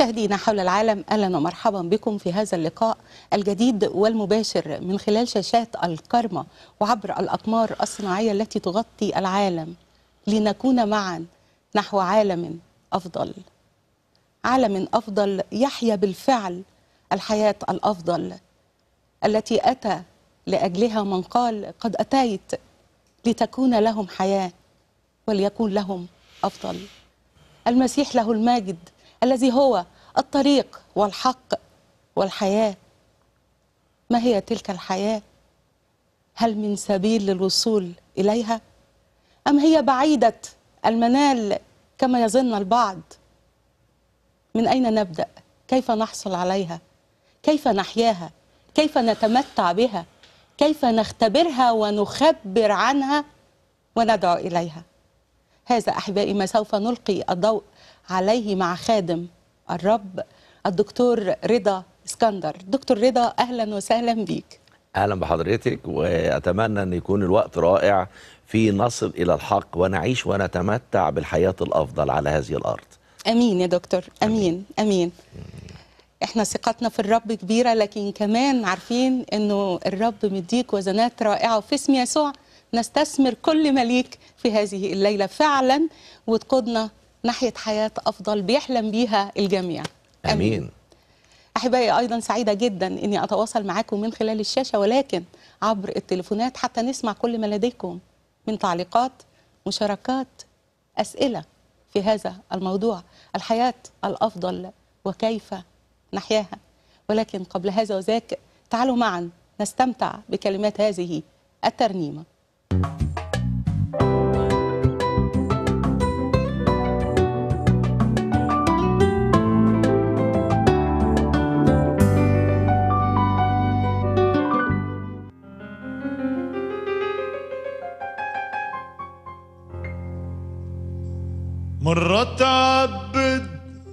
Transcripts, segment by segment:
مشاهدينا حول العالم اهلا ومرحبا بكم في هذا اللقاء الجديد والمباشر من خلال شاشات الكرمة وعبر الاقمار الصناعيه التي تغطي العالم لنكون معا نحو عالم افضل. عالم افضل يحيا بالفعل الحياه الافضل التي اتى لاجلها من قال قد اتيت لتكون لهم حياه وليكون لهم افضل. المسيح له المجد الذي هو الطريق والحق والحياه ما هي تلك الحياه هل من سبيل للوصول اليها ام هي بعيده المنال كما يظن البعض من اين نبدا كيف نحصل عليها كيف نحياها كيف نتمتع بها كيف نختبرها ونخبر عنها وندعو اليها هذا احبائي ما سوف نلقي الضوء عليه مع خادم الرب الدكتور رضا اسكندر دكتور رضا اهلا وسهلا بيك اهلا بحضرتك واتمنى ان يكون الوقت رائع في نصل الى الحق ونعيش ونتمتع بالحياه الافضل على هذه الارض امين يا دكتور امين امين احنا ثقتنا في الرب كبيره لكن كمان عارفين انه الرب مديك وزنات رائعه وفي اسم يسوع نستثمر كل ما ليك في هذه الليله فعلا وتقودنا ناحيه حياه افضل بيحلم بيها الجميع امين احبائي ايضا سعيده جدا اني اتواصل معاكم من خلال الشاشه ولكن عبر التليفونات حتى نسمع كل ما لديكم من تعليقات مشاركات اسئله في هذا الموضوع الحياه الافضل وكيف نحياها ولكن قبل هذا وذاك تعالوا معا نستمتع بكلمات هذه الترنيمه مرة تعبد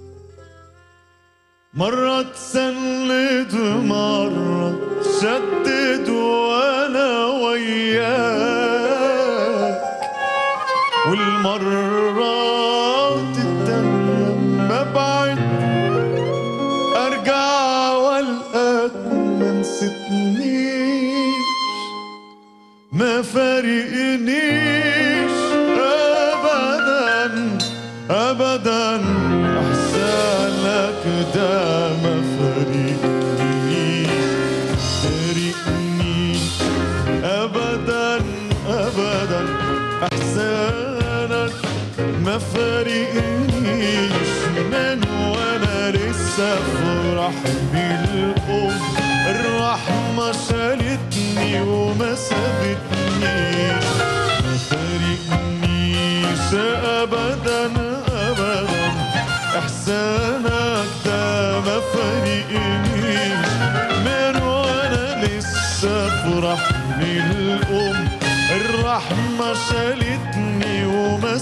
مرة تسند مرة شدد وانا وياك والمرات التانية ما بعد ارجع والقاك ما نسيتنيش ما فارقنيش ابدا ابدا احسانك ده ما فارقنيش فارقنيش ابدا ابدا احسانك ما فارقنيش من وانا لسه فرح بالام الرحمه شالتني وما سابتنيش ما فارقنيش ابدا ابدا احسانك ده ما فارقنيش من وانا لسه فرح بالام الرحمه شالتني وما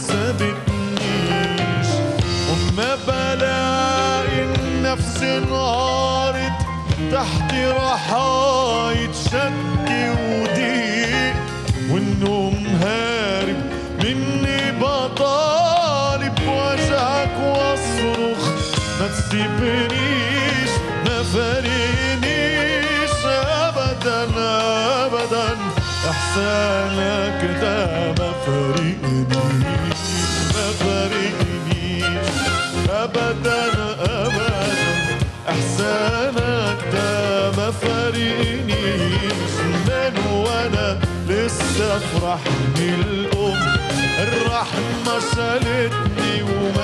سابتنيش وما بلاقي النفس انهارت تحت رحاية شك وضيق والنوم هارب مني بطالب وجهك واصرخ ما تسيبنيش ما فارقنيش ابدا ابدا احسانك ده ما فارقنيش ما فارقنيش ابدا ابدا احسانك ده ما فارقنيش من وانا لسه افرح بالام الرحمه شالتني وما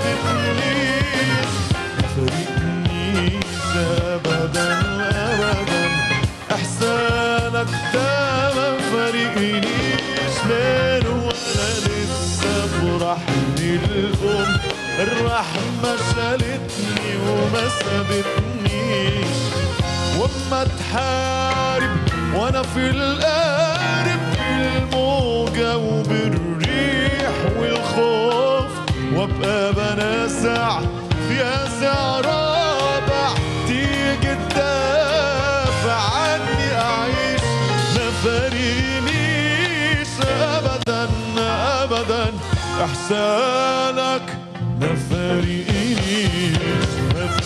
سابتنيش ما فارقنيش ابدا ابدا احسانك ده ما فارقنيش من وانا لسه افرح بالام الرحمه شالتني وما سابتنيش وما تحارب وانا في القارب بالموجة وبالريح والخوف وابقى بنازع في ازع رابع تيجي تدافع عني اعيش ما فارقنيش ابدا ابدا احسانك ما فارقنيش ما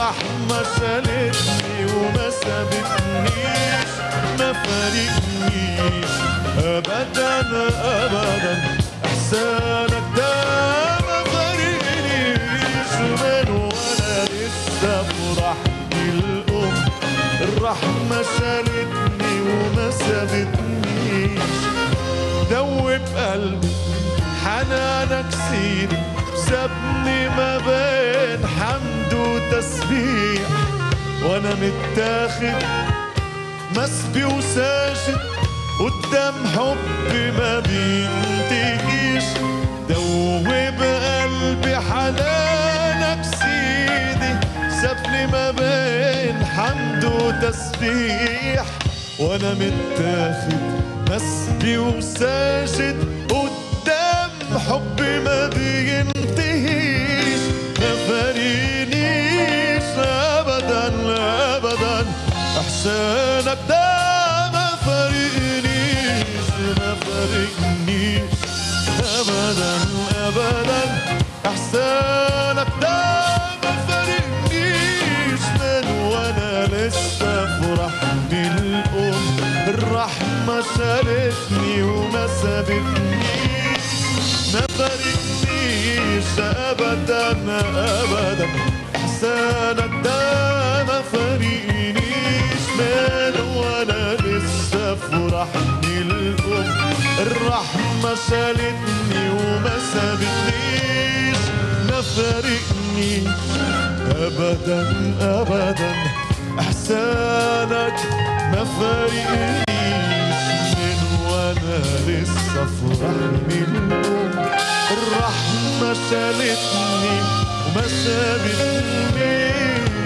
الرحمة شالتني وما سابتنيش ما فارقنيش أبدا أبدا إحسانك ده ما فارقنيش من وأنا لسه في رحم الأم الرحمة شالتني وما سابتنيش دوب قلبي حنانك سيدي سابني ما بين حمد وتسبيح وانا متاخد مسبي وساجد قدام حب ما بينتهيش دوب قلبي حنانك سيدي سابني ما بين حمد وتسبيح وانا متاخد مسبي وساجد قدام حب ما بينتهيش ما فارقنيش ابدا ابدا احسانك ده ما فارقنيش ما فارقنيش ابدا ابدا احسانك ده ما فارقنيش من وانا لسه في رحم الام الرحمه شالتني وما سابتنيش ما فارقنيش ابدا ابدا احسانك ده ما فارقنيش من وانا لسه في رحم الام الرحمه شالتني وما سابتنيش ما فارقنيش ابدا ابدا احسانك ما فارقنيش من وانا لسه في رحم الام الرحمه شالتني وما سابتنيش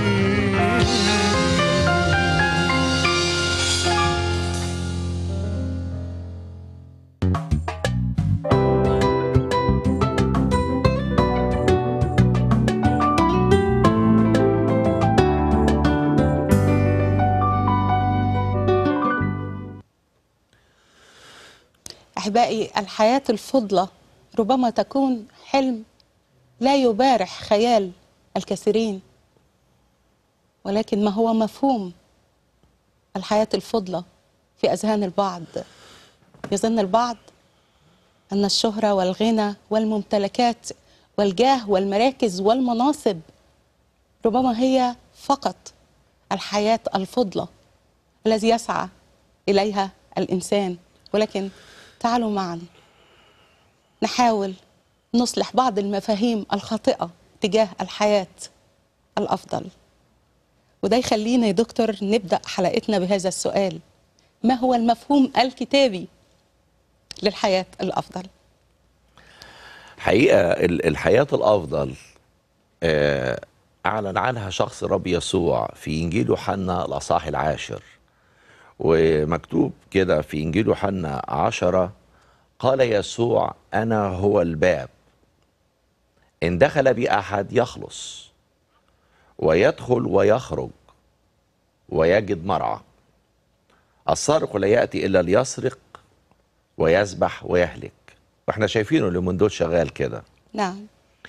احبائي الحياه الفضله ربما تكون حلم لا يبارح خيال الكثيرين ولكن ما هو مفهوم الحياه الفضله في اذهان البعض يظن البعض ان الشهره والغنى والممتلكات والجاه والمراكز والمناصب ربما هي فقط الحياه الفضله الذي يسعى اليها الانسان ولكن تعالوا معا نحاول نصلح بعض المفاهيم الخاطئه تجاه الحياه الافضل وده يخلينا يا دكتور نبدا حلقتنا بهذا السؤال ما هو المفهوم الكتابي للحياه الافضل حقيقة ال- الحياة الأفضل آه، أعلن عنها شخص رب يسوع في إنجيل يوحنا الأصحاح العاشر ومكتوب كده في إنجيل يوحنا عشرة قال يسوع أنا هو الباب إن دخل بي أحد يخلص ويدخل ويخرج ويجد مرعى السارق لا يأتي إلا ليسرق ويذبح ويهلك واحنا شايفينه اللي من دول شغال كده نعم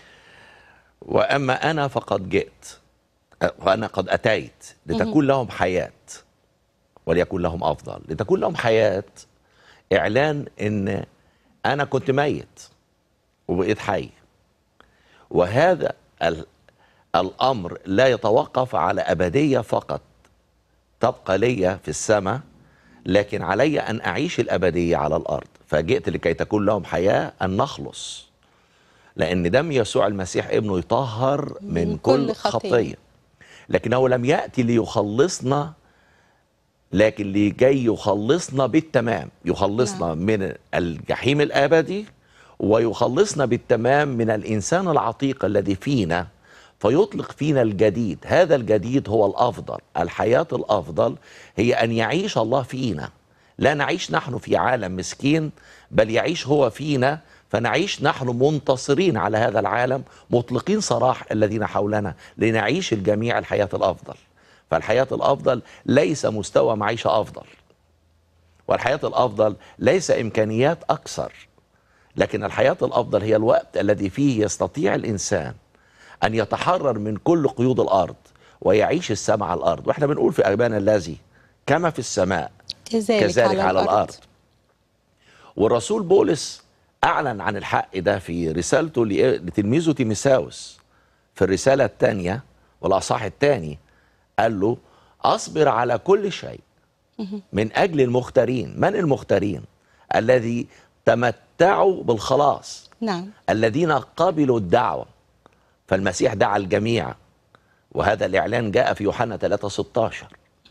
واما انا فقد جئت أه، وانا قد اتيت لتكون لهم حياه وليكن لهم افضل لتكون لهم حياه اعلان ان انا كنت ميت وبقيت حي وهذا ال- الامر لا يتوقف على ابديه فقط تبقى لي في السماء لكن علي ان اعيش الابديه على الارض فجئت لكي تكون لهم حياه ان نخلص لان دم يسوع المسيح ابنه يطهر من, من كل كل خطية. خطيه لكنه لم ياتي ليخلصنا لكن لكي يخلصنا بالتمام يخلصنا نعم. من الجحيم الابدي ويخلصنا بالتمام من الانسان العتيق الذي فينا فيطلق فينا الجديد هذا الجديد هو الافضل الحياه الافضل هي ان يعيش الله فينا لا نعيش نحن في عالم مسكين بل يعيش هو فينا فنعيش نحن منتصرين على هذا العالم مطلقين سراح الذين حولنا لنعيش الجميع الحياه الافضل فالحياه الافضل ليس مستوى معيشه افضل والحياه الافضل ليس امكانيات اكثر لكن الحياه الافضل هي الوقت الذي فيه يستطيع الانسان ان يتحرر من كل قيود الارض ويعيش السماء على الارض واحنا بنقول في ابانا الذي كما في السماء كذلك, كذلك على الارض والرسول بولس اعلن عن الحق ده في رسالته لإيه؟ لتلميذه تيميساوس في الرساله الثانيه والاصحاح الثاني قال له اصبر على كل شيء من اجل المختارين من المختارين الذي تمتعوا بالخلاص نعم الذين قبلوا الدعوه فالمسيح دعا الجميع وهذا الاعلان جاء في يوحنا 3 16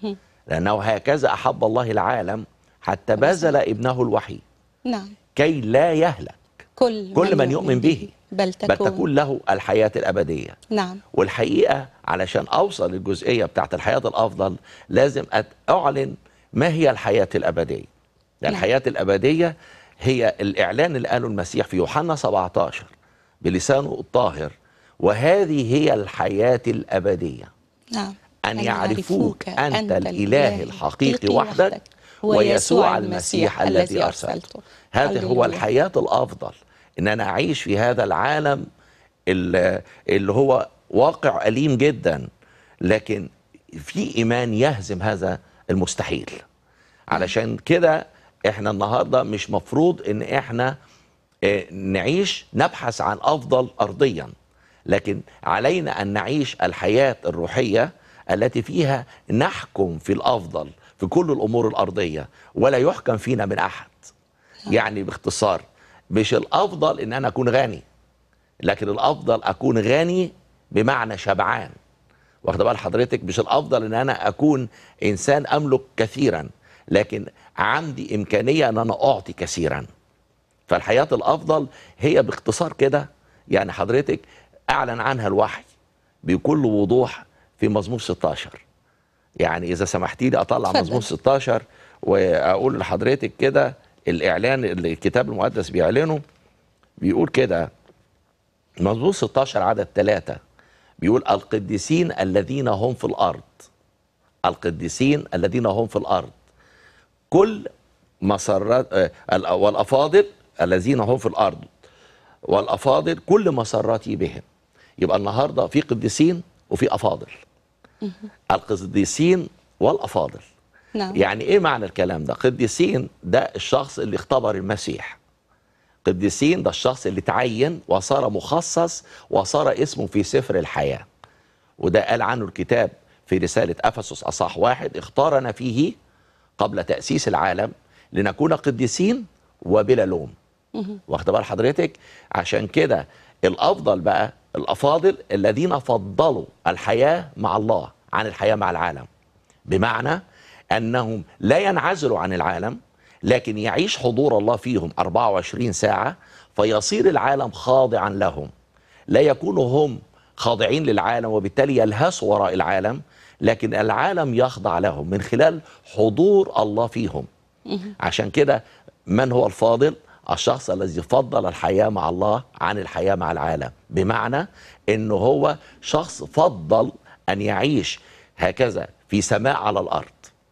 لانه هكذا احب الله العالم حتى بذل ابنه الوحيد نعم كي لا يهلك كل, كل من يؤمن به بل بل تكون, تكون له الحياه الابديه نعم والحقيقه علشان اوصل للجزئيه بتاعت الحياه الافضل لازم أت- اعلن ما هي الحياه الابديه يعني نعم. الحياه الابديه هي الاعلان اللي قاله المسيح في يوحنا 17 بلسانه الطاهر وهذه هي الحياه الابديه نعم أن يعرفوك أنت الإله الحقيقي وحدك ويسوع المسيح الذي أرسلته هذا هو هللويا. الحياة الأفضل إن أنا أعيش في هذا العالم اللي اللي هو واقع أليم جدا لكن في إيمان يهزم هذا المستحيل علشان كده احنا النهارده مش مفروض ان احنا آه، نعيش نبحث عن افضل ارضيا لكن علينا ان نعيش الحياه الروحيه التي فيها نحكم في الافضل في كل الامور الارضيه ولا يحكم فينا من احد يعني باختصار مش الافضل ان انا اكون غني لكن الافضل اكون غني بمعنى شبعان واخد بال حضرتك مش الافضل ان انا اكون انسان املك كثيرا لكن عندي امكانيه ان انا اعطي كثيرا فالحياه الافضل هي باختصار كده يعني حضرتك اعلن عنها الوحي بكل وضوح في مزمور 16 يعني اذا سمحتي لي اطلع اتفضل. مزمور 16 واقول لحضرتك كده الاعلان اللي الكتاب المقدس بيعلنه بيقول كده مزمور 16 عدد ثلاثة بيقول القديسين الذين هم في الأرض القديسين الذين هم في الأرض كل مسرات آه، ال- والأفاضل الذين هم في الأرض والأفاضل كل مسراتي بهم يبقى النهاردة في قديسين وفي أفاضل القديسين والأفاضل نعم يعني ايه معنى الكلام ده قديسين ده الشخص اللي اختبر المسيح قديسين ده الشخص اللي تعين وصار مخصص وصار اسمه في سفر الحياة وده قال عنه الكتاب في رسالة أفسس أصح واحد اختارنا فيه قبل تأسيس العالم لنكون قديسين وبلا لوم واخد بال حضرتك عشان كده الأفضل بقى الأفاضل الذين فضلوا الحياة مع الله عن الحياة مع العالم بمعنى أنهم لا ينعزلوا عن العالم لكن يعيش حضور الله فيهم 24 ساعة فيصير العالم خاضعا لهم لا يكونوا هم خاضعين للعالم وبالتالي يلهثوا وراء العالم لكن العالم يخضع لهم من خلال حضور الله فيهم عشان كده من هو الفاضل الشخص الذي فضل الحياة مع الله عن الحياة مع العالم بمعنى انه هو شخص فضل ان يعيش هكذا في سماء على الارض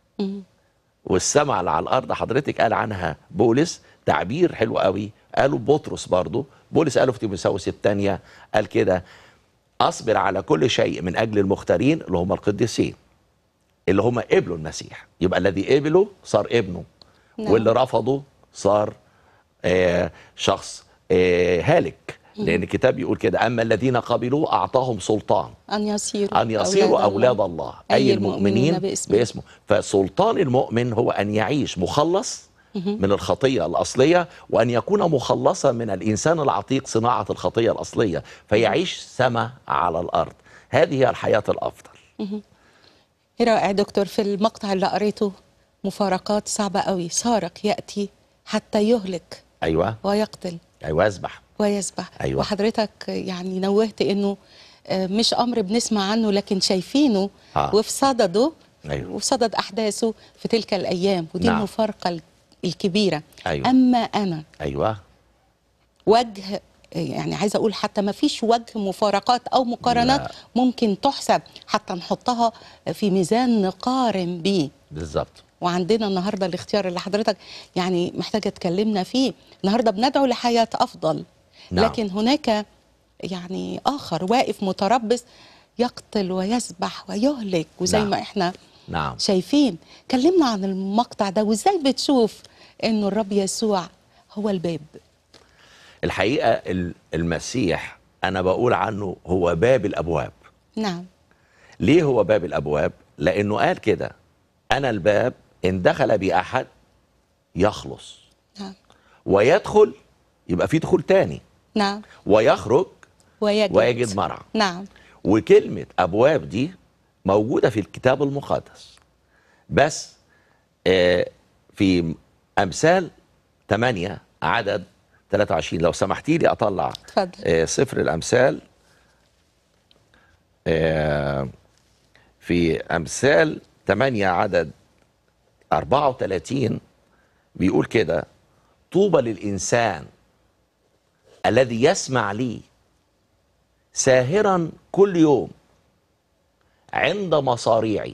والسماء اللي على الارض حضرتك قال عنها بولس تعبير حلو قوي قالوا بطرس برضه بولس قاله في تيموثاوس الثانيه قال كده اصبر على كل شيء من اجل المختارين اللي هم القديسين اللي هم قبلوا المسيح يبقى الذي قبله صار ابنه نعم. واللي رفضه صار آه شخص آه هالك لان الكتاب يقول كده اما الذين قبلوا اعطاهم سلطان أن يصيروا أن يصيروا أولاد الله أي المؤمنين باسمه. باسمه فسلطان المؤمن هو أن يعيش مخلص من الخطية الأصلية وأن يكون مخلصا من الإنسان العتيق صناعة الخطية الأصلية فيعيش سما على الأرض هذه هي الحياة الأفضل إيه رائع دكتور في المقطع اللي قريته مفارقات صعبة قوي سارق يأتي حتى يهلك أيوة ويقتل أيوة أسبح ويسبح أيوة. وحضرتك يعني نوهت انه آه، مش امر بنسمع عنه لكن شايفينه آه. وفي صدده أيوة. وفي صدد احداثه في تلك الايام ودي نعم. المفارقه ال- الكبيره أيوة. اما انا أيوة وجه يعني عايزه اقول حتى ما فيش وجه مفارقات او مقارنات لا. ممكن تحسب حتى نحطها في ميزان نقارن بيه بالظبط وعندنا النهارده الاختيار اللي حضرتك يعني محتاجه تكلمنا فيه النهارده بندعو لحياه افضل نعم. لكن هناك يعني اخر واقف متربص يقتل ويذبح ويهلك وزي نعم. ما احنا نعم شايفين كلمنا عن المقطع ده وازاي بتشوف انه الرب يسوع هو الباب الحقيقة ال- المسيح أنا بقول عنه هو باب الأبواب نعم ليه هو باب الأبواب؟ لأنه قال كده أنا الباب إن دخل بي أحد يخلص نعم ويدخل يبقى في دخول تاني نعم ويخرج ويجد ويجد مرعى نعم وكلمة أبواب دي موجودة في الكتاب المقدس بس آه، في أمثال 8 عدد 23 لو سمحتي لي أطلع اتفضل. آه، سفر الأمثال آه، في أمثال 8 عدد 34 بيقول كده طوبى للإنسان الذي يسمع لي ساهرا كل يوم عند مصاريعي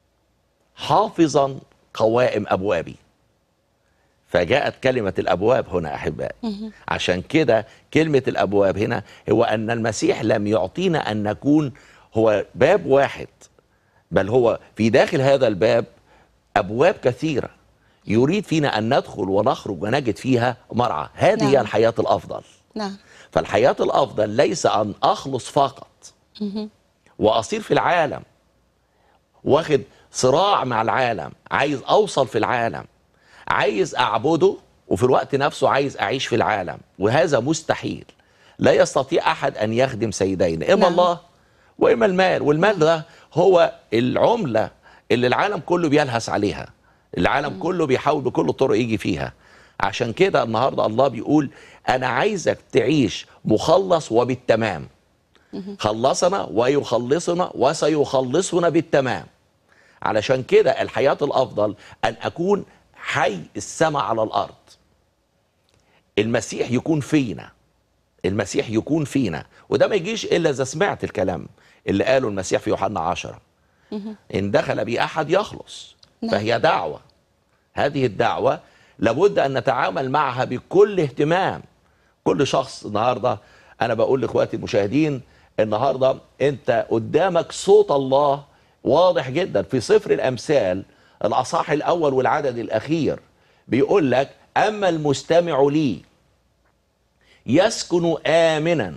حافظا قوائم ابوابي فجاءت كلمه الابواب هنا احبائي عشان كده كلمه الابواب هنا هو ان المسيح لم يعطينا ان نكون هو باب واحد بل هو في داخل هذا الباب ابواب كثيره يريد فينا ان ندخل ونخرج ونجد فيها مرعى هذه هي نعم. الحياه الافضل نعم فالحياة الأفضل ليس أن أخلص فقط وأصير في العالم واخد صراع مع العالم عايز أوصل في العالم عايز أعبده وفي الوقت نفسه عايز أعيش في العالم وهذا مستحيل لا يستطيع أحد أن يخدم سيدين إما نعم. الله وإما المال والمال ده هو العملة اللي العالم كله بيلهس عليها العالم كله بيحاول بكل الطرق يجي فيها عشان كده النهارده الله بيقول انا عايزك تعيش مخلص وبالتمام خلصنا ويخلصنا وسيخلصنا بالتمام علشان كده الحياة الأفضل أن أكون حي السماء على الأرض المسيح يكون فينا المسيح يكون فينا وده ما يجيش إلا إذا سمعت الكلام اللي قاله المسيح في يوحنا عشرة إن دخل بي أحد يخلص نعم. فهي دعوة هذه الدعوة لابد أن نتعامل معها بكل اهتمام كل شخص النهاردة أنا بقول لإخواتي المشاهدين النهاردة أنت قدامك صوت الله واضح جدا في سفر الأمثال الأصح الأول والعدد الأخير بيقول لك أما المستمع لي يسكن آمنا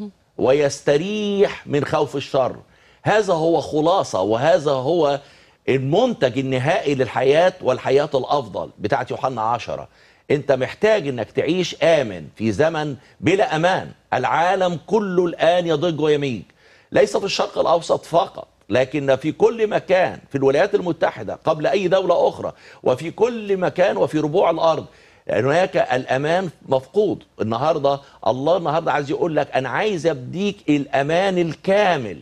ويستريح من خوف الشر هذا هو خلاصة وهذا هو المنتج النهائي للحياة والحياة الأفضل بتاعت يوحنا عشرة انت محتاج انك تعيش آمن في زمن بلا أمان العالم كله الآن يضج ويميج ليس في الشرق الأوسط فقط لكن في كل مكان في الولايات المتحدة قبل أي دولة أخرى وفي كل مكان وفي ربوع الأرض هناك الامان مفقود النهارده الله النهارده عايز يقول لك انا عايز ابديك الامان الكامل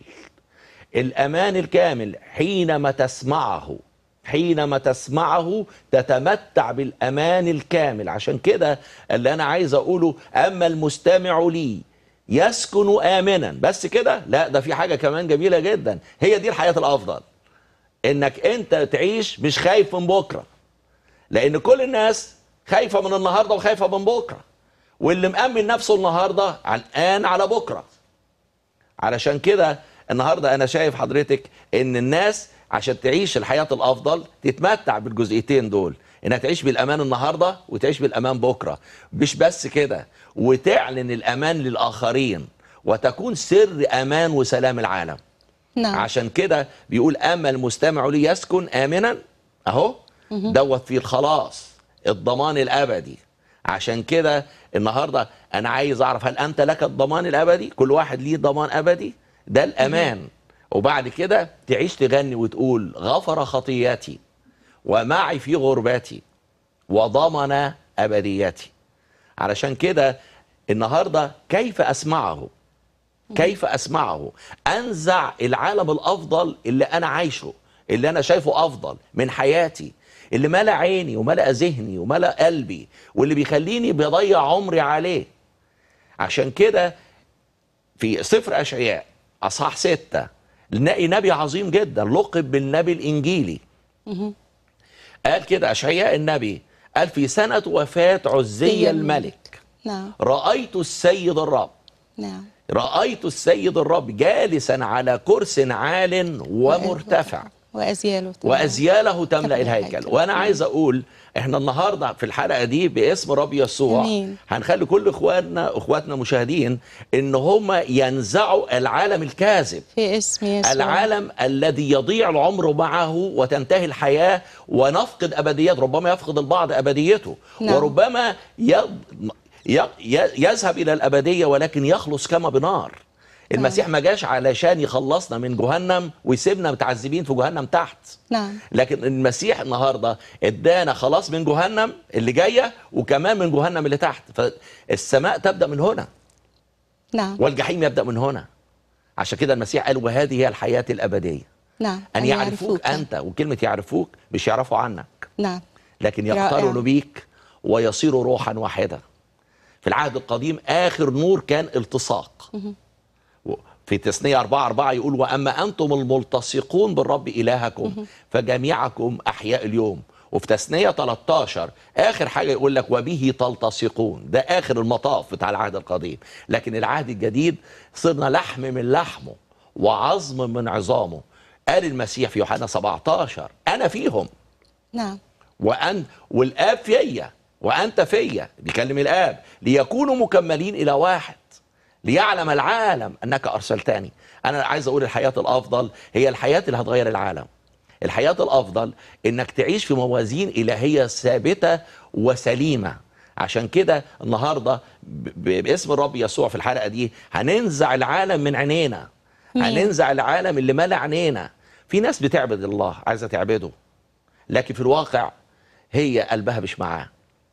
الامان الكامل حينما تسمعه حينما تسمعه تتمتع بالامان الكامل عشان كده اللي انا عايز اقوله اما المستمع لي يسكن امنا بس كده لا ده في حاجه كمان جميله جدا هي دي الحياه الافضل انك انت تعيش مش خايف من بكره لان كل الناس خايفه من النهارده وخايفه من بكره واللي مأمن نفسه النهارده الان على بكره علشان كده النهارده انا شايف حضرتك ان الناس عشان تعيش الحياه الافضل تتمتع بالجزئيتين دول انها تعيش بالامان النهارده وتعيش بالامان بكره مش بس كده وتعلن الامان للاخرين وتكون سر امان وسلام العالم نعم عشان كده بيقول اما المستمع لي يسكن امنا اهو دوت فيه الخلاص الضمان الابدي عشان كده النهارده انا عايز اعرف هل انت لك الضمان الابدي كل واحد ليه ضمان ابدي ده الامان وبعد كده تعيش تغني وتقول غفر خطياتي ومعي في غربتي وضمن ابديتي علشان كده النهارده كيف اسمعه كيف اسمعه انزع العالم الافضل اللي انا عايشه اللي انا شايفه افضل من حياتي اللي ملا عيني وملا ذهني وملا قلبي واللي بيخليني بيضيع عمري عليه عشان كده في سفر اشعياء اصحاح ستة نلاقي نبي عظيم جدا لقب بالنبي الانجيلي قال كده اشعياء النبي قال في سنة وفاة عزية الملك نعم رأيت السيد الرب نعم رأيت السيد الرب جالسا على كرس عال ومرتفع وازياله وازياله تملا تملأ الهيكل الهيكل. وانا عايز اقول احنا النهارده في الحلقه دي باسم رب يسوع أمين. هنخلي كل اخواننا اخواتنا مشاهدين ان هم ينزعوا العالم الكاذب في اسم يسوع العالم الذي يضيع العمر معه وتنتهي الحياه ونفقد ابديات ربما يفقد البعض ابديته نعم. وربما ي... ي... ي... يذهب الى الابديه ولكن يخلص كما بنار المسيح ما جاش علشان يخلصنا من جهنم ويسيبنا متعذبين في جهنم تحت نعم لكن المسيح النهارده ادانا خلاص من جهنم اللي جايه وكمان من جهنم اللي تحت فالسماء تبدا من هنا نعم والجحيم يبدا من هنا عشان كده المسيح قال وهذه هي الحياه الابديه نعم ان يعرفوك انت وكلمه يعرفوك مش يعرفوا عنك نعم لكن رائع. يقترنوا بيك ويصيروا روحا واحده في العهد القديم اخر نور كان التصاق و- في تثنية أربعة أربعة يقول وأما أنتم الملتصقون بالرب إلهكم فجميعكم أحياء اليوم وفي تثنية 13 آخر حاجة يقول لك وبه تلتصقون ده آخر المطاف بتاع العهد القديم لكن العهد الجديد صرنا لحم من لحمه وعظم من عظامه قال المسيح في يوحنا 17 أنا فيهم نعم وأن والآب فيا وأنت فيا بيكلم الآب ليكونوا مكملين إلى واحد ليعلم العالم أنك أرسلتني أنا عايز أقول الحياة الأفضل هي الحياة اللي هتغير العالم الحياة الأفضل إنك تعيش في موازين إلهية ثابتة وسليمة عشان كده النهارده ب- ب- باسم الرب يسوع في الحلقه دي هننزع العالم من عينينا مين؟ هننزع العالم اللي ملا عينينا في ناس بتعبد الله عايزه تعبده لكن في الواقع هي قلبها مش معاه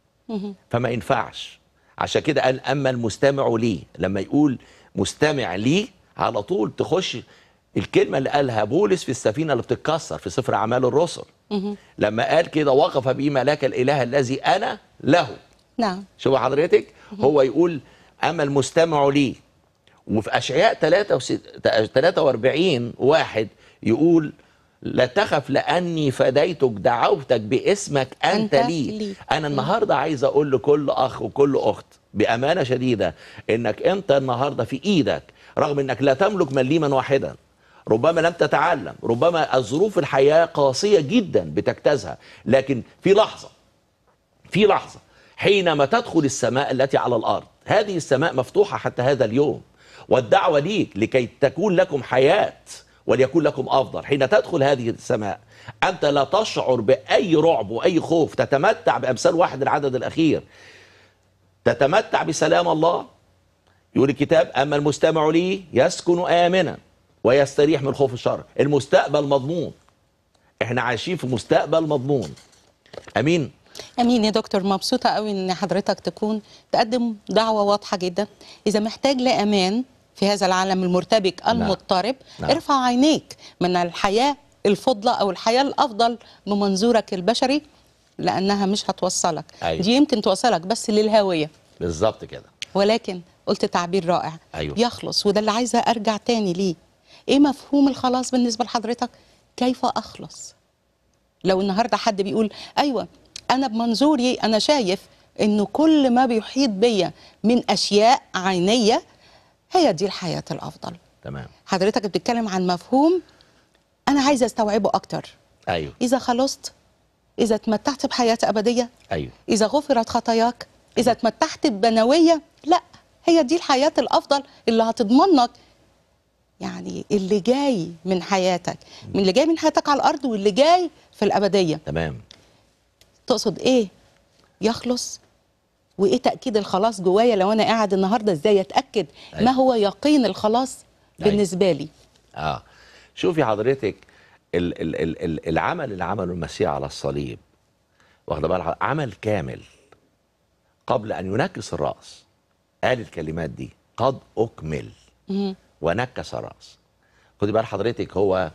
فما ينفعش عشان كده قال اما المستمع لي لما يقول مستمع لي على طول تخش الكلمه اللي قالها بولس في السفينه اللي بتتكسر في سفر اعمال الرسل لما قال كده وقف بي ملاك الاله الذي انا له نعم شوف حضرتك هو يقول اما المستمع لي وفي اشعياء 43 واحد يقول لا تخف لاني فديتك دعوتك باسمك انت, أنت لي. لي. انا النهارده عايز اقول لكل اخ وكل اخت بامانه شديده انك انت النهارده في ايدك رغم انك لا تملك مليما واحدا ربما لم تتعلم ربما الظروف الحياه قاسيه جدا بتجتازها لكن في لحظه في لحظة حينما تدخل السماء التي على الأرض هذه السماء مفتوحة حتى هذا اليوم والدعوة ليك لكي تكون لكم حياة وليكون لكم أفضل حين تدخل هذه السماء أنت لا تشعر بأي رعب وأي خوف تتمتع بأمثال واحد العدد الأخير تتمتع بسلام الله يقول الكتاب أما المستمع لي يسكن آمنا ويستريح من خوف الشر المستقبل مضمون احنا عايشين في مستقبل مضمون امين امين يا دكتور مبسوطه قوي ان حضرتك تكون تقدم دعوه واضحه جدا اذا محتاج لامان في هذا العالم المرتبك المضطرب نعم. ارفع عينيك من الحياه الفضلى او الحياه الافضل بمنظورك البشري لانها مش هتوصلك أيوة. دي يمكن توصلك بس للهاويه بالظبط كده ولكن قلت تعبير رائع أيوة. يخلص وده اللي عايزه ارجع تاني ليه ايه مفهوم الخلاص بالنسبه لحضرتك كيف اخلص لو النهارده حد بيقول ايوه انا بمنظوري انا شايف انه كل ما بيحيط بيا من اشياء عينيه هي دي الحياه الافضل تمام حضرتك بتتكلم عن مفهوم انا عايزه استوعبه اكتر ايوه اذا خلصت اذا تمتعت بحياه ابديه ايوه إذا غفرت خطاياك إذا تمتعت ببنوية لا هي دي الحياة الأفضل اللي هتضمنك يعني اللي جاي من حياتك من اللي جاي من حياتك على الأرض واللي جاي في الأبدية تمام تقصد إيه يخلص وإيه تأكيد الخلاص جوايا لو أنا قاعد النهاردة إزاي أتأكد ما أيوة. هو يقين الخلاص أيوة. بالنسبة لي اه شوفي حضرتك ال ال ال ال العمل اللي عمله المسيح على الصليب واخده بالك عمل كامل قبل ان ينكس الراس قال الكلمات دي قد اكمل مهم. ونكس الراس خدي بال حضرتك هو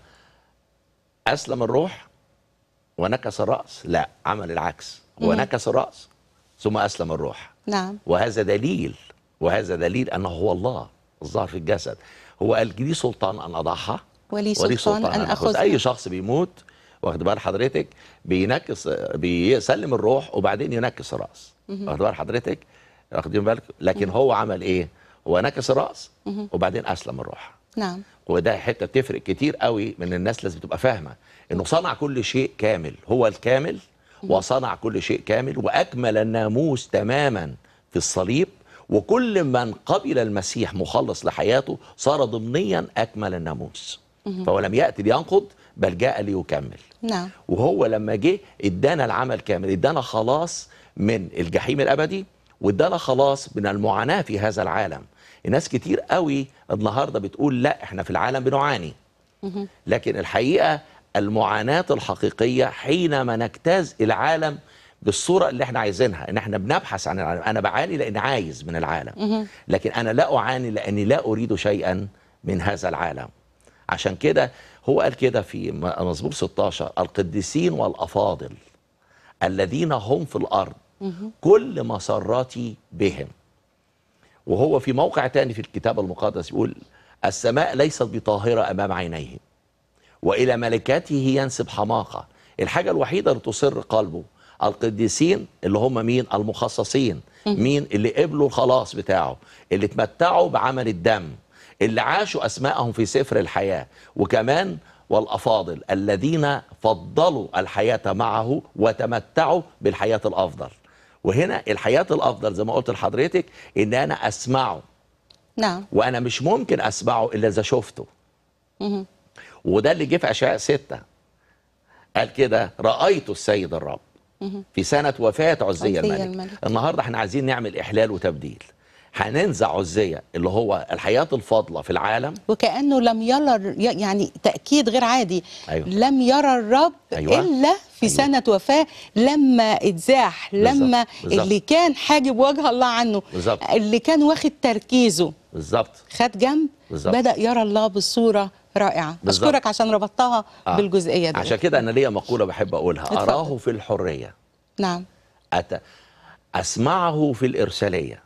اسلم الروح ونكس الراس لا عمل العكس هو مم. نكس الراس ثم اسلم الروح نعم وهذا دليل وهذا دليل انه هو الله الظاهر في الجسد هو قال لي سلطان ان اضعها ولي ولي سلطان أن أخذها اي شخص بيموت واخد بال حضرتك بينكس بيسلم الروح وبعدين ينكس الراس واخد بال حضرتك واخدين بالك لكن هو عمل ايه ونكس الراس وبعدين اسلم الروح نعم وده حته بتفرق كتير قوي من الناس لازم تبقى فاهمه انه صنع كل شيء كامل هو الكامل وصنع كل شيء كامل واكمل الناموس تماما في الصليب وكل من قبل المسيح مخلص لحياته صار ضمنيا اكمل الناموس فهو لم ياتي لينقض بل جاء ليكمل نعم وهو لما جه ادانا العمل كامل ادانا خلاص من الجحيم الابدي وادانا خلاص من المعاناه في هذا العالم الناس كتير قوي النهارده بتقول لا احنا في العالم بنعاني لكن الحقيقه المعاناه الحقيقيه حينما نجتاز العالم بالصوره اللي احنا عايزينها ان احنا بنبحث عن العالم انا بعاني لان عايز من العالم لكن انا لا اعاني لاني لا اريد شيئا من هذا العالم عشان كده هو قال كده في م- مزمور 16 القديسين والافاضل الذين هم في الارض كل مسراتي بهم وهو في موقع تاني في الكتاب المقدس يقول السماء ليست بطاهرة أمام عينيه وإلى ملكاته ينسب حماقة الحاجة الوحيدة اللي تصر قلبه القديسين اللي هم مين المخصصين مين اللي قبلوا الخلاص بتاعه اللي اتمتعوا بعمل الدم اللي عاشوا أسماءهم في سفر الحياة وكمان والأفاضل الذين فضلوا الحياة معه وتمتعوا بالحياة الأفضل وهنا الحياة الأفضل زي ما قلت لحضرتك إن أنا أسمعه نعم وانا مش ممكن اسمعه الا اذا شفته وده اللي جه في اشعياء ستة قال كده رايت السيد الرب في سنه وفاه عزيه عزية الملك. الملك. النهارده احنا عايزين نعمل احلال وتبديل هننزع عزيه اللي هو الحياه الفاضله في العالم وكأنه لم يرى يعني تأكيد غير عادي أيوة. لم يرى الرب أيوة. إلا في أيوة. سنة وفاة لما اتزاح لما بالظبط. اللي كان حاجب وجه الله عنه بالظبط. اللي كان واخد تركيزه بالظبط خد جنب بالظبط. بدأ يرى الله بصورة رائعة بالظبط. أشكرك عشان ربطتها آه. بالجزئية دي عشان كده انا ليا مقوله بحب اقولها اتفضل. اراه في الحريه نعم أت... أسمعه في الإرسالية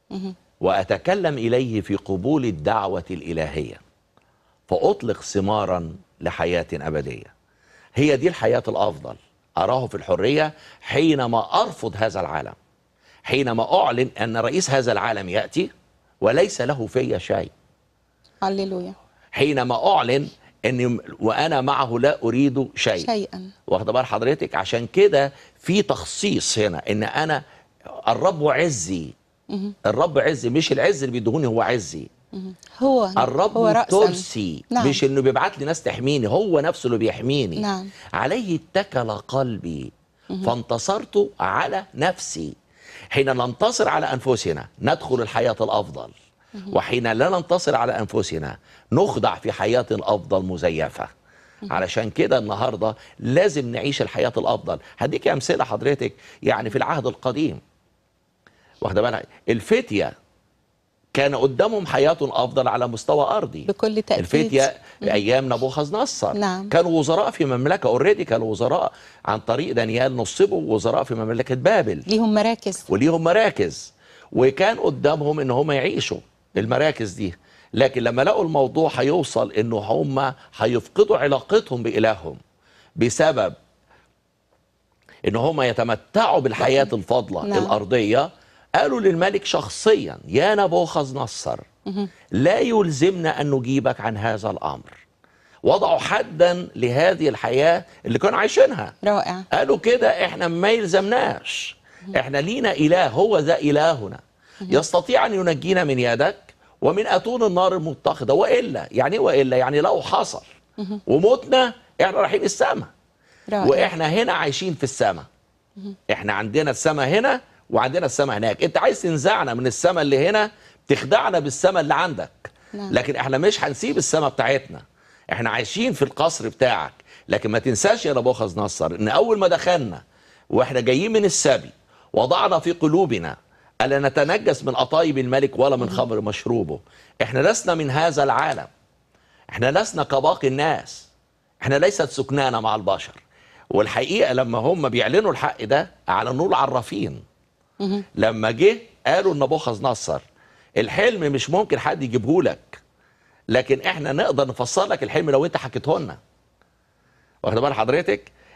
وأتكلم إليه في قبول الدعوة الإلهية فأطلق ثمارا لحياة أبدية هي دي الحياة الأفضل أراه في الحرية حينما أرفض هذا العالم حينما أعلن أن رئيس هذا العالم يأتي وليس له في شيء هللويا حينما أعلن أني وأنا معه لا أريد شيء شيئا واخد بال حضرتك عشان كده في تخصيص هنا ان انا الرب عزي الرب عزي مش العز اللي بيدهوني هو عزي هو الرب هو رأسا ترسي نعم. مش انه بيبعت لي ناس تحميني هو نفسه اللي بيحميني نعم. عليه اتكل قلبي فانتصرت على نفسي حين ننتصر على انفسنا ندخل الحياه الافضل وحين لا ننتصر على انفسنا نخضع في حياه الافضل مزيفه علشان كده النهارده لازم نعيش الحياه الافضل هديك امثله حضرتك يعني في العهد القديم واخده بالك الفتيه كان قدامهم حياه افضل على مستوى ارضي بكل تأكيد الفتية ايام نبوخذ نصر نعم. كانوا وزراء في مملكه اوريدي كانوا وزراء عن طريق دانيال نصبوا وزراء في مملكه بابل ليهم مراكز وليهم مراكز وكان قدامهم ان هم يعيشوا المراكز دي لكن لما لقوا الموضوع هيوصل انه هم هيفقدوا علاقتهم بالههم بسبب ان هم يتمتعوا بالحياه الفاضله نعم. الارضيه قالوا للملك شخصيا يا نبوخذ نصر لا يلزمنا ان نجيبك عن هذا الامر وضعوا حدا لهذه الحياه اللي كانوا عايشينها رائع قالوا كده احنا ما يلزمناش احنا لينا اله هو ذا الهنا يستطيع ان ينجينا من يدك ومن اتون النار المتخذه والا يعني ايه والا يعني لو حصل ومتنا احنا رايحين السماء رائع واحنا هنا عايشين في السماء احنا عندنا السماء هنا وعندنا السماء هناك انت عايز تنزعنا من السماء اللي هنا تخدعنا بالسماء اللي عندك نعم. لكن احنا مش هنسيب السماء بتاعتنا احنا عايشين في القصر بتاعك لكن ما تنساش يا نبوخذ نصر ان اول ما دخلنا واحنا جايين من السبي وضعنا في قلوبنا الا نتنجس من قطايب الملك ولا من خمر مشروبه احنا لسنا من هذا العالم احنا لسنا كباقي الناس احنا ليست سكنانا مع البشر والحقيقه لما هم بيعلنوا الحق ده اعلنوه العرافين لما جه قالوا لنبوخذ نصر الحلم مش ممكن حد يجيبه لك لكن احنا نقدر نفسر لك الحلم لو انت حكيته لنا واخد بال حضرتك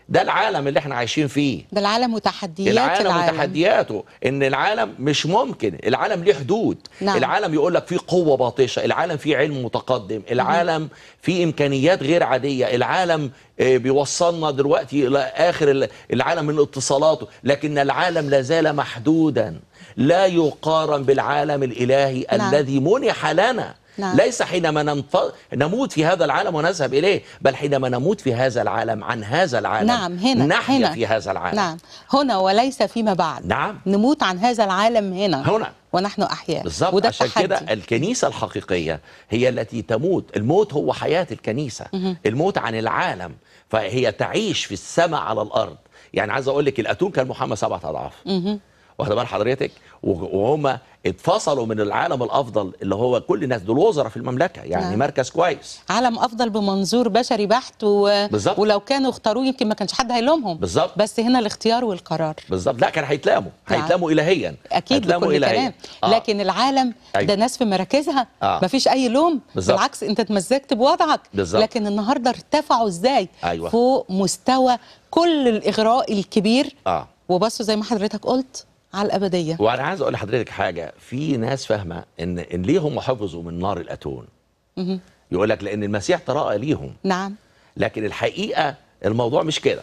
ده العالم اللي احنا عايشين فيه ده العالم وتحديات العالم, العالم وتحدياته ان العالم مش ممكن العالم ليه حدود نعم. العالم يقول لك فيه قوه باطشه العالم فيه علم متقدم العالم فيه امكانيات غير عاديه العالم آه، بيوصلنا دلوقتي الى اخر ال- العالم من اتصالاته لكن العالم لا زال محدودا لا يقارن بالعالم الالهي نعم. الذي منح لنا نعم. ليس حينما ننف... نموت في هذا العالم ونذهب اليه بل حينما نموت في هذا العالم عن هذا العالم نعم هنا نحيا هنا في هذا العالم نعم هنا وليس فيما بعد نعم. نموت عن هذا العالم هنا هنا. ونحن احياء بالظبط وده عشان التحدي. كده الكنيسه الحقيقيه هي التي تموت الموت هو حياه الكنيسه الموت عن العالم فهي تعيش في السماء على الارض يعني عايز اقول لك الاتون كان محمد سبعة اضعاف واخد بال حضرتك و- وهم اتفصلوا من العالم الافضل اللي هو كل الناس دول وزراء في المملكه يعني نعم. مركز كويس عالم افضل بمنظور بشري بحت و... بالظبط. ولو كانوا اختاروه يمكن ما كانش حد هيلومهم بالظبط. بس هنا الاختيار والقرار بالظبط لا كان هيتلاموا نعم. هيتلاموا الهيا اكيد هيتلاموا بكل إلهياً. كلام آه. لكن العالم أيوة. ده ناس في مراكزها آه. مفيش اي لوم بالظبط. بالعكس انت اتمزجت بوضعك بالظبط. لكن النهارده ارتفعوا ازاي أيوة. فوق مستوى كل الاغراء الكبير اه وبصوا زي ما حضرتك قلت على الابديه وانا عايز اقول لحضرتك حاجه في ناس فاهمه ان ان ليه هم حفظوا من نار الاتون يقول لك لان المسيح تراءى ليهم نعم لكن الحقيقه الموضوع مش كده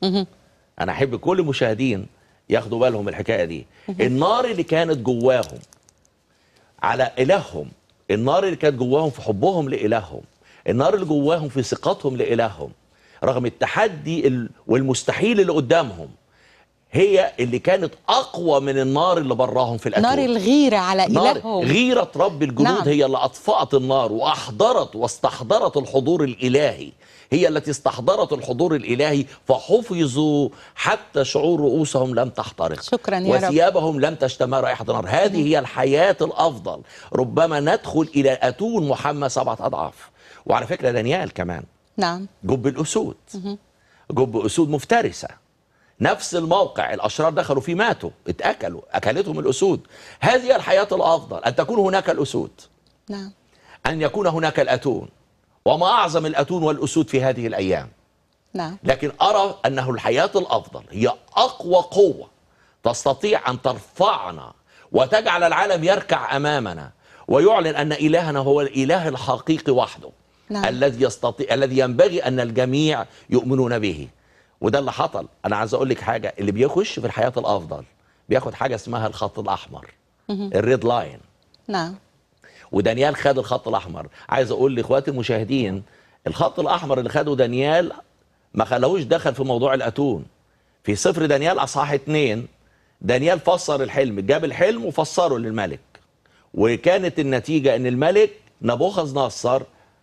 انا احب كل المشاهدين ياخدوا بالهم من الحكايه دي النار اللي كانت جواهم على الههم النار اللي كانت جواهم في حبهم لالههم النار اللي جواهم في ثقتهم لالههم رغم التحدي ال- والمستحيل اللي قدامهم هي اللي كانت اقوى من النار اللي براهم في الاتون نار الغيره على نار الههم غيرة رب الجنود نعم. هي اللي أطفأت النار وأحضرت واستحضرت الحضور الإلهي هي التي استحضرت الحضور الإلهي فحفظوا حتى شعور رؤوسهم لم تحترق شكراً يا رب. وثيابهم لم تشتمى رائحة نار هذه هي الحياة الأفضل ربما ندخل إلى أتون محمد سبعة أضعاف وعلى فكرة دانيال كمان نعم جب الأسود جب أسود مفترسة نفس الموقع الأشرار دخلوا فيه ماتوا اتأكلوا أكلتهم الأسود هذه الحياة الأفضل أن تكون هناك الأسود نعم أن يكون هناك الأتون وما أعظم الأتون والأسود في هذه الأيام نعم لكن أرى أنه الحياة الأفضل هي أقوى قوة تستطيع أن ترفعنا وتجعل العالم يركع أمامنا ويعلن أن إلهنا هو الإله الحقيقي وحده نعم. الذي يستطيع الذي ينبغي أن الجميع يؤمنون به وده اللي حصل أنا عايز أقول لك حاجة اللي بيخش في الحياة الأفضل بياخد حاجة اسمها الخط الأحمر الريد لاين نعم ودانيال خد الخط الاحمر عايز اقول لاخواتي المشاهدين الخط الاحمر اللي خده دانيال ما خلاهوش دخل في موضوع الاتون في سفر دانيال اصحاح اتنين دانيال فسر الحلم جاب الحلم وفسره للملك وكانت النتيجه ان الملك نبوخذ نصر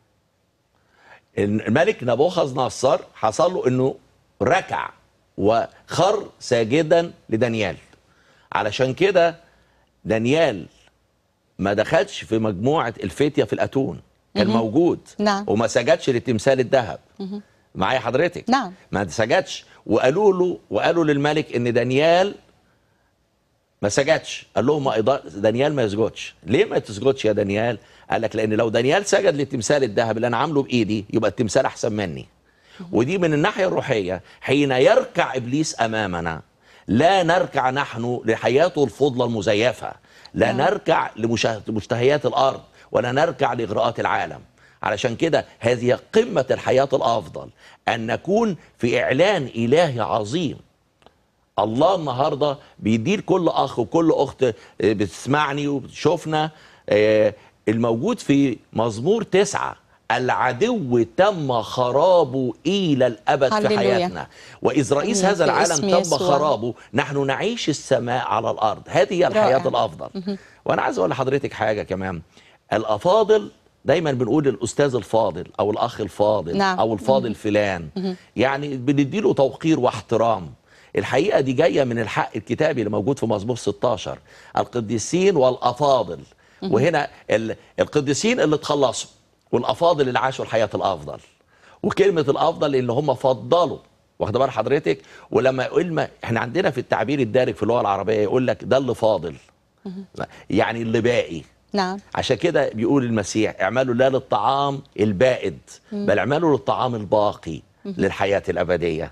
الملك نبوخذ نصر حصل له انه ركع وخر ساجدا لدانيال علشان كده دانيال ما دخلش في مجموعة الفتية في الأتون كان موجود نعم. وما سجدش لتمثال الذهب معايا حضرتك نعم. ما سجدش وقالوا له وقالوا للملك ان دانيال ما سجدش قال لهم ما إضاء- دانيال ما يسجدش ليه ما تسجدش يا دانيال قال لك لان لو دانيال سجد لتمثال الذهب اللي انا عامله بايدي يبقى التمثال احسن مني ودي من الناحيه الروحيه حين يركع ابليس امامنا لا نركع نحن لحياته الفضلى المزيفه لا نركع لمشتهيات الارض ولا نركع لاغراءات العالم علشان كده هذه قمه الحياه الافضل ان نكون في اعلان الهي عظيم الله النهارده بيدي لكل اخ وكل اخت آه، بتسمعني وبتشوفنا آه، الموجود في مزمور تسعة العدو تم خرابه الى الابد في هللويا. حياتنا واذ رئيس آمين. هذا في العالم اسم تم يسوع. خرابه نحن نعيش السماء على الارض هذه هي الحياه رائع. الافضل وانا عايز اقول لحضرتك حاجه كمان الافاضل دايما بنقول الاستاذ الفاضل او الاخ الفاضل نعم. او الفاضل فلان يعني بنديله توقير واحترام الحقيقه دي جايه من الحق الكتابي اللي موجود في مزمور 16 القديسين والافاضل وهنا ال- القديسين اللي اتخلصوا والافاضل اللي عاشوا الحياه الافضل وكلمه الافضل اللي هم فضلوا واخد بال حضرتك ولما يقول ما احنا عندنا في التعبير الدارج في اللغه العربيه يقول لك ده اللي فاضل يعني اللي باقي نعم عشان كده بيقول المسيح اعملوا لا للطعام البائد بل اعملوا للطعام الباقي للحياة الأبدية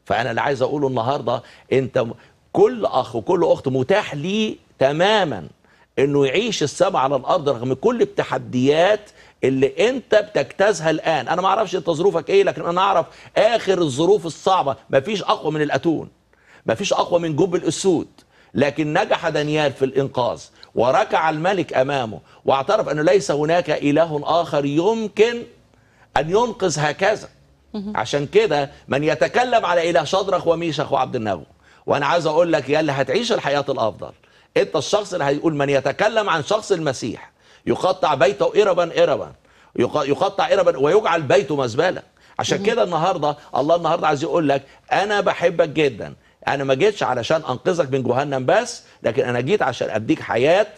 فانا اللي عايز اقوله النهارده انت م- كل اخ وكل اخت متاح ليه تماما انه يعيش السماء على الارض رغم كل التحديات اللي انت بتجتازها الان انا ما اعرفش انت ظروفك ايه لكن انا اعرف اخر الظروف الصعبه مفيش اقوى من الاتون مفيش اقوى من جب الاسود لكن نجح دانيال في الانقاذ وركع الملك امامه واعترف انه ليس هناك اله اخر يمكن ان ينقذ هكذا عشان كده من يتكلم على اله شدرخ وميشخ وعبد النبو وانا عايز اقول لك يا اللي هتعيش الحياه الافضل انت الشخص اللي هيقول من يتكلم عن شخص المسيح يقطع بيته إربا إربا يق- يقطع إربا ويجعل بيته مزبلة عشان كده النهارده الله النهارده عايز يقول لك انا بحبك جدا انا ما جيتش علشان انقذك من جهنم بس لكن انا جيت عشان اديك حياه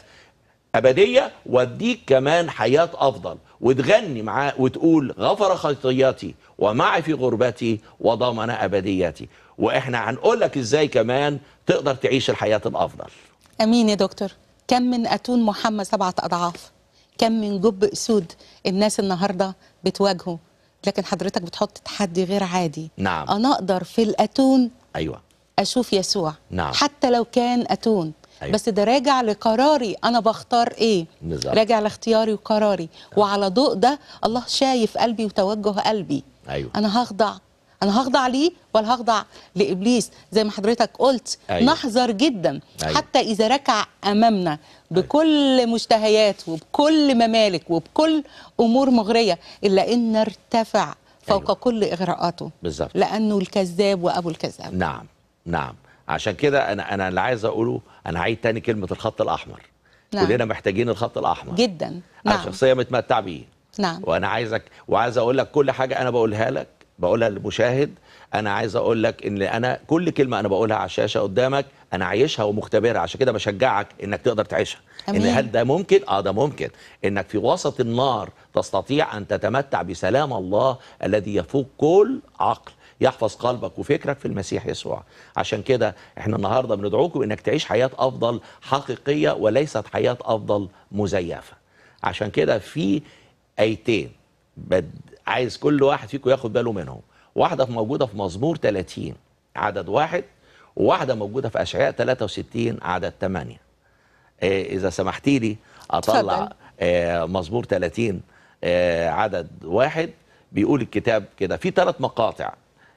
أبدية واديك كمان حياة أفضل وتغني معاه وتقول غفر خطياتي ومعي في غربتي وضمن أبديتي وإحنا هنقول لك إزاي كمان تقدر تعيش الحياة الأفضل امين يا دكتور كم من اتون محمد سبعه اضعاف كم من جب اسود الناس النهارده بتواجهه لكن حضرتك بتحط تحدي غير عادي نعم. انا اقدر في الاتون أيوة اشوف يسوع نعم. حتى لو كان اتون أيوة. بس ده راجع لقراري انا بختار ايه بالظبط. راجع لاختياري وقراري وعلى ضوء ده الله شايف قلبي وتوجه قلبي أيوة. انا هخضع انا هخضع ليه ولا هخضع لابليس زي ما حضرتك قلت أيوة. نحذر جدا أيوة. حتى اذا ركع امامنا بكل مشتهيات وبكل ممالك وبكل امور مغريه الا ان نرتفع فوق أيوة. كل اغراءاته بالظبط. لانه الكذاب وابو الكذاب نعم نعم عشان كده أنا أنا اللي عايز أقوله أنا هعيد تاني كلمة الخط الأحمر نعم. كلنا محتاجين الخط الأحمر جدا أنا نعم شخصيا متمتع بيه نعم وانا عايزك وعايز اقول لك كل حاجه انا بقولها لك بقولها للمشاهد انا عايز اقول لك ان انا كل كلمه انا بقولها على الشاشه قدامك انا عايشها ومختبرها عشان كده بشجعك انك تقدر تعيشها ان أمين. هل ده ممكن اه ده ممكن انك في وسط النار تستطيع ان تتمتع بسلام الله الذي يفوق كل عقل يحفظ قلبك وفكرك في المسيح يسوع عشان كده احنا النهارده بندعوكم انك تعيش حياه افضل حقيقيه وليست حياه افضل مزيفه عشان كده في ايتين بد عايز كل واحد فيكم ياخد باله منهم واحده في موجوده في مزمور 30 عدد واحد وواحده موجوده في اشعياء 63 عدد 8 آه اذا سمحتي لي اطلع اتفضل. آه مزمور 30 آه عدد واحد بيقول الكتاب كده في ثلاث مقاطع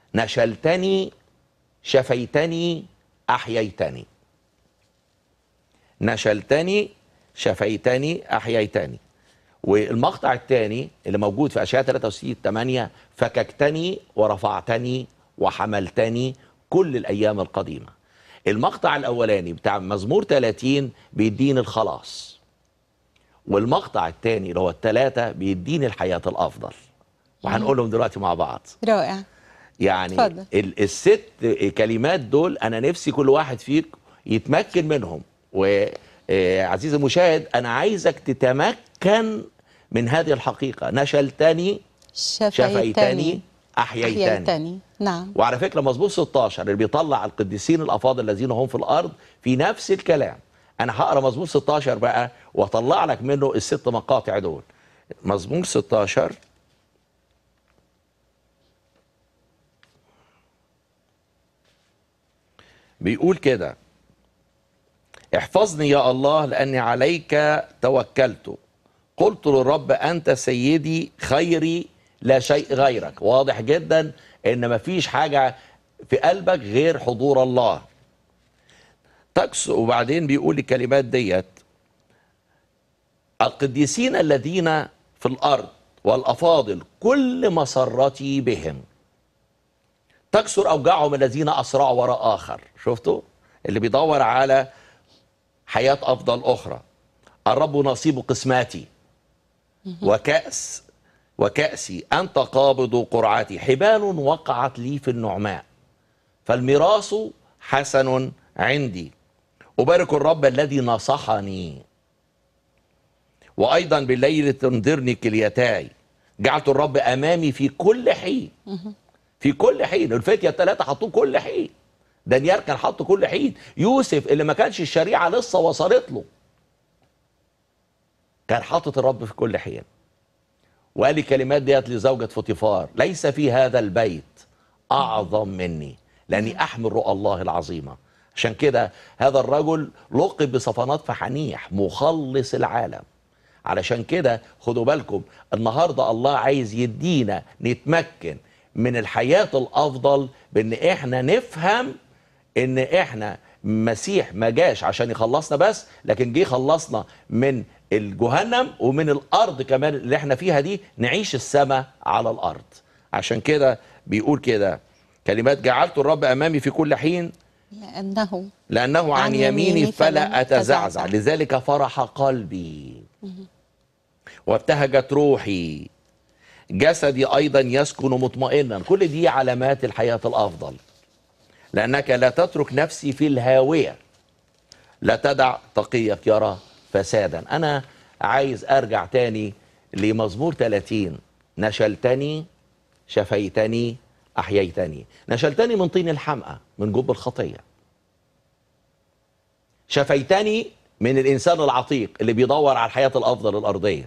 نشلتني شفيتني احييتني نشلتني شفيتني احييتني والمقطع الثاني اللي موجود في اشعياء 63 8 فككتني ورفعتني وحملتني كل الايام القديمه المقطع الاولاني بتاع مزمور 30 بيديني الخلاص والمقطع الثاني اللي هو الثلاثه بيديني الحياه الافضل وهنقولهم دلوقتي مع بعض رائع يعني اتفضل. ال- الست كلمات دول انا نفسي كل واحد فيك يتمكن منهم وعزيزي المشاهد انا عايزك تتمكن من هذه الحقيقه نشلتني شفيتني احييتني احييتني نعم وعلى فكره مزمور 16 اللي بيطلع القديسين الافاضل الذين هم في الارض في نفس الكلام انا هقرا مزمور 16 بقى واطلع لك منه الست مقاطع دول مزمور 16 بيقول كده احفظني يا الله لاني عليك توكلت قلت للرب انت سيدي خيري لا شيء غيرك واضح جدا ان مفيش حاجه في قلبك غير حضور الله تكس وبعدين بيقول الكلمات ديت القديسين الذين في الارض والافاضل كل مسرتي بهم تكسر اوجاعهم الذين اسرعوا وراء اخر شفتوا اللي بيدور على حياه افضل اخرى الرب نصيب قسماتي وكأس وكأسي أنت قابض قرعتي حبال وقعت لي في النعماء فالميراث حسن عندي أبارك الرب الذي نصحني وأيضا بالليل تنذرني كليتاي جعلت الرب أمامي في كل حين في كل حين الفتية الثلاثة حطوه كل حين دانيال كان حاطه كل حين يوسف اللي ما كانش الشريعة لسه وصلت له كان حاطط الرب في كل حين وقال لي الكلمات ديت لزوجة فوتيفار ليس في هذا البيت أعظم مني لاني احمل رؤى الله العظيمه عشان كده هذا الرجل لقب بصفنات فحنيح مخلص العالم علشان كده خدوا بالكم النهارده الله عايز يدينا نتمكن من الحياه الافضل بان احنا نفهم ان احنا مسيح ما جاش عشان يخلصنا بس لكن جه يخلصنا من الجهنم ومن الارض كمان اللي احنا فيها دي نعيش السماء على الارض عشان كده بيقول كده كلمات جعلت الرب امامي في كل حين لأنه لانه عن عن يميني يميني فلا فلا اتزعزع أتزعزع. لذلك فرح قلبي وابتهجت روحي جسدي ايضا يسكن مطمئنا كل دي علامات الحياه الافضل لانك لا تترك نفسي في الهاويه لا تدع تقيك يرى فسادا انا عايز ارجع تاني لمزمور 30 نشلتني شفيتني احييتني نشلتني من طين الحمقى من جب الخطيه شفيتني من الانسان العتيق اللي بيدور على الحياه الافضل الارضيه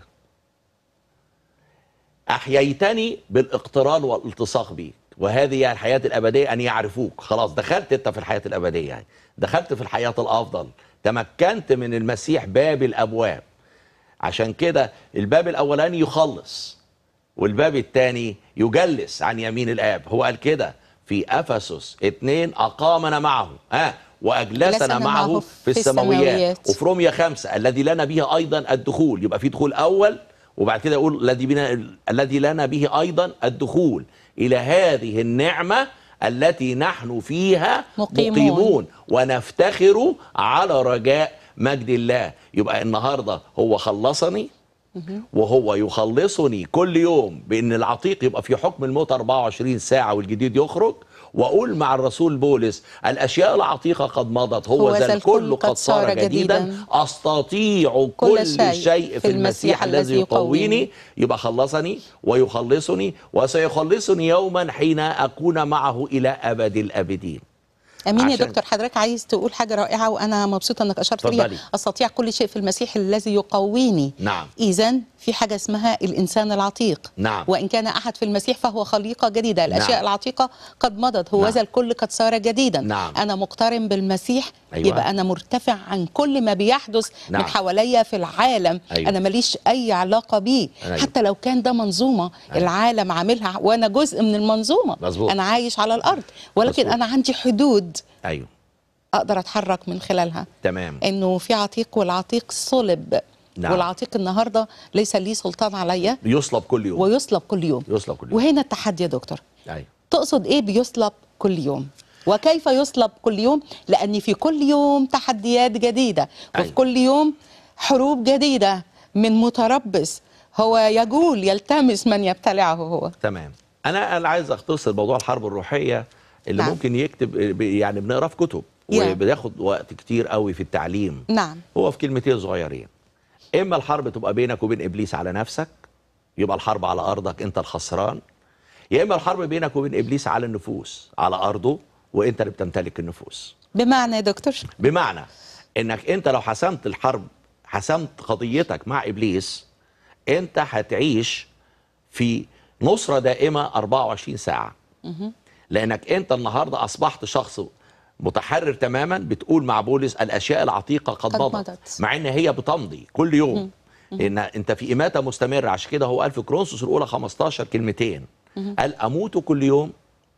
احييتني بالاقتران والالتصاق بيك وهذه هي الحياه الابديه ان يعرفوك خلاص دخلت انت في الحياه الابديه يعني دخلت في الحياه الافضل تمكنت من المسيح باب الابواب عشان كده الباب الاولاني يخلص والباب الثاني يجلس عن يمين الاب هو قال كده في افسس اتنين اقامنا معه ها واجلسنا أجلسنا معه معه في في السماويات السماويات. وفي روميا خمسة الذي لنا به ايضا الدخول يبقى في دخول اول وبعد كده يقول الذي بنا الذي لنا به ايضا الدخول الى هذه النعمه التي نحن فيها مقيمون. مقيمون ونفتخر على رجاء مجد الله يبقى النهارده هو خلصني وهو يخلصني كل يوم بان العتيق يبقى في حكم الموت 24 ساعه والجديد يخرج واقول مع الرسول بولس الاشياء العتيقه قد مضت هو, هو ذا ذا الكل الكل قد صار جديدا استطيع كل كل شيء شيء في المسيح الذي يقويني يبقى خلصني ويخلصني وسيخلصني يوما حين اكون معه الى ابد الابدين امين يا عشان- دكتور حضرتك عايز تقول حاجه رائعه وانا مبسوطه انك اشرت لي اتفضلي. استطيع كل شيء في المسيح الذي يقويني نعم. اذا في حاجه اسمها الانسان العتيق نعم. وان كان احد في المسيح فهو خليقه جديده الاشياء نعم. العتيقه قد مضت هو نعم. ذا الكل قد صار جديدا نعم. انا مقترن بالمسيح أيوة. يبقى انا مرتفع عن كل ما بيحدث نعم. من حواليا في العالم أيوة. انا ماليش اي علاقه بيه أيوة. حتى لو كان ده منظومه أيوة. العالم عاملها وانا جزء من المنظومه مظبوط. انا عايش على الارض ولكن مظبوط. انا عندي حدود ايوه اقدر اتحرك من خلالها تمام انه في عتيق والعتيق صلب نعم. والعتيق النهارده ليس ليه سلطان عليا يصلب كل يوم ويصلب كل يوم يصلب كل يوم وهنا التحدي يا دكتور ايوه تقصد ايه بيصلب كل يوم وكيف يصلب كل يوم لان في كل يوم تحديات جديده وفي أيوة. كل يوم حروب جديده من متربص هو يجول يلتمس من يبتلعه هو تمام انا انا عايز اختصر موضوع الحرب الروحيه اللي نعم. ممكن يكتب يعني بنقراه في كتب يا. وبياخد وقت كتير قوي في التعليم نعم هو في كلمتين صغيرين اما الحرب تبقى بينك وبين ابليس على نفسك يبقى الحرب على ارضك انت الخسران يا اما الحرب بينك وبين ابليس على النفوس على ارضه وانت اللي بتمتلك النفوس بمعنى يا دكتور بمعنى انك انت لو حسمت الحرب حسمت قضيتك مع ابليس انت هتعيش في نصرة دائمة 24 ساعة لانك انت النهاردة اصبحت شخص متحرر تماما بتقول مع بولس الاشياء العتيقة قد, قد مضت مضت. مع ان هي بتمضي كل يوم ان انت في اماتة مستمرة عشان كده هو قال في كرونسوس الاولى 15 كلمتين قال اموت كل يوم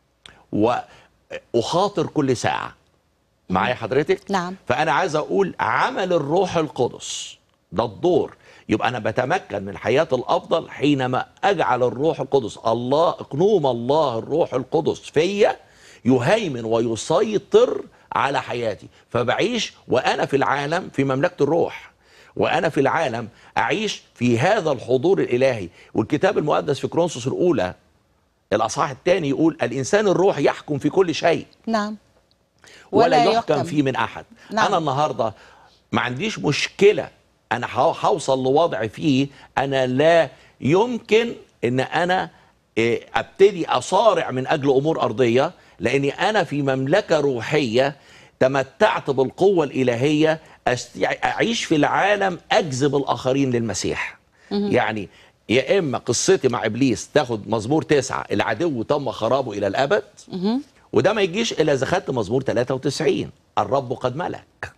واخاطر كل ساعة معايا حضرتك نعم. فانا عايز اقول عمل الروح القدس ده الدور يبقى انا بتمكن من الحياه الافضل حينما اجعل الروح القدس الله اقنوم الله الروح القدس فيا يهيمن ويسيطر على حياتي فبعيش وانا في العالم في مملكه الروح وانا في العالم اعيش في هذا الحضور الالهي والكتاب المقدس في كرونسوس الاولى الاصحاح الثاني يقول الانسان الروح يحكم في كل شيء نعم ولا, يحكم فيه من احد نعم. انا النهارده ما عنديش مشكله انا هو- هوصل لوضع فيه انا لا يمكن ان انا إيه، ابتدي اصارع من اجل امور ارضيه لاني انا في مملكه روحيه تمتعت بالقوه الالهيه أستع- اعيش في العالم اجذب الاخرين للمسيح يعني يا اما قصتي مع ابليس تاخد مزمور تسعة العدو تم خرابه الى الابد وده ما يجيش الا اذا خدت مزمور 93 الرب قد ملك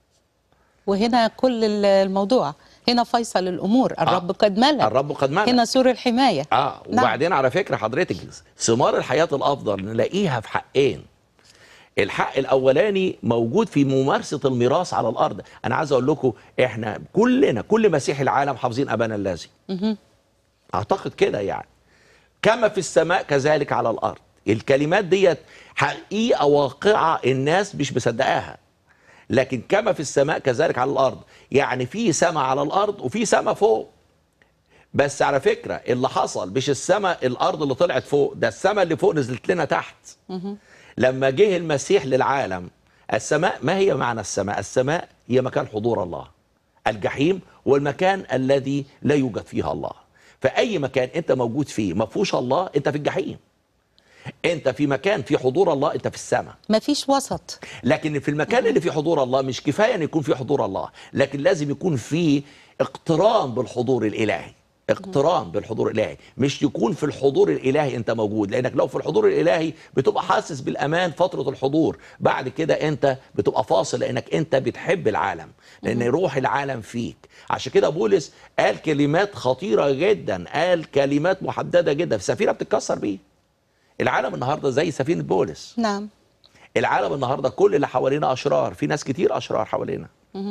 وهنا كل ال- الموضوع هنا فيصل الامور الرب قد ملك الرب قد ملك هنا سور الحمايه اه نعم. وبعدين على فكره حضرتك ثمار الحياه الافضل نلاقيها في حقين الحق الاولاني موجود في ممارسه الميراث على الارض انا عايز اقول لكم احنا كلنا كل مسيح العالم حافظين ابانا الذي اعتقد كده يعني كما في السماء كذلك على الارض الكلمات ديت حقيقه واقعه الناس مش مصدقاها لكن كما في السماء كذلك على الارض يعني في سماء على الارض وفي سماء فوق بس على فكره اللي حصل مش السماء الارض اللي طلعت فوق ده السماء اللي فوق نزلت لنا تحت لما جه المسيح للعالم السماء ما هي معنى السماء السماء هي مكان حضور الله الجحيم والمكان الذي لا يوجد فيها الله فأي مكان أنت موجود فيه ما فيهوش الله أنت في الجحيم أنت في مكان في حضور الله أنت في السماء مفيش وسط لكن في المكان اللي فيه حضور الله مش كفايه ان يكون فيه حضور الله لكن لازم يكون فيه اقتران بالحضور الالهي اقتران بالحضور الالهي مش يكون في الحضور الالهي انت موجود لانك لو في الحضور الالهي بتبقى حاسس بالامان فتره الحضور بعد كده انت بتبقى فاصل لانك انت بتحب العالم لان روح العالم فيك عشان كده بولس قال كلمات خطيره جدا قال كلمات محدده جدا في سفينه بتتكسر بيه العالم النهارده زي سفينه بولس نعم العالم النهارده كل اللي حوالينا اشرار في ناس كتير اشرار حوالينا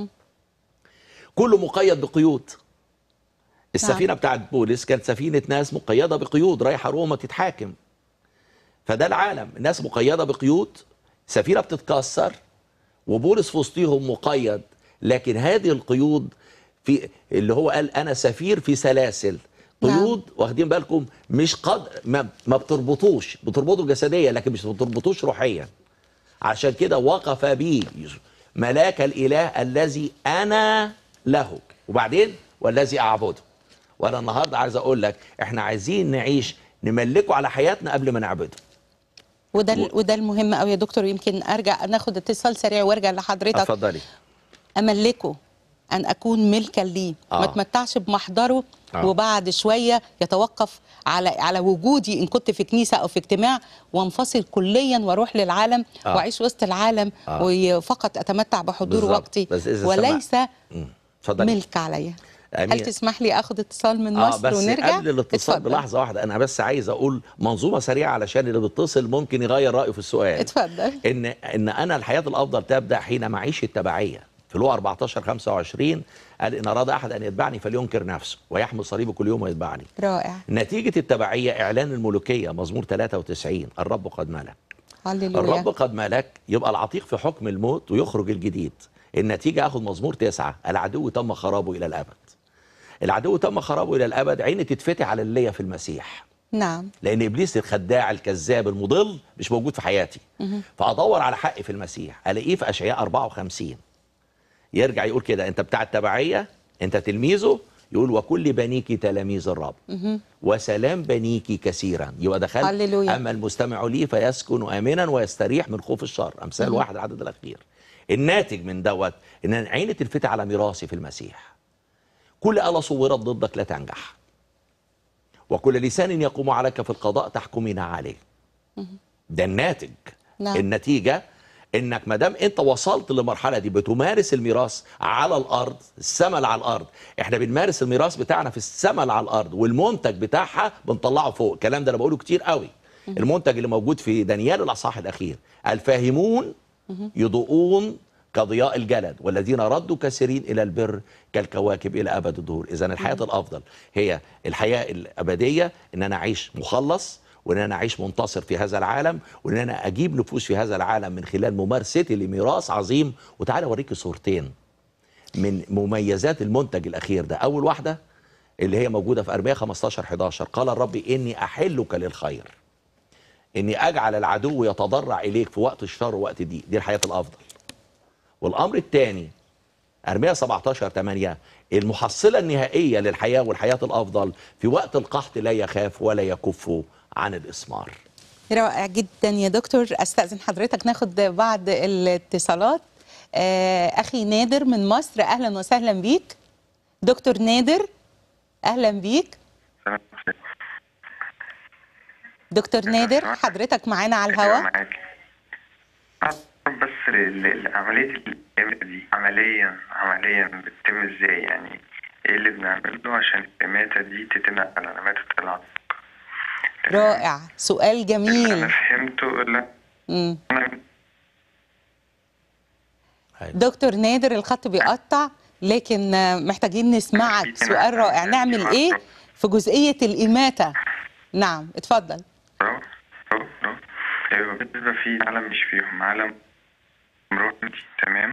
كله مقيد بقيود السفينه بتاعت بولس كانت سفينه ناس مقيده بقيود رايحه روما تتحاكم فده العالم الناس مقيده بقيود سفينه بتتكسر وبولس في وسطهم مقيد لكن هذه القيود في اللي هو قال انا سفير في سلاسل نعم. قيود واخدين بالكم مش قد ما, ما بتربطوش بتربطوا جسديا لكن مش بتربطوش روحيا عشان كده وقف بي ملاك الاله الذي انا له وبعدين والذي اعبده وانا النهارده عايز اقول لك احنا عايزين نعيش نملكه على حياتنا قبل ما نعبده وده ال- وده المهم قوي يا دكتور يمكن ارجع ناخد اتصال سريع وارجع لحضرتك اتفضلي املكه ان اكون ملكا ليه آه. ما اتمتعش بمحضره آه. وبعد شويه يتوقف على على وجودي ان كنت في كنيسه او في اجتماع وانفصل كليا واروح للعالم آه. واعيش وسط العالم آه. وفقط اتمتع بحضور بالظبط. وقتي بس إذا وليس مم. اتفضلي ملك عليا أمين. هل تسمح لي اخد اتصال من اه مصر بس ونرجع قبل الاتصال اتفضل. بلحظه واحده انا بس عايز اقول منظومه سريعه علشان اللي بيتصل ممكن يغير رايه في السؤال اتفضل ان ان انا الحياه الافضل تبدا حين معيش التبعيه في لو 14 25 قال ان اراد احد ان يتبعني فلينكر نفسه ويحمل صليبه كل يوم ويتبعني رائع نتيجه التبعيه اعلان الملوكيه مزمور 93 الرب قد ملك هللويا الرب قد ملك يبقى العتيق في حكم الموت ويخرج الجديد النتيجه اخذ مزمور تسعة العدو تم خرابه الى الابد العدو تم خرابه الى الابد عيني تتفتح على اللي ليا في المسيح نعم لان ابليس الخداع الكذاب المضل مش موجود في حياتي فادور على حقي في المسيح الاقيه في اشعياء 54 يرجع يقول كده انت بتاع التبعيه انت تلميذه يقول وكل بنيك تلاميذ الرب وسلام بنيك كثيرا يبقى دخل هللويا. اما المستمع لي فيسكن امنا ويستريح من خوف الشر امثال واحد العدد الاخير الناتج من دوت ان عيني تلفتح على ميراثي في المسيح كل آلة صورت ضدك لا تنجح وكل لسان يقوم عليك في القضاء تحكمين عليه ده الناتج نعم. النتيجة انك ما دام انت وصلت للمرحله دي بتمارس الميراث على الارض السما اللي على الارض احنا بنمارس الميراث بتاعنا في السما اللي على الارض والمنتج بتاعها بنطلعه فوق الكلام ده انا بقوله كتير قوي المنتج اللي موجود في دانيال الاصحاح الاخير الفاهمون يضوءون كضياء الجلد والذين ردوا كثيرين الى البر كالكواكب الى ابد الدهور اذا الحياه الافضل هي الحياه الابديه ان انا اعيش مخلص وان انا اعيش منتصر في هذا العالم وان انا اجيب نفوس في هذا العالم من خلال ممارستي لميراث عظيم وتعالى اوريك صورتين من مميزات المنتج الاخير ده اول واحده اللي هي موجوده في ارميه 15 11 قال الرب اني احلك للخير اني اجعل العدو يتضرع اليك في وقت الشر ووقت دي دي الحياه الافضل والامر الثاني ارميه 17 8 المحصله النهائيه للحياه والحياه الافضل في وقت القحط لا يخاف ولا يكف عن الاسمار رائع جدا يا دكتور استاذن حضرتك ناخد بعض الاتصالات آه، اخي نادر من مصر اهلا وسهلا بيك دكتور نادر اهلا بيك دكتور نادر حضرتك معانا على أيوة الهواء معاك بس ال- ال- عملية الإماتة دي عمليا عمليا بتتم ازاي يعني ايه اللي بنعمله عشان الإماتة دي تتم على إماتة العضل رائع سؤال أنا جميل فهمته لا مم. أنا دكتور نادر الخط بيقطع لكن آه، محتاجين نسمعك سؤال رائع نعمل ايه في جزئية الإماتة نعم اتفضل رو رو رو ايوه بالنسبة في عالم مش فيهم عالم روحي تمام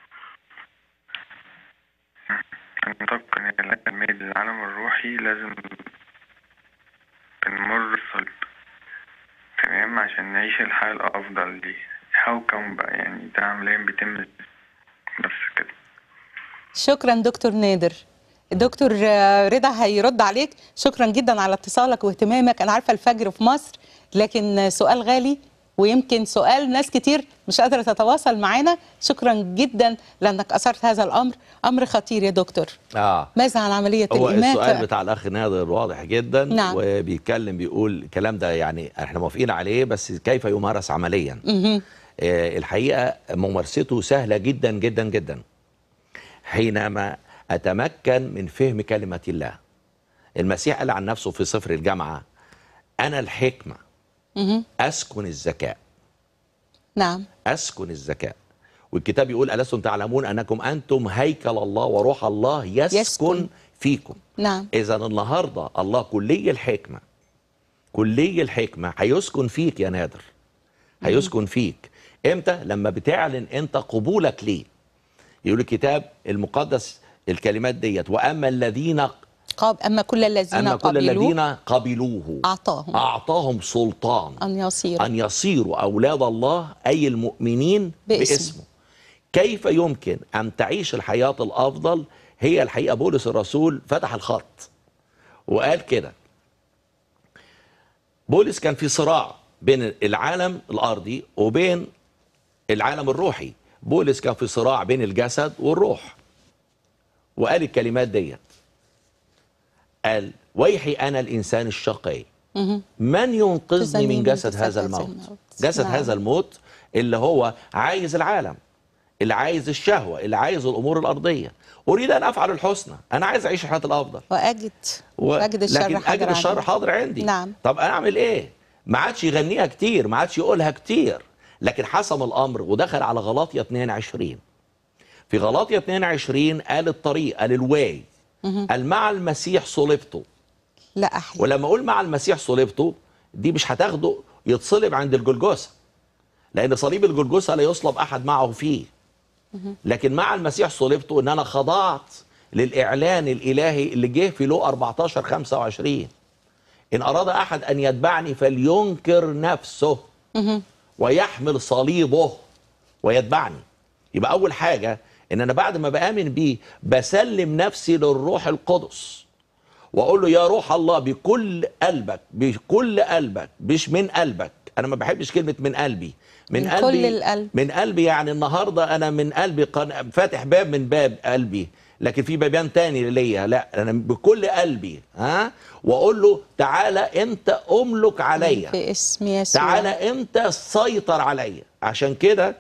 ننتقل إلى الميل العالم الروحي لازم بنمر الصلب تمام عشان نعيش الحياة الأفضل دي هاو كم بقى يعني ده عمليا بيتم بس كده شكرا دكتور نادر دكتور آه، رضا هيرد عليك شكرا جدا على اتصالك واهتمامك انا عارفه الفجر في مصر لكن آه، سؤال غالي ويمكن سؤال ناس كتير مش قادره تتواصل معانا شكرا جدا لانك اثرت هذا الامر امر خطير يا دكتور اه ماذا عن عمليه هو السؤال الاماته بتاع الاخ نادر واضح جدا نعم. وبيتكلم بيقول الكلام ده يعني احنا موافقين عليه بس كيف يمارس عمليا مهم. آه، الحقيقه ممارسته سهله جدا جدا جدا حينما اتمكن من فهم كلمه الله المسيح قال عن نفسه في سفر الجامعه انا الحكمه مهم. اسكن الذكاء نعم اسكن الذكاء والكتاب يقول الستم تعلمون انكم انتم هيكل الله وروح الله يسكن, يسكن. يسكن فيكم نعم اذا النهارده الله كلي الحكمه كلي الحكمه هيسكن فيك يا نادر هيسكن فيك امتى لما بتعلن انت قبولك ليه يقول الكتاب المقدس الكلمات ديت واما الذين قاب اما كل الذين اما كل قبلوا الذين قبلوه اعطاهم اعطاهم سلطان ان يصيروا أن يصيروا أولاد الله أي المؤمنين باسمه. باسمه, باسمه. كيف يمكن أن تعيش الحياة الأفضل هي الحقيقة بولس الرسول فتح الخط وقال كده بولس كان في صراع بين العالم الأرضي وبين العالم الروحي بولس كان في صراع بين الجسد والروح وقال الكلمات ديت قال ويحي أنا الإنسان الشقي مهم. من ينقذني تزني من من جسد جسد هذا هذا الموت الموت. جسد نعم. هذا الموت اللي هو عايز العالم اللي عايز الشهوة اللي عايز الأمور الأرضية أريد أن أفعل الحسنى أنا عايز أعيش الحياة الأفضل واجد و... واجد الشر لكن حاضر أجد الشر عندي. حاضر عندي نعم. طب أنا أعمل إيه ما عادش يغنيها كتير ما عادش يقولها كتير لكن حسم الأمر ودخل على غلاطية 22 في غلاطية 22 قال الطريق قال الواي قال مع المسيح صلبته لا احيا ولما اقول مع المسيح صلبته دي مش هتاخده يتصلب عند الجلجوسه لان صليب الجلجوسه لا يصلب احد معه فيه لكن مع المسيح صلبته ان انا خضعت للاعلان الالهي اللي جه في لو 14 25 ان اراد احد ان يتبعني فلينكر نفسه ويحمل صليبه ويتبعني يبقى اول حاجه ان انا بعد ما بامن بيه بسلم نفسي للروح القدس واقول له يا روح الله بكل قلبك بكل قلبك مش من قلبك انا ما بحبش كلمه من قلبي من, من قلبي كل القلب. من قلبي يعني النهارده انا من قلبي قن... فاتح باب من باب قلبي لكن في بابان تاني ليا لا انا بكل قلبي ها واقول له تعالى انت املك عليا باسم يسوع تعالى انت سيطر عليا عشان كده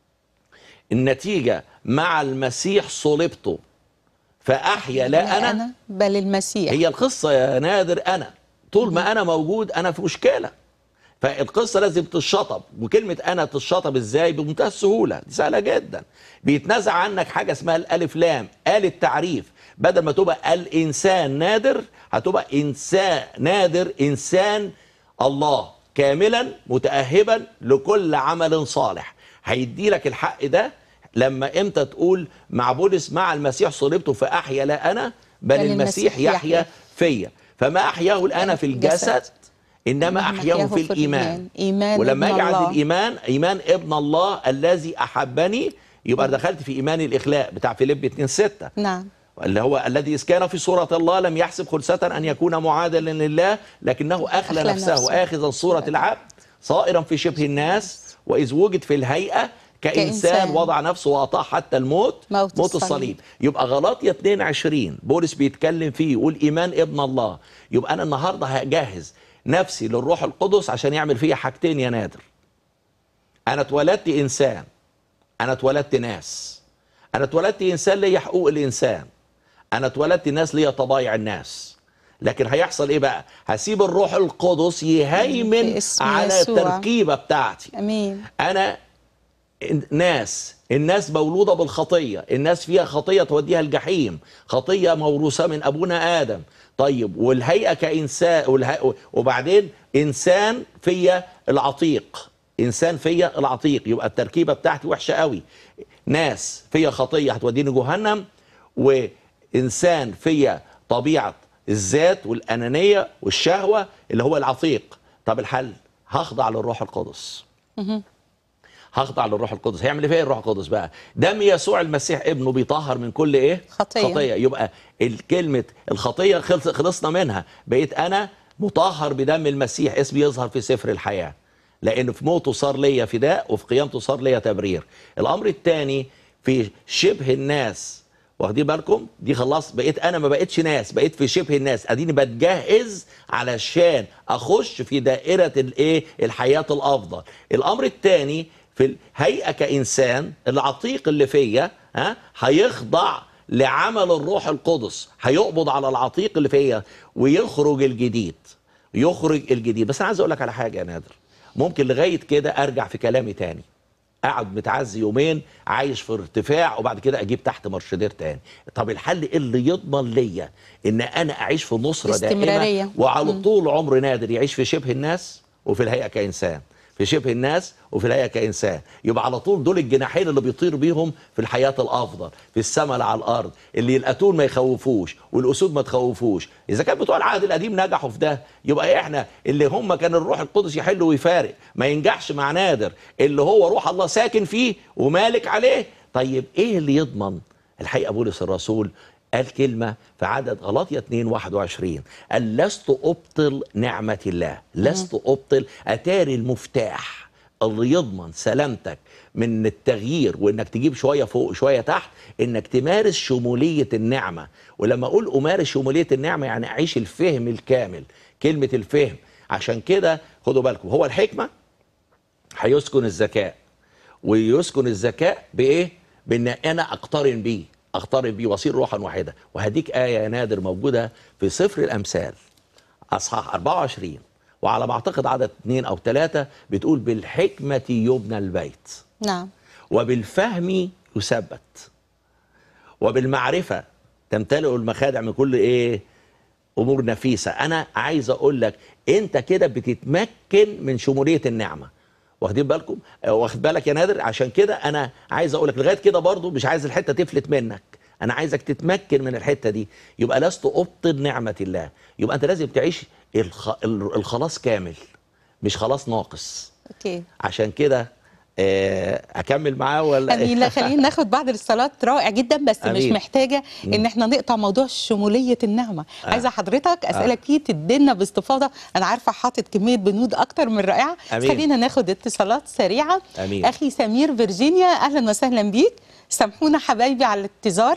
النتيجه مع المسيح صلبته فاحيا لا انا, أنا بل المسيح هي القصة يا نادر أنا طول ما أنا موجود أنا في مشكلة فالقصة لازم تتشطب وكلمة أنا تتشطب إزاي بمنتهى السهولة دي سهلة جدا بيتنازع عنك حاجة اسمها الألف لام آل التعريف بدل ما تبقى الإنسان نادر هتبقى إنسان نادر إنسان الله كاملا متأهبا لكل عمل صالح هيدي لك الحق ده لما امتى تقول مع بولس مع المسيح صلبته فأحيا لا أنا بل بل المسيح المسيح يحيا يحيا. فيا فما أحياه الآن في الجسد إنما إنما أحياه أحياه في في الإيمان الإيمان. إيمان ولما ابن أجي عند الله. الإيمان إيمان ابن الله الذي أحبني يبقى دخلت في إيمان الإخلاء بتاع فيليب 2 6 نعم اللي هو الذي إذ كان في صورة الله لم يحسب خلسة أن يكون معادلا لله لكنه أخلى أخلى نفسه نفسه. آخذا صورة العبد صائرا في شبه الناس وإذ وجد في الهيئة كإنسان كإنسان. وضع نفسه وأطاع حتى الموت موت موت الصليب. الصليب يبقى غلاطية 22 بولس بيتكلم فيه يقول إيمان ابن الله يبقى أنا النهاردة هجهز نفسي للروح القدس عشان يعمل فيا حاجتين يا نادر انا اتولدت انسان انا اتولدت ناس انا اتولدت انسان ليا حقوق الانسان انا اتولدت ناس ليا طبايع الناس لكن هيحصل ايه بقى هسيب الروح القدس يهيمن في اسم على يسوع. التركيبه بتاعتي امين انا ناس الناس مولوده بالخطيه الناس فيها خطيه توديها الجحيم خطيه موروثه من ابونا ادم طيب والهيئه كانسان والهي... وبعدين انسان فيا العتيق انسان فيا العتيق يبقى التركيبه بتاعتي وحشه قوي ناس فيا خطيه هتوديني جهنم وانسان فيا طبيعه الذات والانانيه والشهوه اللي هو العتيق طب الحل هخضع للروح القدس هخضع للروح القدس هيعمل ايه فيا الروح القدس بقى دم يسوع المسيح ابنه بيطهر من كل ايه خطية. خطيه يبقى الكلمه الخطيه خلص خلصنا منها بقيت انا مطهر بدم المسيح اسمي يظهر في سفر الحياه لان في موته صار ليا فداء وفي قيامته صار ليا تبرير الامر الثاني في شبه الناس واخدين بالكم دي خلاص بقيت انا ما بقتش ناس بقيت في شبه الناس اديني بتجهز علشان اخش في دائره الايه الحياه الافضل الامر الثاني في الهيئه كانسان العتيق اللي فيا ها هيخضع لعمل الروح القدس هيقبض على العتيق اللي فيا ويخرج الجديد يخرج الجديد بس انا عايز اقول لك على حاجه يا نادر ممكن لغايه كده ارجع في كلامي تاني اقعد متعزي يومين عايش في ارتفاع وبعد كده اجيب تحت مرشدير تاني طب الحل ايه اللي يضمن ليا ان انا اعيش في نصره استمرارية. دائمه وعلى طول عمر نادر يعيش في شبه الناس وفي الهيئه كانسان في شبه الناس وفي الهيئه كانسان يبقى على طول دول الجناحين اللي بيطير بيهم في الحياه الافضل في السماء اللي على الارض اللي الاتون ما يخوفوش والاسود ما تخوفوش اذا كان بتوع العهد القديم نجحوا في ده يبقى احنا اللي هم كان الروح القدس يحل ويفارق ما ينجحش مع نادر اللي هو روح الله ساكن فيه ومالك عليه طيب ايه اللي يضمن الحقيقه بولس الرسول قال كلمة في عدد غلاطية 2 21 قال لست أبطل نعمة الله لست أبطل أتاري المفتاح اللي يضمن سلامتك من التغيير وانك تجيب شويه فوق شويه تحت انك تمارس شموليه النعمه ولما اقول امارس شموليه النعمه يعني اعيش الفهم الكامل كلمه الفهم عشان كده خدوا بالكم هو الحكمه هيسكن الذكاء ويسكن الذكاء بايه بان انا اقترن بيه اقترن بيه واصير روحا واحده وهديك ايه يا نادر موجوده في سفر الامثال اصحاح 24 وعلى ما اعتقد عدد اثنين او ثلاثه بتقول بالحكمه يبنى البيت نعم وبالفهم يثبت وبالمعرفه تمتلئ المخادع من كل ايه امور نفيسه انا عايز اقول لك انت كده بتتمكن من شموليه النعمه واخدين بالكم آه، واخد بالك يا نادر عشان كده انا عايز اقول لك لغايه كده برضو مش عايز الحته تفلت منك انا عايزك تتمكن من الحته دي يبقى لست ابطل نعمه الله يبقى انت لازم تعيش الخ... ال- الخلاص كامل مش خلاص ناقص اوكي عشان كده آه، اكمل معاه ولا امين لا خلينا ناخد بعد الصلاه رائع جدا بس مش أمين. محتاجه ان احنا نقطع موضوع شموليه النعمه عايزه حضرتك اسالك فيه تدينا باستفاضه انا عارفه حاطط كميه بنود اكتر من رائعه بس أمين. خلينا ناخد اتصالات سريعه أمين. اخي سمير فيرجينيا اهلا وسهلا بيك سامحونا حبايبي على الانتظار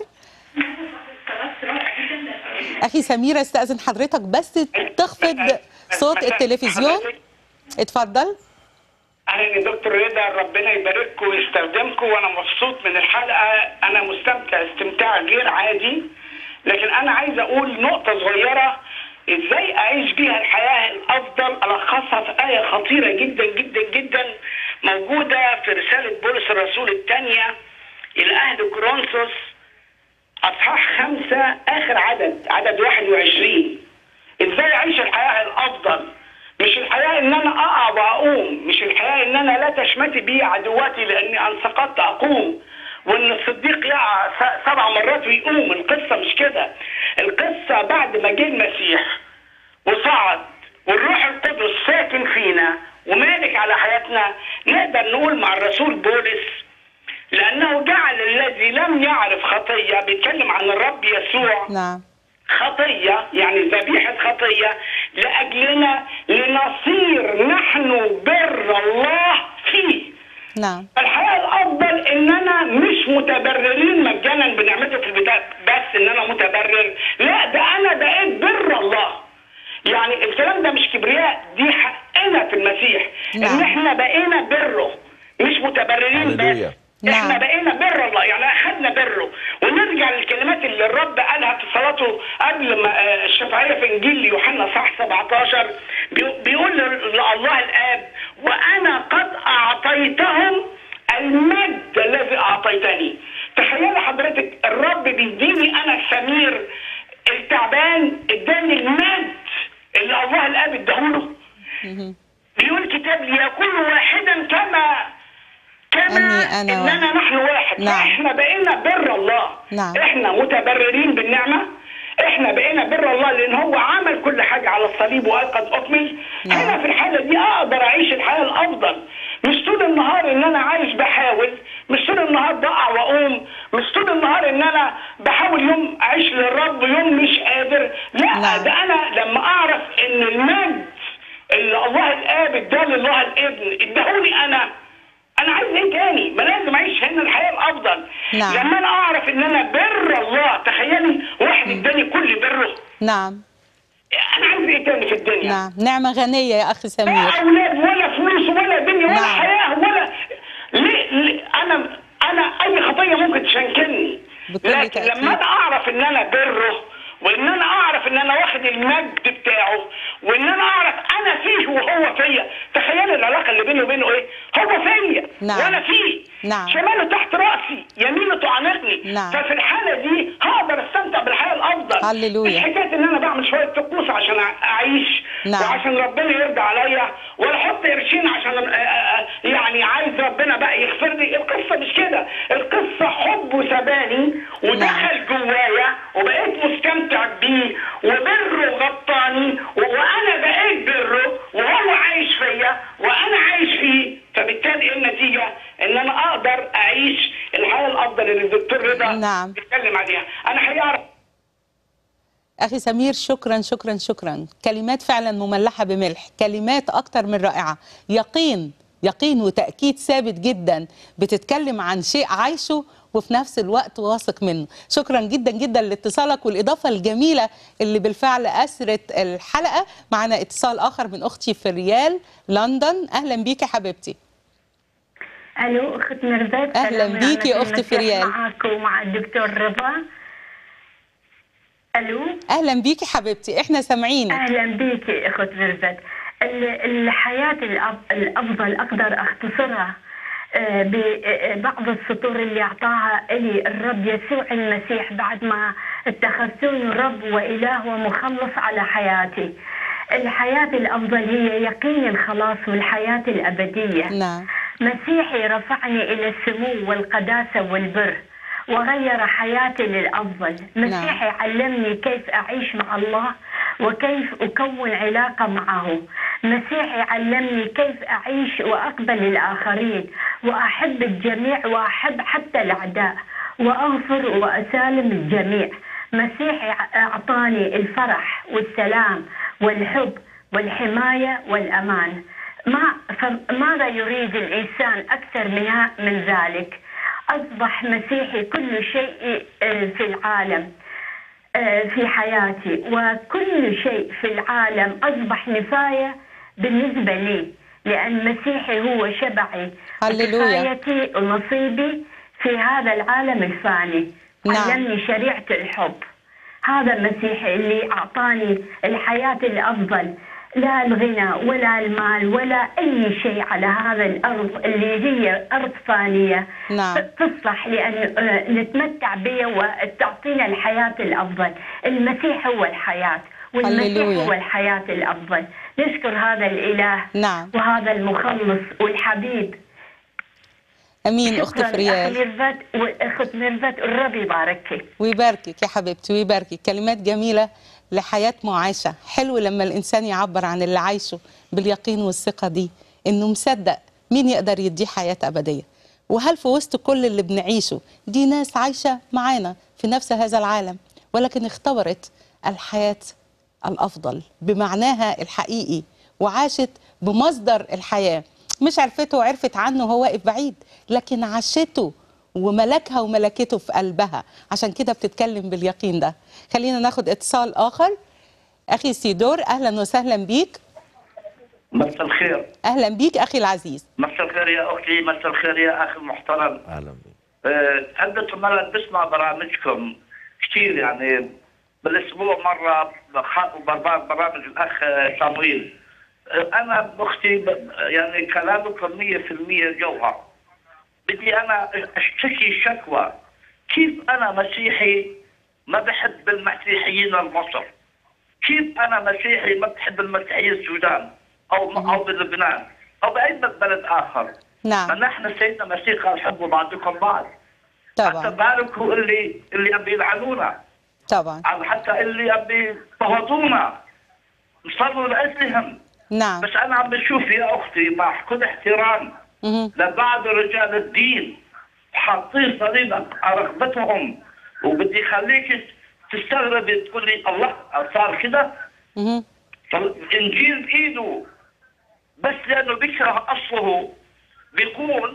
اخي سمير استاذن حضرتك بس تخفض صوت التلفزيون اتفضل اهلا يا دكتور رضا ربنا يبارككم ويستخدمكم وانا مبسوط من الحلقه انا مستمتع استمتاع غير عادي لكن انا عايز اقول نقطه صغيره ازاي اعيش بيها الحياه الافضل الخصها في ايه خطيره جدا جدا جدا موجوده في رساله بولس الرسول الثانيه الى اهل كورنثوس اصحاح خمسه اخر عدد عدد 21 ازاي اعيش الحياه الافضل مش الحياه ان انا اقع واقوم مش الحياه ان انا لا تشمتي بي عدواتي لاني ان سقطت اقوم وان الصديق يقع س- سبع مرات ويقوم القصه مش كده القصه بعد ما جه المسيح وصعد والروح القدس ساكن فينا ومالك على حياتنا نقدر نقول مع الرسول بولس لانه جعل الذي لم يعرف خطيه بيتكلم عن الرب يسوع نعم خطية يعني ذبيحة خطية لأجلنا لنصير نحن بر الله فيه نعم الحياة الأفضل إننا مش متبررين مجانا بنعمته في البداية بس إن أنا متبرر لا ده أنا بقيت بر الله يعني الكلام ده مش كبرياء دي حقنا في المسيح نعم. إن إحنا بقينا بره مش متبررين بس هللويا. احنا نعم. بقينا بر الله يعني اخذنا بره ونرجع للكلمات اللي الرب قالها في صلاته قبل ما آه، الشفاعيه في انجيل يوحنا صح 17 بي- بيقول لله الاب وانا قد اعطيتهم المجد الذي اعطيتني تخيل حضرتك الرب بيديني انا سمير التعبان اداني المجد اللي الله الاب اداهوله بيقول كتاب ليكون واحدا كما كما أني أنا واحد. اننا نحن واحد نعم. احنا بقينا بر الله نعم. احنا متبررين بالنعمه احنا بقينا بر الله لان هو عمل كل حاجه على الصليب وقال قد اكمل نعم. انا في الحاله دي اقدر اعيش الحياه الافضل مش طول النهار ان انا عايش بحاول مش طول النهار بقع واقوم مش طول النهار ان انا بحاول يوم اعيش للرب يوم مش قادر لا نعم. ده انا لما اعرف ان المجد اللي الله الاب اداه لله الابن اداهوني انا انا عايز ايه تاني ما لازم اعيش هنا الحياه الافضل نعم. لما انا اعرف ان انا بر الله تخيلي واحد اداني كل بره نعم انا عايز ايه تاني في الدنيا نعم نعمة غنية يا أخي سمير لا اولاد ولا فلوس ولا دنيا ولا نعم. حياه ولا ليه, ليه انا انا اي خطيه ممكن تشنكلني بكل لكن تأكيد. لما انا اعرف ان انا بره وان انا اعرف ان انا واخد المجد بتاعه وان انا اعرف انا فيه وهو فيا تخيل العلاقه اللي بيني وبينه ايه هو فيا نعم. وانا فيه نعم. شماله تحت راسي يمينه تعانقني نعم. ففي الحاله دي هقدر استمتع بالحياه الافضل هللويا. مش حكايه ان انا بعمل شويه طقوس عشان أع- اعيش نعم. وعشان ربنا يرضى عليا ولا احط قرشين عشان آه، آه، يعني عايز ربنا بقى يغفر لي القصه مش كده القصه حب وسباني ودخل جوايا وبقيت مستمتع بيه وبره غطاني و- وانا بقيت بره وهو عايش فيا وانا عايش فيه فبالتالي ايه النتيجه ان انا اقدر اعيش الحياه الافضل اللي الدكتور رضا نعم. بيتكلم عليها انا هيعرف أخي سمير شكرا شكرا شكرا كلمات فعلا مملحة بملح كلمات أكتر من رائعة يقين يقين وتأكيد ثابت جدا بتتكلم عن شيء عايشه وفي نفس الوقت واثق منه شكرا جدا جدا لاتصالك والإضافة الجميلة اللي بالفعل أسرت الحلقة معنا اتصال آخر من أختي في ريال لندن أهلا بيكي حبيبتي الو اخت ميرفت أهلاً سلام بيكي عليكم. أختي في المسيح ريال. معاك ومع الدكتور رضا الو أهلا بيكي حبيبتي إحنا سامعينك اهلا بيكي اخت ميرفت ال- الحياه الأب- الافضل اقدر اختصرها آه، ببعض السطور اللي اعطاها لي الرب يسوع المسيح بعد ما اتخذتوني رب واله ومخلص على حياتي الحياه الافضل هي يقين الخلاص والحياه الابديه نعم مسيحي رفعني إلى السمو والقداسة والبر وغير حياتي للأفضل مسيحي علمني كيف أعيش مع الله وكيف أكون علاقة معه مسيحي علمني كيف أعيش وأقبل الآخرين وأحب الجميع وأحب حتى الأعداء وأغفر وأسالم الجميع مسيحي أعطاني الفرح والسلام والحب والحماية والأمان ما فماذا يريد الإنسان أكثر منها من ذلك أصبح مسيحي كل شيء آه، في العالم آه، في حياتي وكل شيء في العالم أصبح نفاية بالنسبة لي لأن مسيحي هو شبعي هللويا. وكفايتي ونصيبي في هذا العالم الفاني نعم. علمني شريعة الحب هذا المسيحي اللي أعطاني الحياة الأفضل لا الغنى ولا المال ولا أي شيء على هذا الأرض اللي هي أرض فانية نعم. تصلح لأن آه، نتمتع بها وتعطينا الحياة الأفضل المسيح هو الحياة والمسيح هللويا. هو الحياة الأفضل نشكر هذا الإله نعم. وهذا المخلص والحبيب أمين أخت شكرا فريال أخت ميرفت وأخت ميرفت الرب يباركك ويباركك يا حبيبتي ويباركك كلمات جميلة لحياة معاشة حلو لما الإنسان يعبر عن اللي عايشه باليقين والثقة دي إنه مصدق مين يقدر يديه حياة أبدية وهل في وسط كل اللي بنعيشه دي ناس عايشة معانا في نفس هذا العالم ولكن اختبرت الحياة الأفضل بمعناها الحقيقي وعاشت بمصدر الحياة مش عرفته وعرفت عنه وهو واقف بعيد لكن عاشته وملكها وملكته في قلبها عشان كده بتتكلم باليقين ده خلينا ناخد اتصال آخر أخي سيدور أهلا وسهلا بيك مساء الخير أهلا بيك أخي العزيز مساء الخير يا اختي مساء الخير يا اخي المحترم اهلا بك آه، عدة مرات بسمع برامجكم كثير يعني بالاسبوع مره بخ- بربا- برامج الاخ صمويل آه، انا اختي ب- يعني كلامكم 100% جوهر بدي انا اشتكي شكوى كيف انا مسيحي ما بحب المسيحيين المصر كيف انا مسيحي ما بحب المسيحيين السودان او او بلبنان او باي بلد اخر نعم نحن سيدنا مسيح قال حبوا بعضكم بعض حتى طبعا باركوا اللي اللي عم يلعنونا طبعا أو حتى اللي عم يضطهدونا نصلوا لاجلهم نعم بس انا عم بشوف يا اختي مع كل احترام مهم. لبعض رجال الدين حاطين صليب على رقبتهم وبدي خليك تستغربي تقول لي الله صار كده مهم. الانجيل بايده بس لانه بيكره اصله بيقول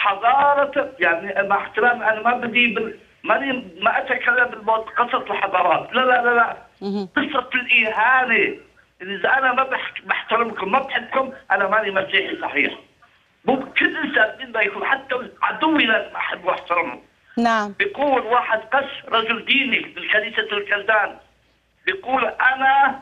حضاره يعني مع احترام انا ما بدي بال... ماني ما اتكلم بالقصه الحضارات لا لا لا لا مهم. قصه الاهانه اذا انا ما بح- بحترمكم ما بحبكم انا ماني مسيحي صحيح مو كل انسان بده يكون حتى عدوي لازم احب واحترمه نعم بيقول واحد قس رجل ديني بالكنيسة الكلدان بيقول أنا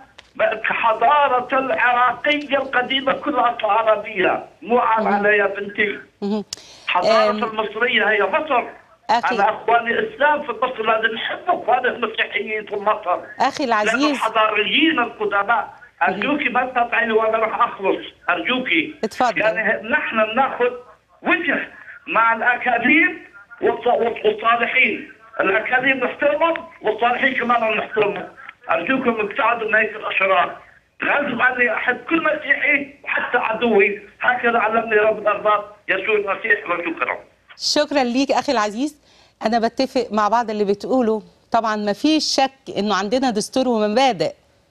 كحضارة العراقية القديمة كلها عربية مو عام علي يا بنتي مهم. حضارة أم، المصرية هي مصر أخي. أنا أخواني الإسلام في مصر لازم نحب أخواني المسيحيين في مصر أخي لأنهم العزيز حضاريين القدماء أرجوكي ما تقطعيني وأنا راح أخلص أرجوكي اتفضل. يعني نحن بناخذ وجه مع الأكاذيب والص- والصالحين الأكاذيب نحترمهم والصالحين كمان نحترمهم أرجوكم ابتعدوا من هيك الأشرار غصب عني أحب كل مسيحي وحتى عدوي هكذا علمني رب الأرباب يسوع المسيح وشكرا شكرا ليك اخي العزيز انا بتفق مع بعض اللي بتقوله طبعا ما فيش شك انه عندنا دستور ومبادئ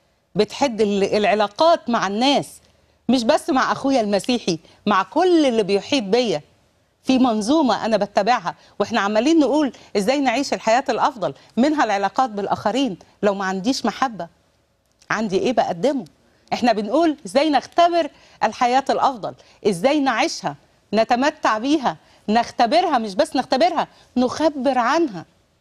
بتحد ال- العلاقات مع الناس مش بس مع اخويا المسيحي مع كل اللي بيحيط بيا في منظومه انا بتبعها واحنا عمالين نقول ازاي نعيش الحياه الافضل منها العلاقات بالاخرين لو ما عنديش محبه عندي ايه بقدمه احنا بنقول ازاي نختبر الحياة الافضل ازاي نعيشها نتمتع بيها نختبرها مش بس نختبرها نخبر عنها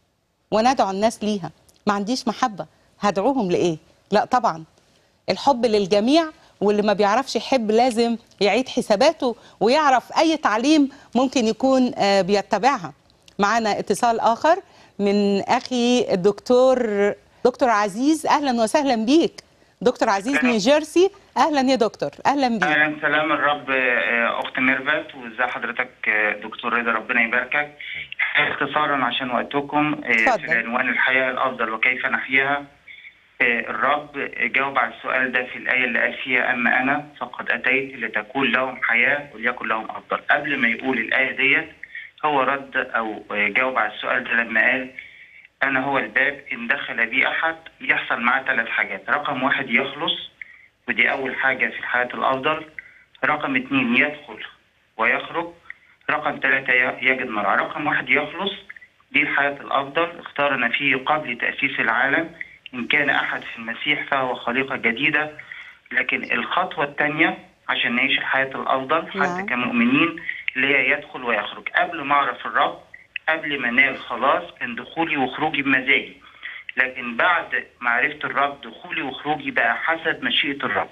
وندعو الناس ليها ما عنديش محبة هدعوهم لإيه لا طبعا الحب للجميع واللي ما بيعرفش يحب لازم يعيد حساباته ويعرف أي تعليم ممكن يكون آه، بيتبعها معانا اتصال آخر من أخي الدكتور دكتور عزيز أهلا وسهلا بيك دكتور عزيز من جيرسي أهلا يا دكتور أهلا بيك اهلا سلام الرب آه، اخت ميرفت وازي حضرتك آه، دكتور رضا ربنا يباركك اختصارا عشان وقتكم آه، اتفضل. في عنوان الحياه الافضل وكيف نحياها آه، الرب جاوب على السؤال ده في الايه اللي قال فيها اما انا فقد اتيت لتكون لهم حياه وليكن لهم افضل قبل ما يقول الايه ديت هو رد او آه، جاوب على السؤال ده لما قال انا هو الباب ان دخل بي احد يحصل معاه ثلاث حاجات رقم واحد يخلص ودي أول حاجة في الحياة الأفضل رقم اتنين يدخل ويخرج رقم ثلاثة ي- يجد مرعى رقم واحد يخلص دي الحياة الأفضل اختارنا فيه قبل تأسيس العالم إن كان أحد في المسيح فهو خليقة جديدة لكن الخطوة الثانية عشان نعيش الحياة الأفضل حتى نعم. كمؤمنين اللي هي يدخل ويخرج قبل ما أعرف الرب قبل ما انال خلاص كان دخولي وخروجي بمزاجي لكن بعد معرفة الرب دخولي وخروجي بقى حسب مشيئة الرب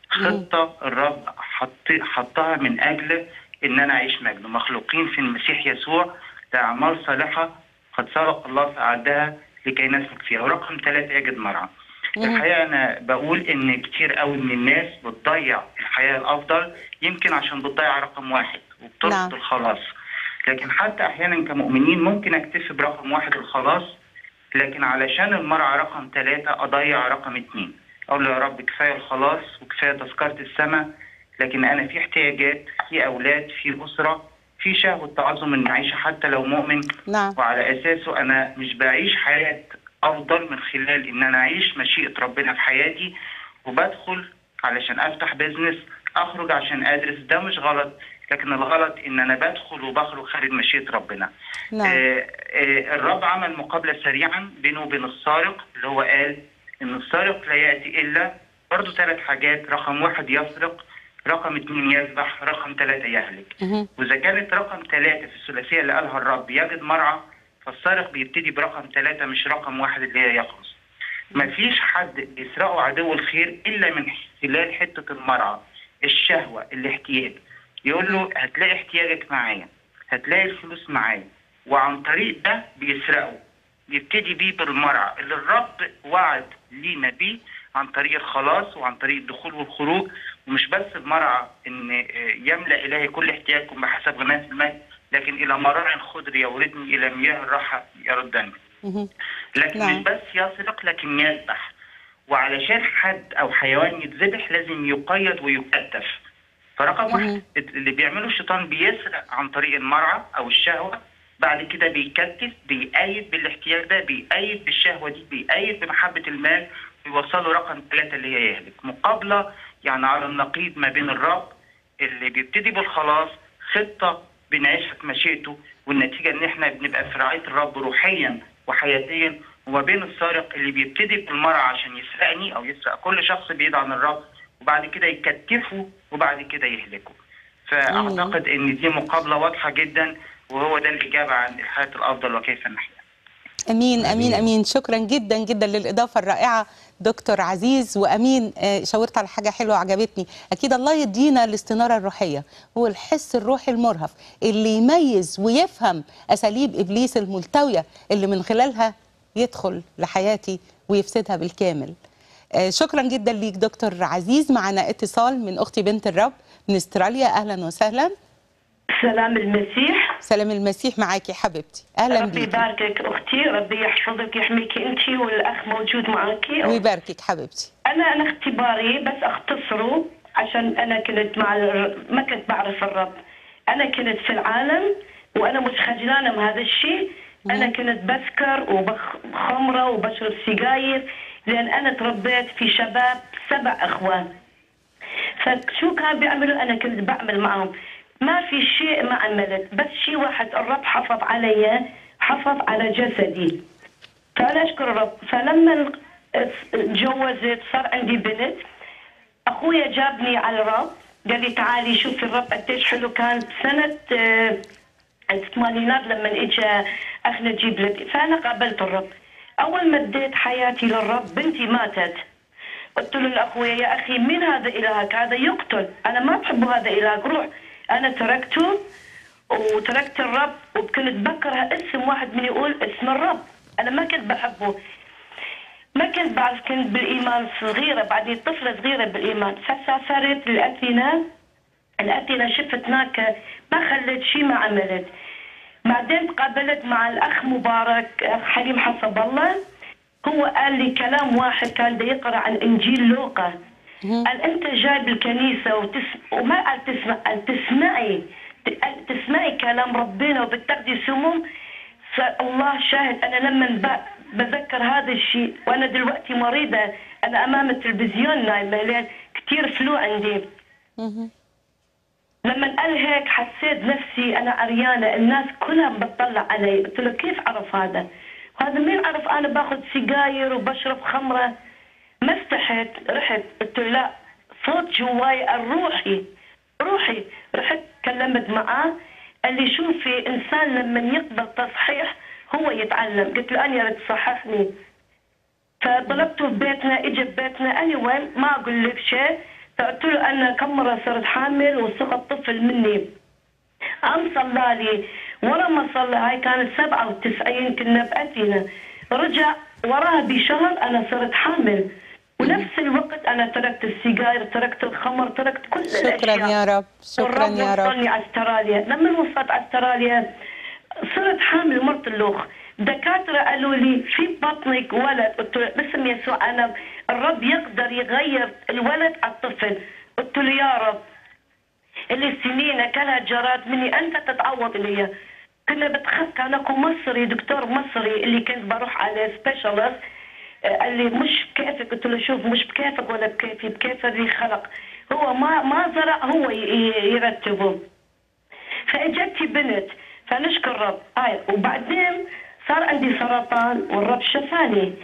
خطة الرب حط حطها من أجل إن أنا أعيش مجد مخلوقين في المسيح يسوع لأعمال صالحة قد سبق الله فأعدها لكي نسلك فيها ورقم ثلاثة يجد مرعى الحقيقة أنا بقول إن كتير قوي من الناس بتضيع الحياة الأفضل يمكن عشان بتضيع رقم واحد وبتربط نعم. الخلاص لكن حتى أحيانا كمؤمنين ممكن أكتفي برقم واحد الخلاص لكن علشان المرعى رقم ثلاثة أضيع رقم اتنين أقول له يا رب كفاية الخلاص وكفاية تذكرة السماء لكن أنا في احتياجات في أولاد في أسرة في شهوة تعظم المعيشة حتى لو مؤمن نعم وعلى أساسه أنا مش بعيش حياة أفضل من خلال إن أنا أعيش مشيئة ربنا في حياتي وبدخل علشان أفتح بيزنس أخرج عشان أدرس ده مش غلط لكن الغلط إن أنا بدخل وبخرج خارج مشيئة ربنا نعم آه، آه، الرب عمل مقابلة سريعا بينه وبين السارق اللي هو قال إن السارق لا يأتي إلا برضه ثلاث حاجات رقم واحد يسرق رقم اثنين يذبح رقم ثلاثة يهلك مهم. وإذا كانت رقم ثلاثة في الثلاثية اللي قالها الرب يجد مرعى فالسارق بيبتدي برقم ثلاثة مش رقم واحد اللي هي يخلص مفيش حد يسرقه عدو الخير إلا من خلال حتة المرعى الشهوة الاحتياج يقول له هتلاقي احتياجك معايا هتلاقي الفلوس معايا وعن طريق ده بيسرقه يبتدي بيه بالمرعى اللي الرب وعد لينا بيه عن طريق الخلاص وعن طريق الدخول والخروج ومش بس المرعى ان آه، يملا الهي كل احتياجكم بحسب غناه في المال لكن الى مراع خضر يوردني الى مياه الراحه يردني مهم. لكن نعم. مش بس يسرق لكن يذبح وعلشان حد او حيوان يتذبح لازم يقيد ويكتف فرقم واحد اللي بيعمله الشيطان بيسرق عن طريق المرعى او الشهوه بعد كده بيكتف بيأيد بالاحتياج ده بيأيد بالشهوه دي بيأيد بمحبه المال ويوصله رقم ثلاثه اللي هي يهلك مقابله يعني على النقيض ما بين الرب اللي بيبتدي بالخلاص خطه بنعيشها في مشيئته والنتيجه ان احنا بنبقى في رعايه الرب روحيا وحياتيا وما بين السارق اللي بيبتدي بالمرعى عشان يسرقني او يسرق كل شخص بعيد عن الرب وبعد كده يكتفه وبعد كده يهلكه فاعتقد ان دي مقابله واضحه جدا وهو ده الاجابه عن الحياه الافضل وكيف نحيا امين امين امين شكرا جدا جدا للاضافه الرائعه دكتور عزيز وامين آه، شاورت على حاجه حلوه عجبتني اكيد الله يدينا الاستناره الروحيه هو الحس الروحي المرهف اللي يميز ويفهم اساليب ابليس الملتويه اللي من خلالها يدخل لحياتي ويفسدها بالكامل آه، شكرا جدا ليك دكتور عزيز معنا اتصال من اختي بنت الرب من استراليا اهلا وسهلا سلام المسيح سلام المسيح معاكي حبيبتي اهلا ربي بيكي يباركك اختي ربي يحفظك يحميك انت والاخ موجود معك ويباركك حبيبتي انا انا اختباري بس اختصره عشان انا كنت مع الر- ما كنت بعرف الرب انا كنت في العالم وانا مش خجلانه من هذا الشيء انا كنت بسكر وبخمره وبشرب سجاير لان انا تربيت في شباب سبع اخوان فشو كان بيعملوا انا كنت بعمل معهم ما في شيء ما عملت بس شيء واحد الرب حفظ علي حفظ على جسدي فانا اشكر الرب فلما تجوزت صار عندي بنت اخويا جابني على الرب قال لي تعالي شوفي الرب قديش حلو كان سنه آه، الثمانينات لما اجى اخ نجيب لك فانا قابلت الرب اول ما اديت حياتي للرب بنتي ماتت قلت له لاخويا يا اخي مين هذا الهك هذا يقتل انا ما بحب هذا الهك روح انا تركته وتركت الرب وكنت بكره اسم واحد من يقول اسم الرب انا ما كنت بحبه ما كنت بعرف كنت بالايمان صغيره بعدين طفله صغيره بالايمان فسافرت لأثينا الأثينا شفت هناك ما خلت شيء ما عملت بعدين تقابلت مع الاخ مبارك اخ حليم حسب الله هو قال لي كلام واحد كان بده يقرا عن انجيل لوقا قال انت جاي بالكنيسه وتس... وما قال تسمع قال تسمعي قال تسمعي كلام ربنا وبتاخدي سموم ف- الله شاهد انا لما ب... بذكر هذا الشيء وانا دلوقتي مريضه انا امام التلفزيون نايمه لان كثير فلو عندي لما قال هيك حسيت نفسي انا عريانه الناس كلها بتطلع علي قلت له كيف عرف هذا وهذا مين عرف انا باخذ سجاير وبشرب خمره ما استحيت رحت قلت له لا صوت جواي الروحي روحي رحت كلمت معاه قال لي شوفي انسان لما يقبل تصحيح هو يتعلم قلت له انا يا ريت تصححني فطلبته في بيتنا اجى ببيتنا اني وين ما اقول لك شيء فقلت له انا كم مره صرت حامل وسقط طفل مني قام صلى لي ورا ما صلى هاي كانت 97 كنا بأثينا رجع وراها بشهر انا صرت حامل ونفس الوقت انا تركت السجاير تركت الخمر تركت كل شكرا الاشياء يا رب شكرا والرب يا رب وصلني على استراليا لما وصلت على استراليا صرت حامل مرت اللوخ دكاترة قالوا لي في بطنك ولد قلت له باسم يسوع أنا الرب يقدر يغير الولد على الطفل قلت له يا رب اللي سنين أكلها جراد مني أنت تتعوض لي كنا بتخاف كان اكو مصري دكتور مصري اللي كنت بروح على سبيشالست قال لي مش بكيفك قلت له شوف مش بكيفك ولا بكيفي بكيف اللي خلق هو ما ما زرع هو ي- ي- يرتبه فاجتي بنت فنشكر الرب هاي وبعدين صار عندي سرطان والرب شفاني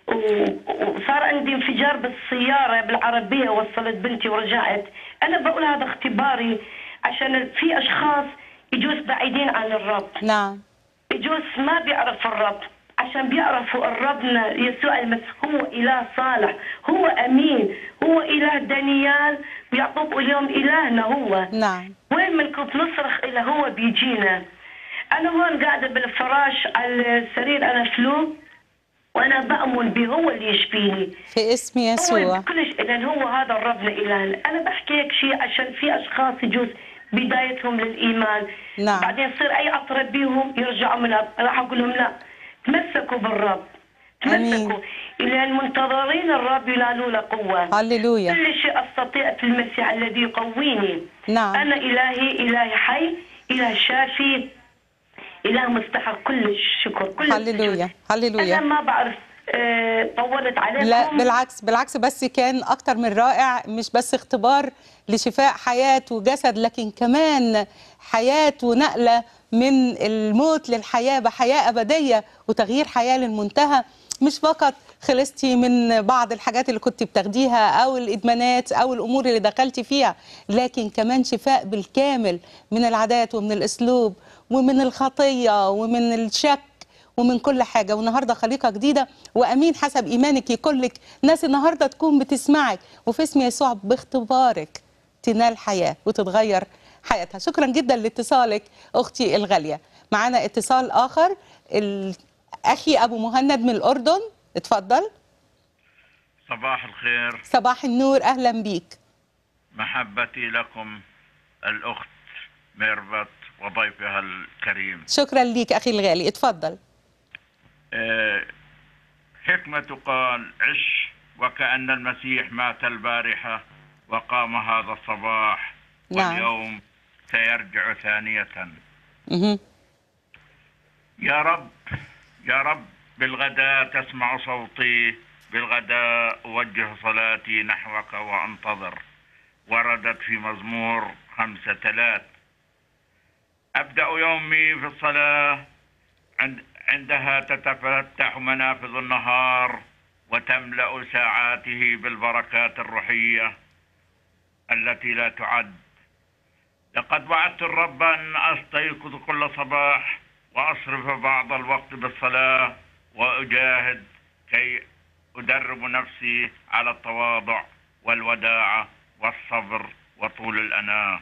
و- وصار عندي انفجار بالسياره بالعربيه وصلت بنتي ورجعت انا بقول هذا اختباري عشان في اشخاص يجوز بعيدين عن الرب نعم يجوز ما بيعرف الرب عشان بيعرفوا ربنا يسوع المسيح هو إله صالح هو أمين هو إله دانيال ويعقوب اليوم إلهنا هو نعم وين من كنت نصرخ إلى هو بيجينا أنا هون قاعدة بالفراش على السرير أنا فلو وأنا بأمن به هو اللي يشفيني في اسم هو يسوع كل شيء لان هو هذا ربنا الهنا انا بحكي هيك شيء عشان في اشخاص يجوز بدايتهم للايمان نعم. بعدين يصير اي عطره بيهم يرجعوا من راح اقول لهم لا تمسكوا بالرب تمسكوا لان منتظرين الرب ينالوا له قوه هللويا كل شيء استطيع في المسيح الذي يقويني نعم. انا الهي الهي حي اله شافي اله مستحق كل الشكر كل هللويا انا هللويا ما بعرف آه، طولت عليكم لا بالعكس بالعكس بس كان اكتر من رائع مش بس اختبار لشفاء حياة وجسد لكن كمان حياة ونقلة من الموت للحياة بحياة أبدية وتغيير حياة للمنتهى مش فقط خلصتي من بعض الحاجات اللي كنت بتاخديها أو الإدمانات أو الأمور اللي دخلتي فيها لكن كمان شفاء بالكامل من العادات ومن الأسلوب ومن الخطية ومن الشك ومن كل حاجة والنهاردة خليقة جديدة وأمين حسب إيمانك يكلك ناس النهاردة تكون بتسمعك وفي اسم يسوع باختبارك تنال حياة وتتغير حياتها شكرا جدا لاتصالك أختي الغالية معنا اتصال آخر ال- أخي أبو مهند من الأردن اتفضل صباح الخير صباح النور أهلا بيك محبتي لكم الأخت ميرفت وضيفها الكريم شكرا ليك أخي الغالي اتفضل آه، حكمة قال عش وكأن المسيح مات البارحة وقام هذا الصباح نعم. واليوم سيرجع ثانية مهم. يا رب يا رب بالغداء تسمع صوتي بالغداء أوجه صلاتي نحوك وأنتظر وردت في مزمور خمسة ثلاث أبدأ يومي في الصلاة عند عندها تتفتح منافذ النهار وتملأ ساعاته بالبركات الروحية التي لا تعد لقد وعدت الرب أن أستيقظ كل صباح وأصرف بعض الوقت بالصلاة وأجاهد كي أدرب نفسي على التواضع والوداعة والصبر وطول الأناة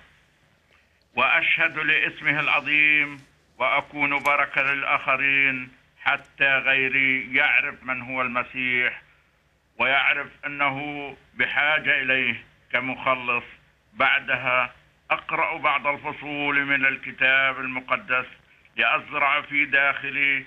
وأشهد لاسمه العظيم وأكون بركة للآخرين حتى غيري يعرف من هو المسيح ويعرف أنه بحاجة إليه كمخلص بعدها أقرأ بعض الفصول من الكتاب المقدس لأزرع في داخلي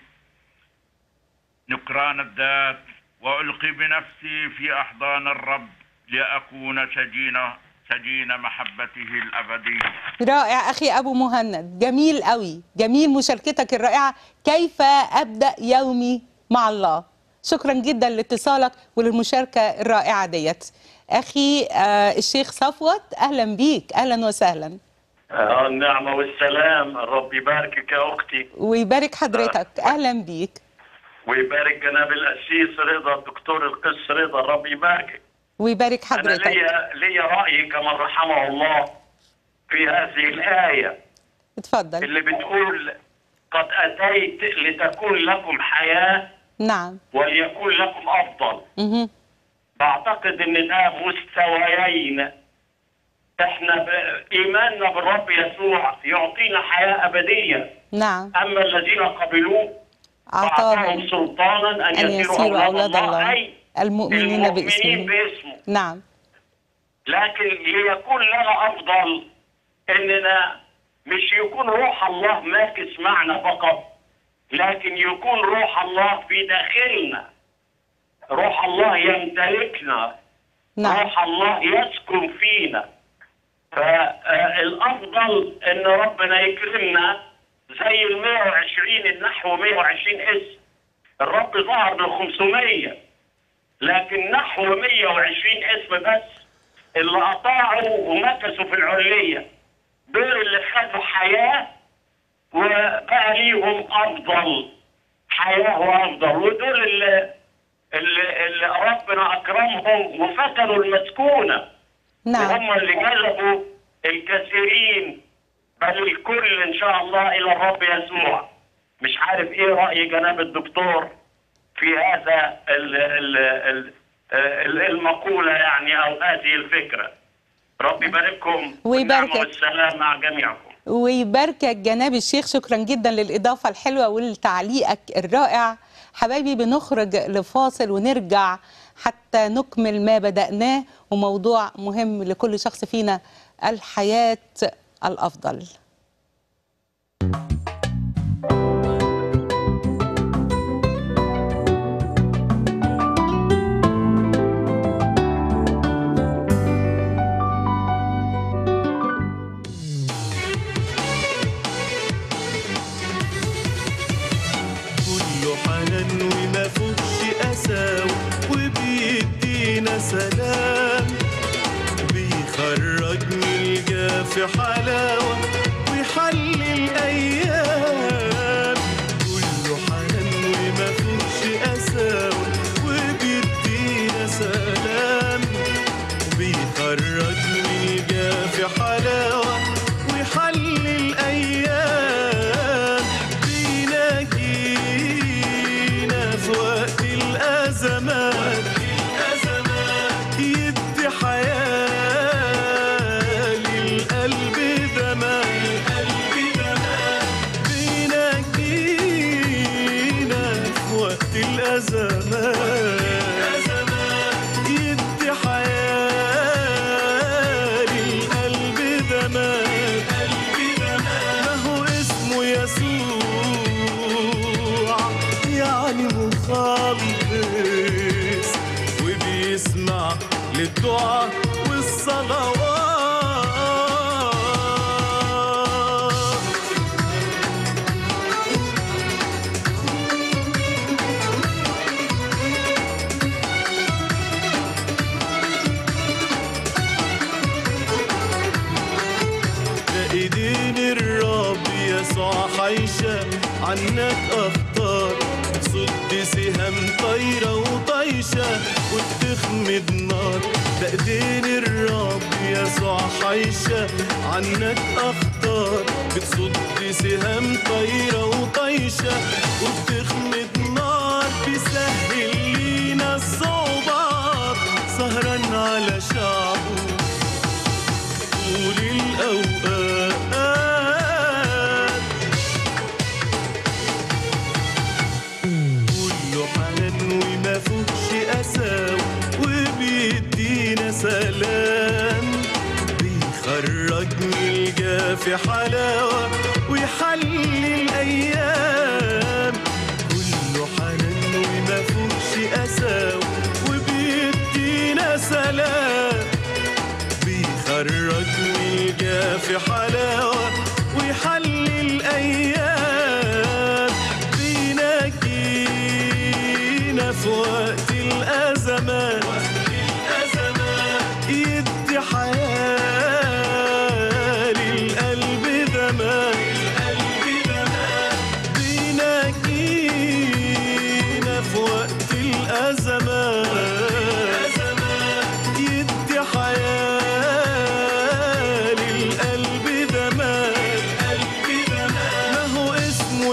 نكران الذات وألقي بنفسي في أحضان الرب لأكون سجين سجين محبته الأبدية رائع أخي أبو مهند جميل قوي جميل مشاركتك الرائعة كيف أبدأ يومي مع الله شكرا جدا لاتصالك وللمشاركة الرائعة ديت أخي آه الشيخ صفوت أهلا بيك أهلا وسهلا آه النعمة والسلام الرب يباركك يا أختي ويبارك حضرتك أهلا بيك ويبارك جناب القسيس رضا الدكتور القس رضا الرب يباركك ويبارك أنا حضرتك ليا ليا رأي كما رحمه الله في هذه الآية اتفضل اللي بتقول قد أتيت لتكون لكم حياة نعم وليكون لكم أفضل مهم. بعتقد ان ده مستويين احنا بايماننا بالرب يسوع يعطينا حياه ابديه نعم اما الذين قبلوه أعطاهم فاعطاهم سلطانا ان, أن يسيروا أولاد الله اي المؤمنين المؤمنين باسمه باسمه نعم لكن ليكون لنا افضل اننا مش يكون روح الله ماكس معنا فقط لكن يكون روح الله في داخلنا روح الله يمتلكنا نعم روح الله يسكن فينا فالافضل ان ربنا يكرمنا زي ال 120 النحو 120 اسم الرب ظهر ل 500 لكن نحو 120 اسم بس اللي اطاعوا ومكثوا في العليه دول اللي خدوا حياه وبقى ليهم افضل حياه وافضل ودول اللي اللي, اللي ربنا اكرمهم وفتنوا المسكونه نعم وهم اللي جذبوا الكثيرين بل الكل ان شاء الله الى الرب يسوع مش عارف ايه راي جناب الدكتور في هذا ال ال ال ال المقوله يعني او هذه الفكره رب يبارككم ويباركك. والنعمة والسلام مع جميعكم ويباركك جناب الشيخ شكرا جدا للإضافة الحلوة ولتعليقك الرائع حبايبي بنخرج لفاصل ونرجع حتى نكمل ما بدأناه وموضوع مهم لكل شخص فينا الحياة الأفضل كله حنان وما فيهوش قساوة وبيدينا سلام بيخرج من الجاف حلاوة ويحلي الأيام كله حنان وما فيهوش قساوة وبيدينا سلام بيخرج من الجاف حلاوة ويحلي الأيام بيناجينا في وقت الأزمات يدي حياة للقلب دمان بيناجينا في وقت الأزمات يدي حياة للقلب دمان ما هو اسمه يسوع يعني مخلص وبيسمع للدعاء والصلوات ده ايدين الرب يسوع حيشة عنك اخطار صد سهام طايرة وطايشة وبتخمد نار ده ايدين الرب يسوع حيشة عنك اخطار بتصد سهام طايرة وطايشة وبتخمد نار بيسهل لينا الصعوبات سهران على شعبه طول الأوقات كله حنان وما فيهوش قساوة وبيدينا سلام بيخرج من الجاف حلاوة ويحلي الأيام كله حنان وما فيهوش قساوة وبيدينا سلام بيخرج من الجاف حلاوة ويحلي الأيام بيناجينا في وقت الأزمات يدي حياة للقلب دمان بيناجينا في وقت الأزمات يدي حياة للقلب دمان ما هو اسمه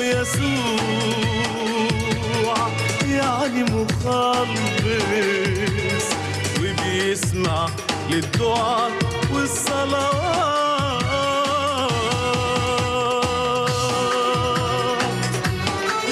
يسوع يعني مخلص وبيسمع للدعاء والصلوات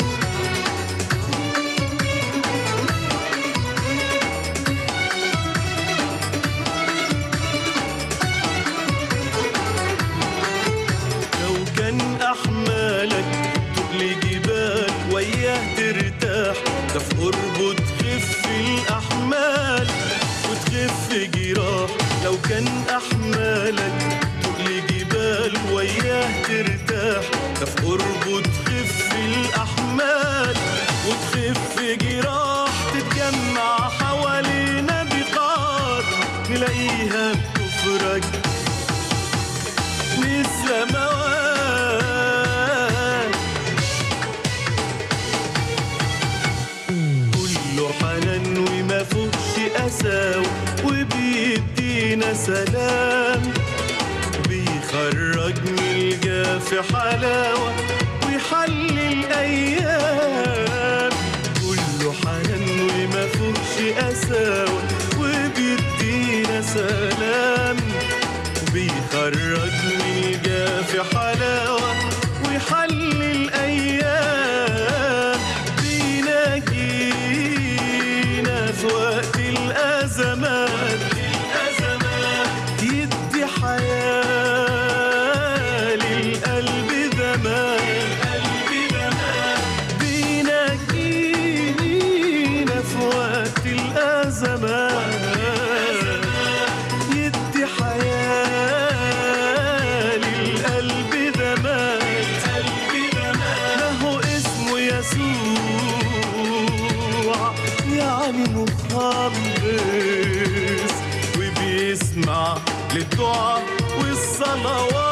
لو كان أحمالك تبلي جبال وياه ترتاح ده في قربه تخف الأحمال وتخف جراح لو كان أحمالك تبلي جبال وياه ترتاح ده في قربه تخف الأحمال وتخف جراح تتجمع حوالينا بقار نلاقيها بتفرج من السماوات كله حنان سلام بيخرج من الجاف حلاوة ويحلي الأيام كله حنان وما فيهوش قساوة وبيدينا سلام بيخرج من الجاف حلاوة ويحلي الأيام بيناجينا في وقت الأزمات يدي حياة للقلب زمان بيناجينا في وقت الأزمات يدي حياة للقلب زمان له اسمه يسوع يعني مخلص وبيسمع للدعاء والصلوات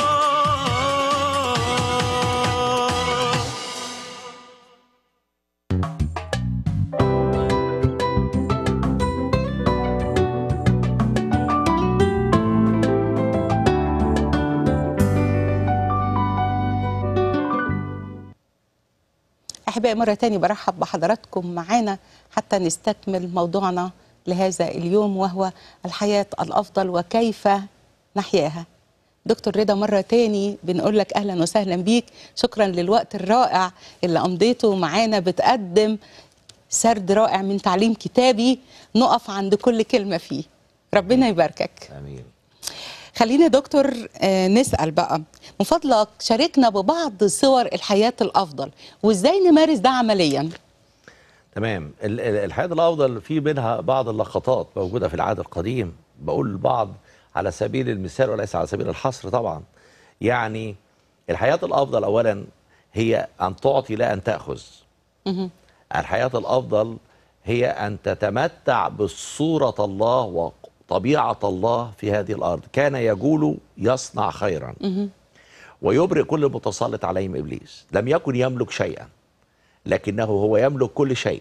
أحبائي مرة تاني برحب بحضراتكم معانا حتى نستكمل موضوعنا لهذا اليوم وهو الحياة الأفضل وكيف نحياها دكتور رضا مرة تاني بنقول لك أهلا وسهلا بيك شكرا للوقت الرائع اللي أمضيته معانا بتقدم سرد رائع من تعليم كتابي نقف عند كل كلمة فيه ربنا يباركك امين خلينا يا دكتور آه، نسأل بقى من فضلك شاركنا ببعض صور الحياة الأفضل وإزاي نمارس ده عمليا تمام ال- ال- الحياة الأفضل في منها بعض اللقطات موجودة في العهد القديم بقول البعض على سبيل المثال وليس على سبيل الحصر طبعا يعني الحياة الأفضل أولا هي أن تعطي لا أن تأخذ مهم. الحياة الأفضل هي أن تتمتع بصورة الله وطبيعة الله في هذه الأرض كان يقول يصنع خيرا مهم. ويبرئ كل متسلط عليهم إبليس لم يكن يملك شيئا لكنه هو يملك كل شيء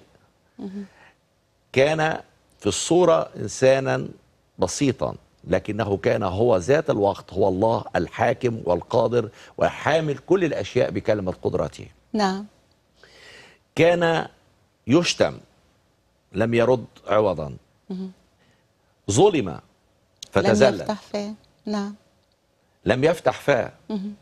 كان في الصورة إنسانا بسيطا لكنه كان هو ذات الوقت هو الله الحاكم والقادر وحامل كل الأشياء بكلمة قدرته نعم كان يشتم لم يرد عوضا مهم. ظلم لم فتذلل يفتح فاه نعم لم يفتح فاه مهم.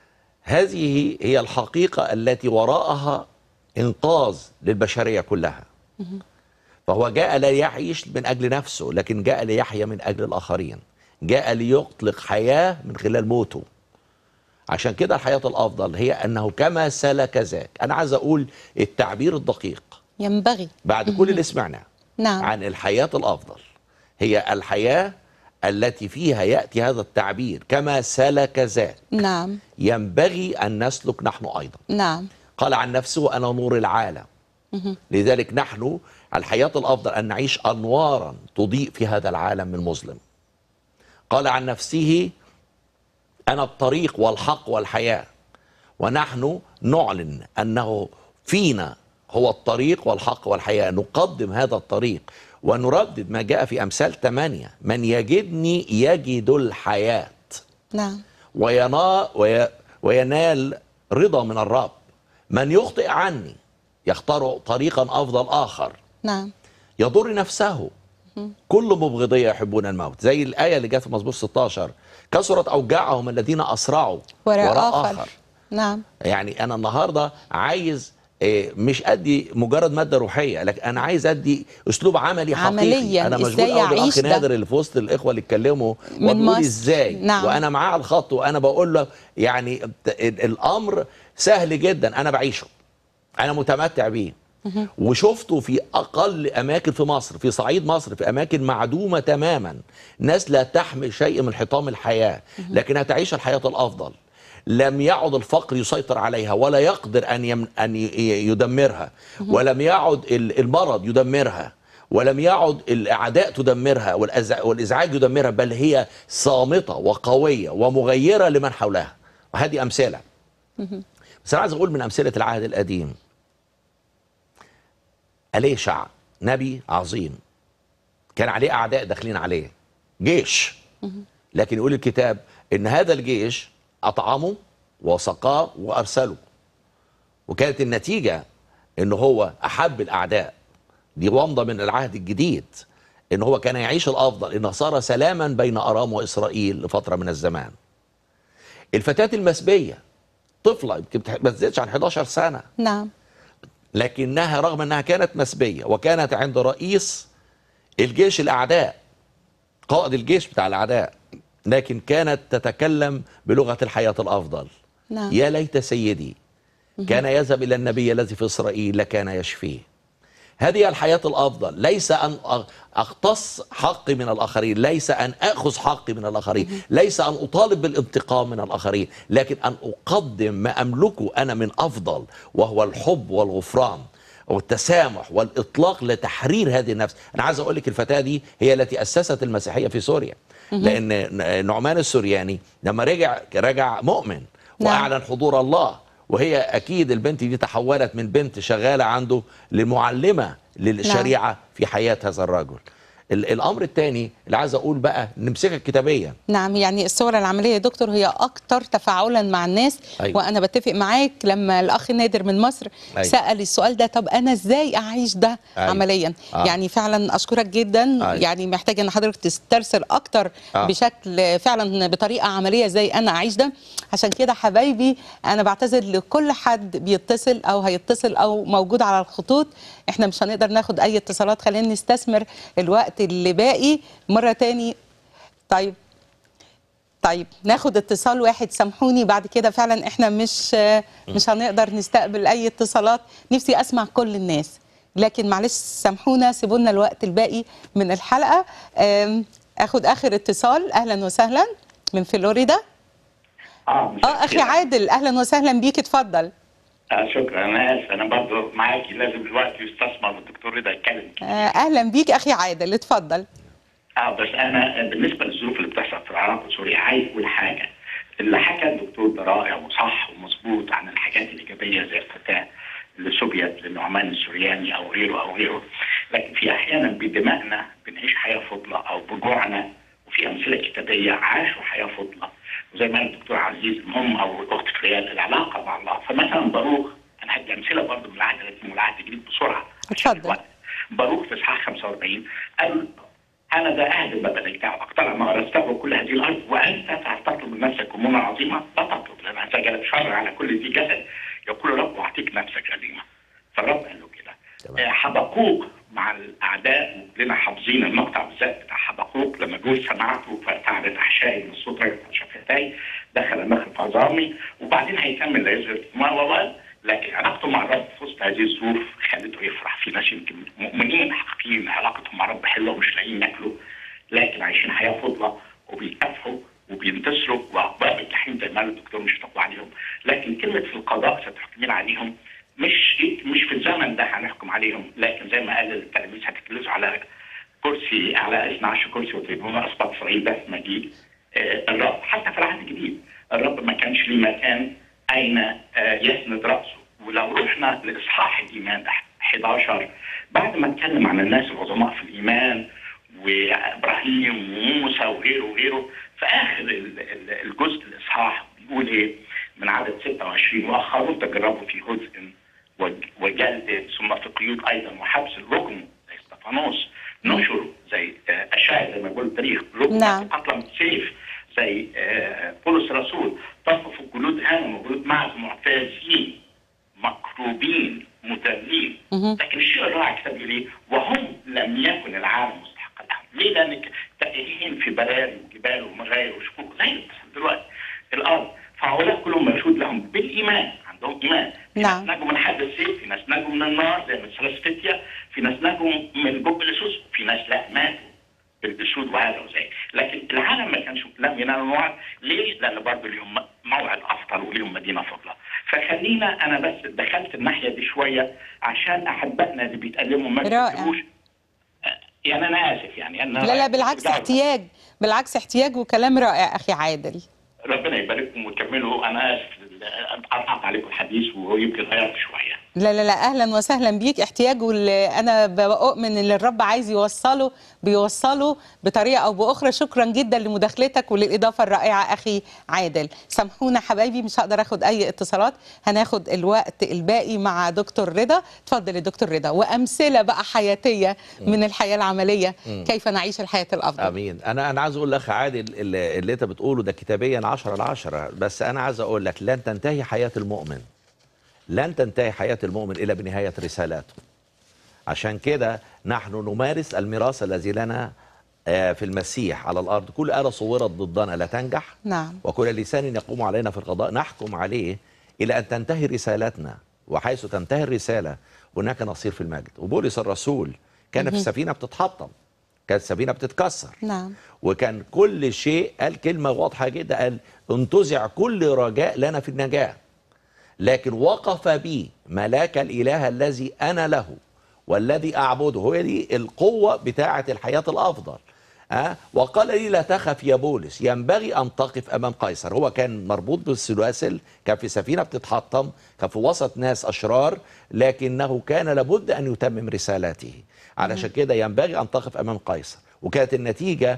هذه هي الحقيقة التي وراءها إنقاذ للبشرية كلها مهم. فهو جاء لا يعيش من أجل نفسه لكن جاء ليحيا من أجل الآخرين جاء ليطلق حياة من خلال موته عشان كده الحياة الأفضل هي أنه كما سلك ذاك أنا عايز أقول التعبير الدقيق ينبغي بعد كل اللي سمعناه نعم عن الحياة الأفضل هي الحياة التي فيها يأتي هذا التعبير كما سلك ذاك نعم ينبغي أن نسلك نحن أيضا نعم قال عن نفسه أنا نور العالم مهم. لذلك نحن الحياة الأفضل أن نعيش أنوارا تضيء في هذا العالم المظلم قال عن نفسه أنا الطريق والحق والحياة ونحن نعلن أنه فينا هو الطريق والحق والحياة نقدم هذا الطريق ونردد ما جاء في أمثال ثمانية من يجدني يجد الحياة نعم وينا وي وينال رضا من الرب من يخطئ عني يختار طريقا أفضل آخر نعم يضر نفسه مهم. كل مبغضية يحبون الموت زي الآية اللي جت في مزمور 16 كثرت أوجاعهم الذين أسرعوا وراء آخر نعم يعني أنا النهاردة عايز آه، مش أدي مجرد مادة روحية لكن أنا عايز أدي أسلوب عملي حقيقي عملياً، أنا مشغول إزاي قوي بالأخ يعيش ده؟ نادر اللي في وسط الإخوة اللي اتكلموا من وبيقول مصر. إزاي نعم. وأنا معاه على الخط وأنا بقول له يعني ال- الأمر سهل جدا أنا بعيشه أنا متمتع بيه مهم. وشفته في اقل اماكن في مصر في صعيد مصر في اماكن معدومه تماما ناس لا تحمل شيء من حطام الحياه لكنها تعيش الحياه الافضل لم يعد الفقر يسيطر عليها ولا يقدر ان يم ان ي- ي- يدمرها ولم يعد ال- المرض يدمرها ولم يعد الاعداء تدمرها والأز- والازعاج يدمرها بل هي صامته وقويه ومغيره لمن حولها وهذه امثله مهم. بس انا عايز اقول من امثله العهد القديم أليشع نبي عظيم كان عليه أعداء داخلين عليه جيش لكن يقول الكتاب ان هذا الجيش اطعمه وسقاه وارسله وكانت النتيجه ان هو احب الاعداء دي ومضه من العهد الجديد ان هو كان يعيش الافضل ان صار سلاما بين ارام واسرائيل لفتره من الزمان الفتاه المسبيه طفله يمكن ما تزيدش عن 11 سنه نعم لكنها رغم انها كانت مسبيه وكانت عند رئيس الجيش الاعداء قائد الجيش بتاع الاعداء لكن كانت تتكلم بلغه الحياه الافضل نعم يا ليت سيدي كان يذهب الى النبي الذي في اسرائيل لكان يشفيه هذه الحياه الافضل ليس ان أ- اقتص حقي من الاخرين ليس ان اخذ حقي من الاخرين ليس ان اطالب بالانتقام من الاخرين لكن ان اقدم ما املكه انا من افضل وهو الحب والغفران والتسامح والاطلاق لتحرير هذه النفس انا عايز اقول لك الفتاه دي هي التي اسست المسيحيه في سوريا لان ن- نعمان السورياني لما رجع رجع مؤمن نعم. واعلن حضور الله وهي اكيد البنت دي تحولت من بنت شغاله عنده لمعلمه للشريعه في حياه هذا الرجل ال- الامر الثاني اللي عايز اقول بقى نمسكها الكتابيه نعم يعني الصور العمليه يا دكتور هي اكتر تفاعلا مع الناس أيوة. وانا بتفق معاك لما الاخ نادر من مصر أيوة. سال السؤال ده طب انا ازاي اعيش ده أيوة. عمليا آه. يعني فعلا اشكرك جدا أيوة. يعني محتاجه ان حضرتك تسترسل اكتر آه. بشكل فعلا بطريقه عمليه ازاي انا اعيش ده عشان كده حبايبي انا بعتذر لكل حد بيتصل او هيتصل او موجود على الخطوط احنا مش هنقدر ناخد اي اتصالات خلينا نستثمر الوقت اللي باقي مره تاني طيب طيب ناخد اتصال واحد سامحوني بعد كده فعلا احنا مش مش هنقدر نستقبل اي اتصالات نفسي اسمع كل الناس لكن معلش سامحونا سيبوا لنا الوقت الباقي من الحلقه أم، اخد اخر اتصال اهلا وسهلا من فلوريدا اه اه اخي عادل اهلا وسهلا بيك اتفضل آه شكرا انا اسف انا برضه معاكي لازم الوقت يستثمر والدكتور رضا يتكلم آه اهلا بيك اخي عادل اتفضل اه بس انا بالنسبه للظروف اللي بتحصل في العراق وسوريا عايز اقول حاجه اللي حكى الدكتور ده رائع وصح ومظبوط عن الحاجات الايجابيه زي الفتاه اللي سبيت للنعمان السورياني او غيره او غيره لكن في احيانا بدمائنا بنعيش حياه فضله او بجوعنا وفي امثله كتابيه عاشوا حياه فضله وزي ما قال الدكتور عزيز المهم او الاخت فريال العلاقه مع الله فمثلا باروخ انا هدي امثله برضه من العهد القديم والعهد الجديد بسرعه اتفضل باروخ في اصحاح 45 قال انا ذا اهل ما بنيته اقترع ما ارسته كل هذه الارض وانت تطلب من نفسك امورا عظيمه لا تطلب لان هذا جلب شر على كل ذي جسد يقول رب اعطيك نفسك غنيمه فالرب قال له كده آه، حبقوق مع الاعداء كلنا حافظين المقطع بالذات بتاع حبقوق لما بيقول سمعته فارتعدت احشائي من الصوت رجعت شفتاي دخل النخل في عظامي وبعدين هيكمل لا يظهر ما ولا لكن علاقته مع الرب في وسط هذه الظروف خلته يفرح في ناس يمكن مؤمنين حقيقيين علاقتهم مع الرب حلوه ومش لاقيين ياكلوا لكن عايشين حياه فضله وبيكافحوا وبينتصروا واقباب الجحيم زي ما قال الدكتور مش تقوى عليهم لكن كلمه في القضاء ستحكمين عليهم مش مش في الزمن ده هنحكم عليهم لكن زي ما قال التلاميذ هتجلسوا على كرسي على 12 كرسي وتجيبون اسباط اسرائيل ده مجيء آه، الرب حتى في العهد الجديد الرب ما كانش ليه مكان اين آه، يسند راسه ولو رحنا لاصحاح الايمان 11 بعد ما اتكلم عن الناس العظماء في الايمان وابراهيم وموسى وغيره وغيره في اخر ال- ال- الجزء الاصحاح بيقول ايه من عدد 26 واخرون تجربوا في هزء وج- وجلد ثم في قيود ايضا وحبس الركن زي استفانوس نشروا زي آه، اشعيا زي ما بيقول التاريخ ركن نعم. قتلى بالسيف زي آه، بولس الرسول طففوا جلود هانم وجلود معز معتازين مكروبين مذلين مهم. لكن الشيء الرائع كتاب يقول ايه وهم لم يكن العالم مستحقا لهم ليه لان تائهين في براري وجبال ومغاير وشكوك زي اللي بتحصل دلوقتي الارض فهؤلاء كلهم مشهود لهم بالايمان عندهم ايمان في نعم. ناس نجوا من حد السيف في ناس نجوا من النار زي مثل فتية في ناس نجوا من جب الاسود في ناس لا ماتوا بالاسود وهذا وزي لكن العالم ما كانش لم ينالوا الوعد ليه؟ لان برضه ليهم موعد افضل وليهم مدينه فضله فخلينا انا بس دخلت الناحيه دي شويه عشان احبائنا اللي بيتألموا ما رائع. بيكتبوش يعني انا اسف يعني انا لا لا بالعكس احتياج بالعكس احتياج وكلام رائع اخي عادل ربنا يبارككم وتكملوا انا اسف اقطع عليكم الحديث ويمكن غيرت شويه لا لا لا اهلا وسهلا بيك احتياجه اللي انا بؤمن ان الرب عايز يوصله بيوصله بطريقه او باخرى شكرا جدا لمداخلتك وللاضافه الرائعه اخي عادل سامحونا حبايبي مش هقدر اخد اي اتصالات هناخد الوقت الباقي مع دكتور رضا اتفضل يا دكتور رضا وامثله بقى حياتيه من الحياه العمليه مم. كيف نعيش الحياه الافضل امين انا انا عايز اقول لك عادل اللي, اللي انت بتقوله ده كتابيا 10 على 10 بس انا عايز اقول لك لن تنتهي حياه المؤمن لن تنتهي حياه المؤمن الا بنهايه رسالته عشان كده نحن نمارس الميراث الذي لنا آه، في المسيح على الارض كل آلة صورت ضدنا لا تنجح نعم وكل لسان يقوم علينا في القضاء نحكم عليه الى ان تنتهي رسالتنا وحيث تنتهي الرساله هناك نصير في المجد وبولس الرسول كان في مهم. سفينه بتتحطم كانت سفينه بتتكسر نعم وكان كل شيء قال كلمة واضحة جدا قال انتزع كل رجاء لنا في النجاة لكن وقف بي ملاك الإله الذي أنا له والذي أعبده هي دي القوة بتاعة الحياة الأفضل أه؟ وقال لي لا تخف يا بولس ينبغي أن تقف أمام قيصر هو كان مربوط بالسلاسل كان في سفينة بتتحطم كان في وسط ناس أشرار لكنه كان لابد أن يتمم رسالته علشان كده ينبغي أن تقف أمام قيصر وكانت النتيجة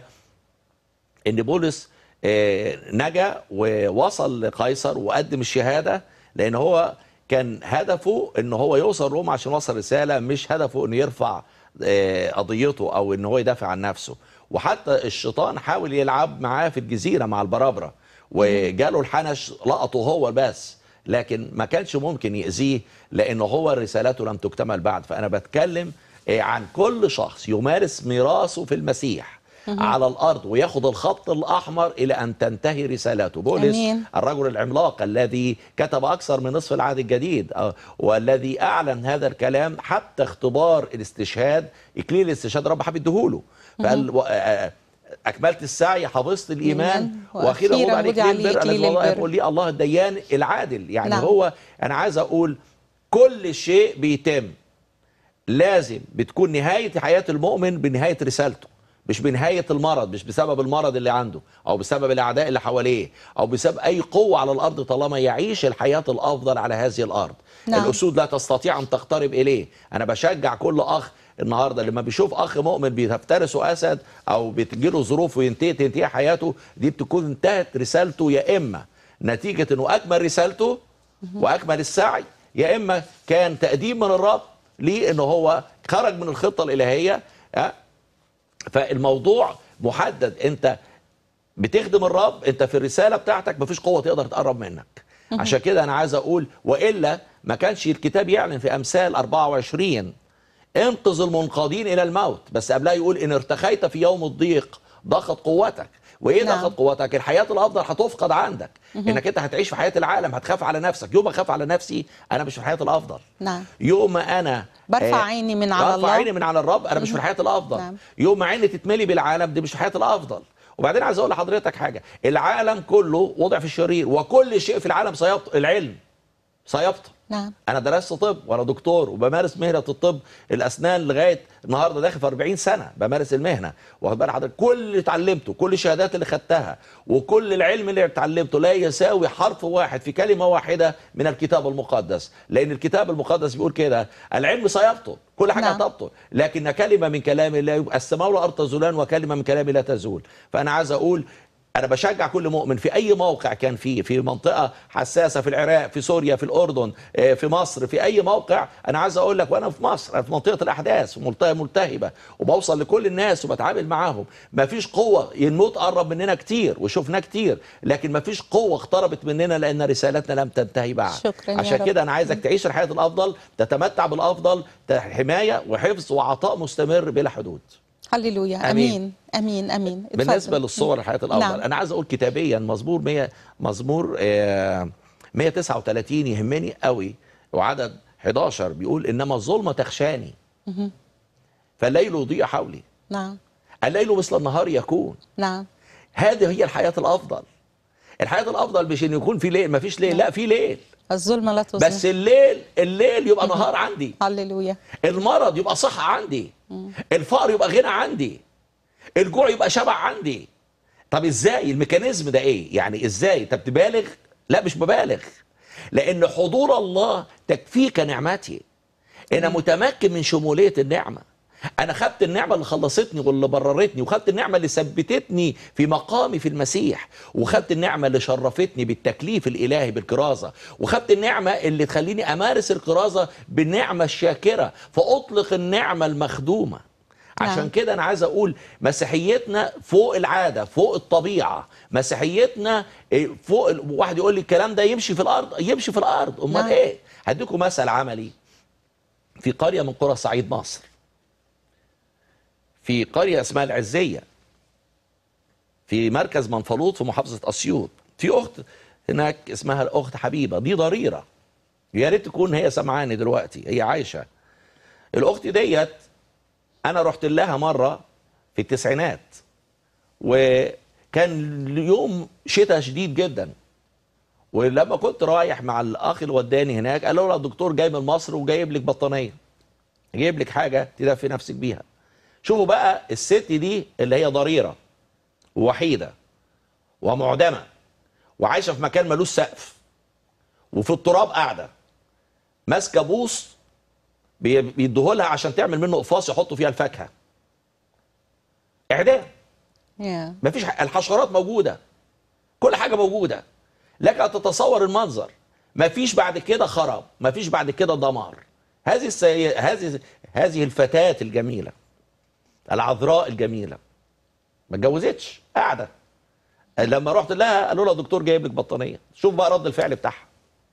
ان بولس آه، نجا ووصل لقيصر وقدم الشهاده لان هو كان هدفه ان هو يوصل روما عشان يوصل رساله مش هدفه انه يرفع آه، قضيته او ان هو يدافع عن نفسه وحتى الشيطان حاول يلعب معاه في الجزيره مع البرابره وجاله الحنش لقطه هو بس لكن ما كانش ممكن يأذيه لأنه هو رسالته لم تكتمل بعد فأنا بتكلم آه، عن كل شخص يمارس ميراثه في المسيح مهم. على الارض وياخد الخط الاحمر الى ان تنتهي رسالته بولس أمين. الرجل العملاق الذي كتب اكثر من نصف العهد الجديد آه، والذي اعلن هذا الكلام حتى اختبار الاستشهاد اكليل الاستشهاد رب حب يديهوله فقال و- آه، اكملت السعي حفظت الايمان إيمان، واخيرا وأخيراً وضع عليك وضع البر عليك الذي إكليل والله البر. يقول لي الله الديان العادل يعني نعم. هو انا عايز اقول كل شيء بيتم لازم بتكون نهاية حياة المؤمن بنهاية رسالته مش بنهاية المرض مش بسبب المرض اللي عنده أو بسبب الأعداء اللي حواليه أو بسبب أي قوة على الأرض طالما يعيش الحياة الأفضل على هذه الأرض نعم. الأسود لا تستطيع أن تقترب إليه أنا بشجع كل أخ النهارده لما بيشوف اخ مؤمن بيفترسه اسد او بتجيله ظروف وينتهي تنتهي حياته دي بتكون انتهت رسالته يا اما نتيجه انه اكمل رسالته واكمل السعي يا اما كان تقديم من الرب ليه ان هو خرج من الخطه الالهيه أه؟ فالموضوع محدد انت بتخدم الرب انت في الرساله بتاعتك مفيش قوه تقدر تقرب منك مهم. عشان كده انا عايز اقول والا ما كانش الكتاب يعلن في امثال 24 انقذ المنقادين الى الموت بس قبلها يقول ان ارتخيت في يوم الضيق ضاقت قوتك وايه نعم. ضاقت قوتك الحياه الافضل هتفقد عندك مهم. انك انت هتعيش في حياه العالم هتخاف على نفسك يوم ما اخاف على نفسي انا مش في الحياه الافضل نعم يوم ما انا برفع آه، عيني من على برفع الله. عيني من على الرب انا مش في مهم. الحياه الافضل نعم. يوم ما عيني تتملي بالعالم دي مش في الحياه الافضل وبعدين عايز اقول لحضرتك حاجه العالم كله وضع في الشرير وكل شيء في العالم سيبطل العلم سيبطل نعم انا درست طب وانا دكتور وبمارس مهنه الطب الاسنان لغايه النهارده داخل في 40 سنه بمارس المهنه واخد بال حضرتك كل اللي اتعلمته كل الشهادات اللي خدتها وكل العلم اللي اتعلمته لا يساوي حرف واحد في كلمه واحده من الكتاب المقدس لان الكتاب المقدس بيقول كده العلم سيبطل كل حاجه نعم. هتبطل لكن كلمه من كلام الله يبقى السماء والارض تزولان وكلمه من كلامي لا تزول فانا عايز اقول انا بشجع كل مؤمن في اي موقع كان فيه في منطقه حساسه في العراق في سوريا في الاردن آه، في مصر في اي موقع انا عايز اقول لك وانا في مصر أنا في منطقه الاحداث في منطقه ملتهبه وبوصل لكل الناس وبتعامل معاهم مفيش قوه الموت قرب مننا كتير وشفناه كتير لكن مفيش قوه اقتربت مننا لان رسالتنا لم تنتهي بعد شكراً يا عشان رب. كده انا عايزك تعيش الحياه الافضل تتمتع بالافضل حمايه وحفظ وعطاء مستمر بلا حدود هللويا أمين. امين امين امين اتفضل. بالنسبه للصور الحياه الافضل نعم. انا عايز اقول كتابيا مزمور 100 مزمور آه، 139 يهمني قوي وعدد 11 بيقول انما الظلمه تخشاني مهم. فالليل يضيء حولي نعم الليل مثل النهار يكون نعم هذه هي الحياه الافضل الحياه الافضل مش ان يكون في ليل ما فيش ليل لا في ليل الظلمه لا تظلم بس الليل الليل يبقى نهار عندي هللويا المرض يبقى صحة عندي الفقر يبقى غنى عندي الجوع يبقى شبع عندي طب ازاي الميكانيزم ده ايه يعني ازاي طب تبالغ لا مش ببالغ لان حضور الله تكفيك نعمتي انا متمكن من شموليه النعمه انا خدت النعمه اللي خلصتني واللي بررتني وخدت النعمه اللي ثبتتني في مقامي في المسيح وخدت النعمه اللي شرفتني بالتكليف الالهي بالكرازه وخدت النعمه اللي تخليني امارس الكرازه بالنعمه الشاكره فاطلق النعمه المخدومه عشان نعم. كده انا عايز اقول مسيحيتنا فوق العاده فوق الطبيعه مسيحيتنا إيه، فوق ال- واحد يقول لي الكلام ده يمشي في الارض يمشي في الارض امال نعم. ايه هديكم مثل عملي في قريه من قرى صعيد مصر في قريه اسمها العزيه في مركز منفلوط في محافظه اسيوط في اخت هناك اسمها الاخت حبيبه دي ضريره يا ريت تكون هي سمعاني دلوقتي هي عايشه الاخت ديت انا رحت لها مره في التسعينات وكان يوم شتاء شديد جدا ولما كنت رايح مع الاخ اللي وداني هناك قالوا لي الدكتور جاي من مصر وجايب لك بطانيه جايب لك حاجه تدفي نفسك بيها شوفوا بقى الست دي اللي هي ضريره ووحيده ومعدمه وعايشه في مكان ملوش سقف وفي التراب قاعده ماسكه بوص بي- بيديهولها عشان تعمل منه قفاص يحطوا فيها الفاكهه اعدام يا مفيش ح- الحشرات موجوده كل حاجه موجوده لك ان تتصور المنظر مفيش بعد كده خراب مفيش بعد كده دمار هذه السي... هذه هذه الفتاه الجميله العذراء الجميله ما اتجوزتش قاعده لما رحت لها قالوا لها دكتور جايب لك بطانيه شوف بقى رد الفعل بتاعها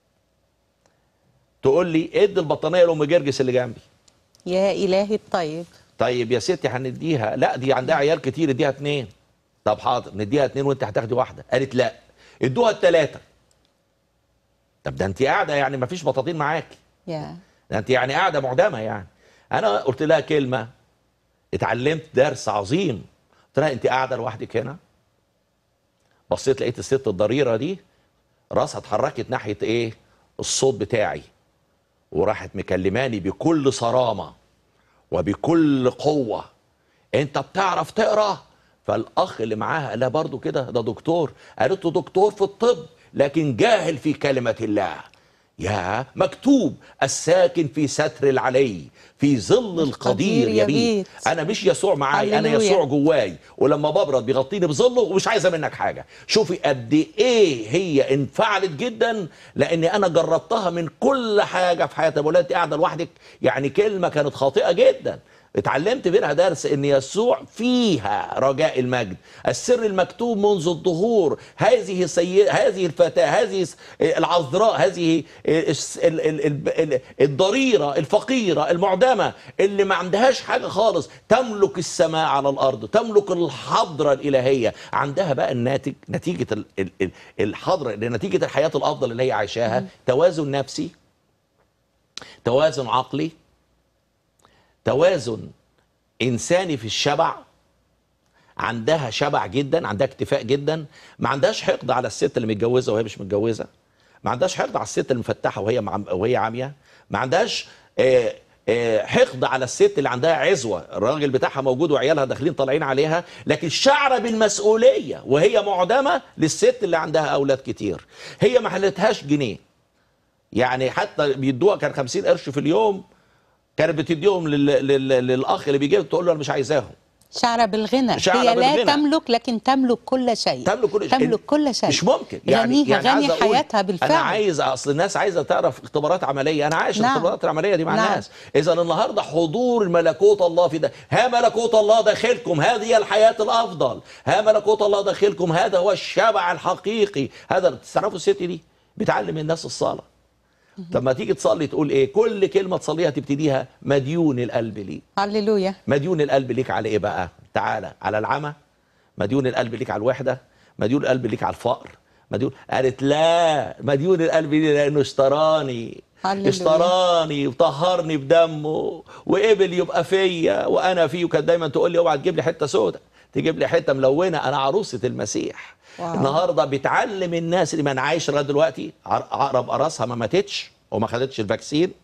تقول لي ادي البطانيه لام جرجس اللي جنبي يا إلهي الطيب طيب يا ستي هنديها لا دي عندها عيال كتير اديها اتنين طب حاضر نديها اتنين وانت هتاخدي واحده قالت لا ادوها التلاته طب ده انت قاعده يعني ما فيش بطاطين معاكي يا ده انت يعني قاعده معدمه يعني انا قلت لها كلمه اتعلمت درس عظيم قلت لها انت قاعده لوحدك هنا بصيت لقيت الست الضريره دي راسها اتحركت ناحيه ايه الصوت بتاعي وراحت مكلماني بكل صرامه وبكل قوه انت بتعرف تقرا فالاخ اللي معاها قال لها برضه كده ده دكتور قالت له دكتور في الطب لكن جاهل في كلمه الله يا مكتوب الساكن في ستر العلي في ظل القدير يبيت انا مش يسوع معاي انا هللويا. يسوع جواي ولما ببرد بيغطيني بظله ومش عايزه منك حاجه شوفي قد ايه هي انفعلت جدا لان انا جربتها من كل حاجه في حياتي بقول لها انت قاعده لوحدك يعني كلمه كانت خاطئه جدا اتعلمت منها درس ان يسوع فيها رجاء المجد السر المكتوب منذ الظهور هذه السيدة هذه الفتاة هذه الس- العذراء هذه الس- ال- ال- ال- ال- الضريرة الفقيرة المعدمة اللي ما عندهاش حاجة خالص تملك السماء على الأرض تملك الحضرة الإلهية عندها بقى الناتج نتيجة ال- ال- ال- الحضرة نتيجة الحياة الأفضل اللي هي عايشاها توازن نفسي توازن عقلي توازن انساني في الشبع عندها شبع جدا عندها اكتفاء جدا ما عندهاش حقد على الست اللي متجوزه وهي مش متجوزه ما عندهاش حقد على الست المفتحه وهي مع وهي عاميه ما عندهاش آه، آه، حقد على الست اللي عندها عزوه الراجل بتاعها موجود وعيالها داخلين طالعين عليها لكن شعر بالمسؤوليه وهي معدمه للست اللي عندها اولاد كتير هي ما حلتهاش جنيه يعني حتى بيدوها كان 50 قرش في اليوم كانت بتديهم لل... لل... للاخ اللي بيجي تقول له انا مش عايزاهم شعر بالغنى شعر هي لا بالغنى. تملك لكن تملك كل شيء تملك كل شيء تملك كل شيء مش ممكن يعني غنيها يعني غني عايز أقول حياتها بالفعل انا عايز اصل الناس عايزه تعرف اختبارات عمليه انا عايش نعم. الاختبارات العمليه دي مع نعم. الناس اذا النهارده حضور ملكوت الله في ده ها ملكوت الله داخلكم هذه هي الحياه الافضل ها ملكوت الله داخلكم هذا هو الشبع الحقيقي هذا تعرفوا الست دي بتعلم الناس الصلاه لما تيجي تصلي تقول ايه كل كلمه تصليها تبتديها مديون القلب ليك هللويا مديون القلب ليك على ايه بقى تعالى على العمى مديون القلب ليك على الوحده مديون القلب ليك على الفقر مديون قالت لا مديون القلب لي لانه اشتراني هللويا. اشتراني وطهرني بدمه وقبل يبقى فيا وانا فيه وكانت دايما تقول لي اوعى تجيب لي حته سودة تجيب لي حته ملونه انا عروسه المسيح واو. النهارده بتعلم الناس اللي ما انا عايش لغايه دلوقتي عر- عقرب قرصها ما ماتتش وما خدتش الفاكسين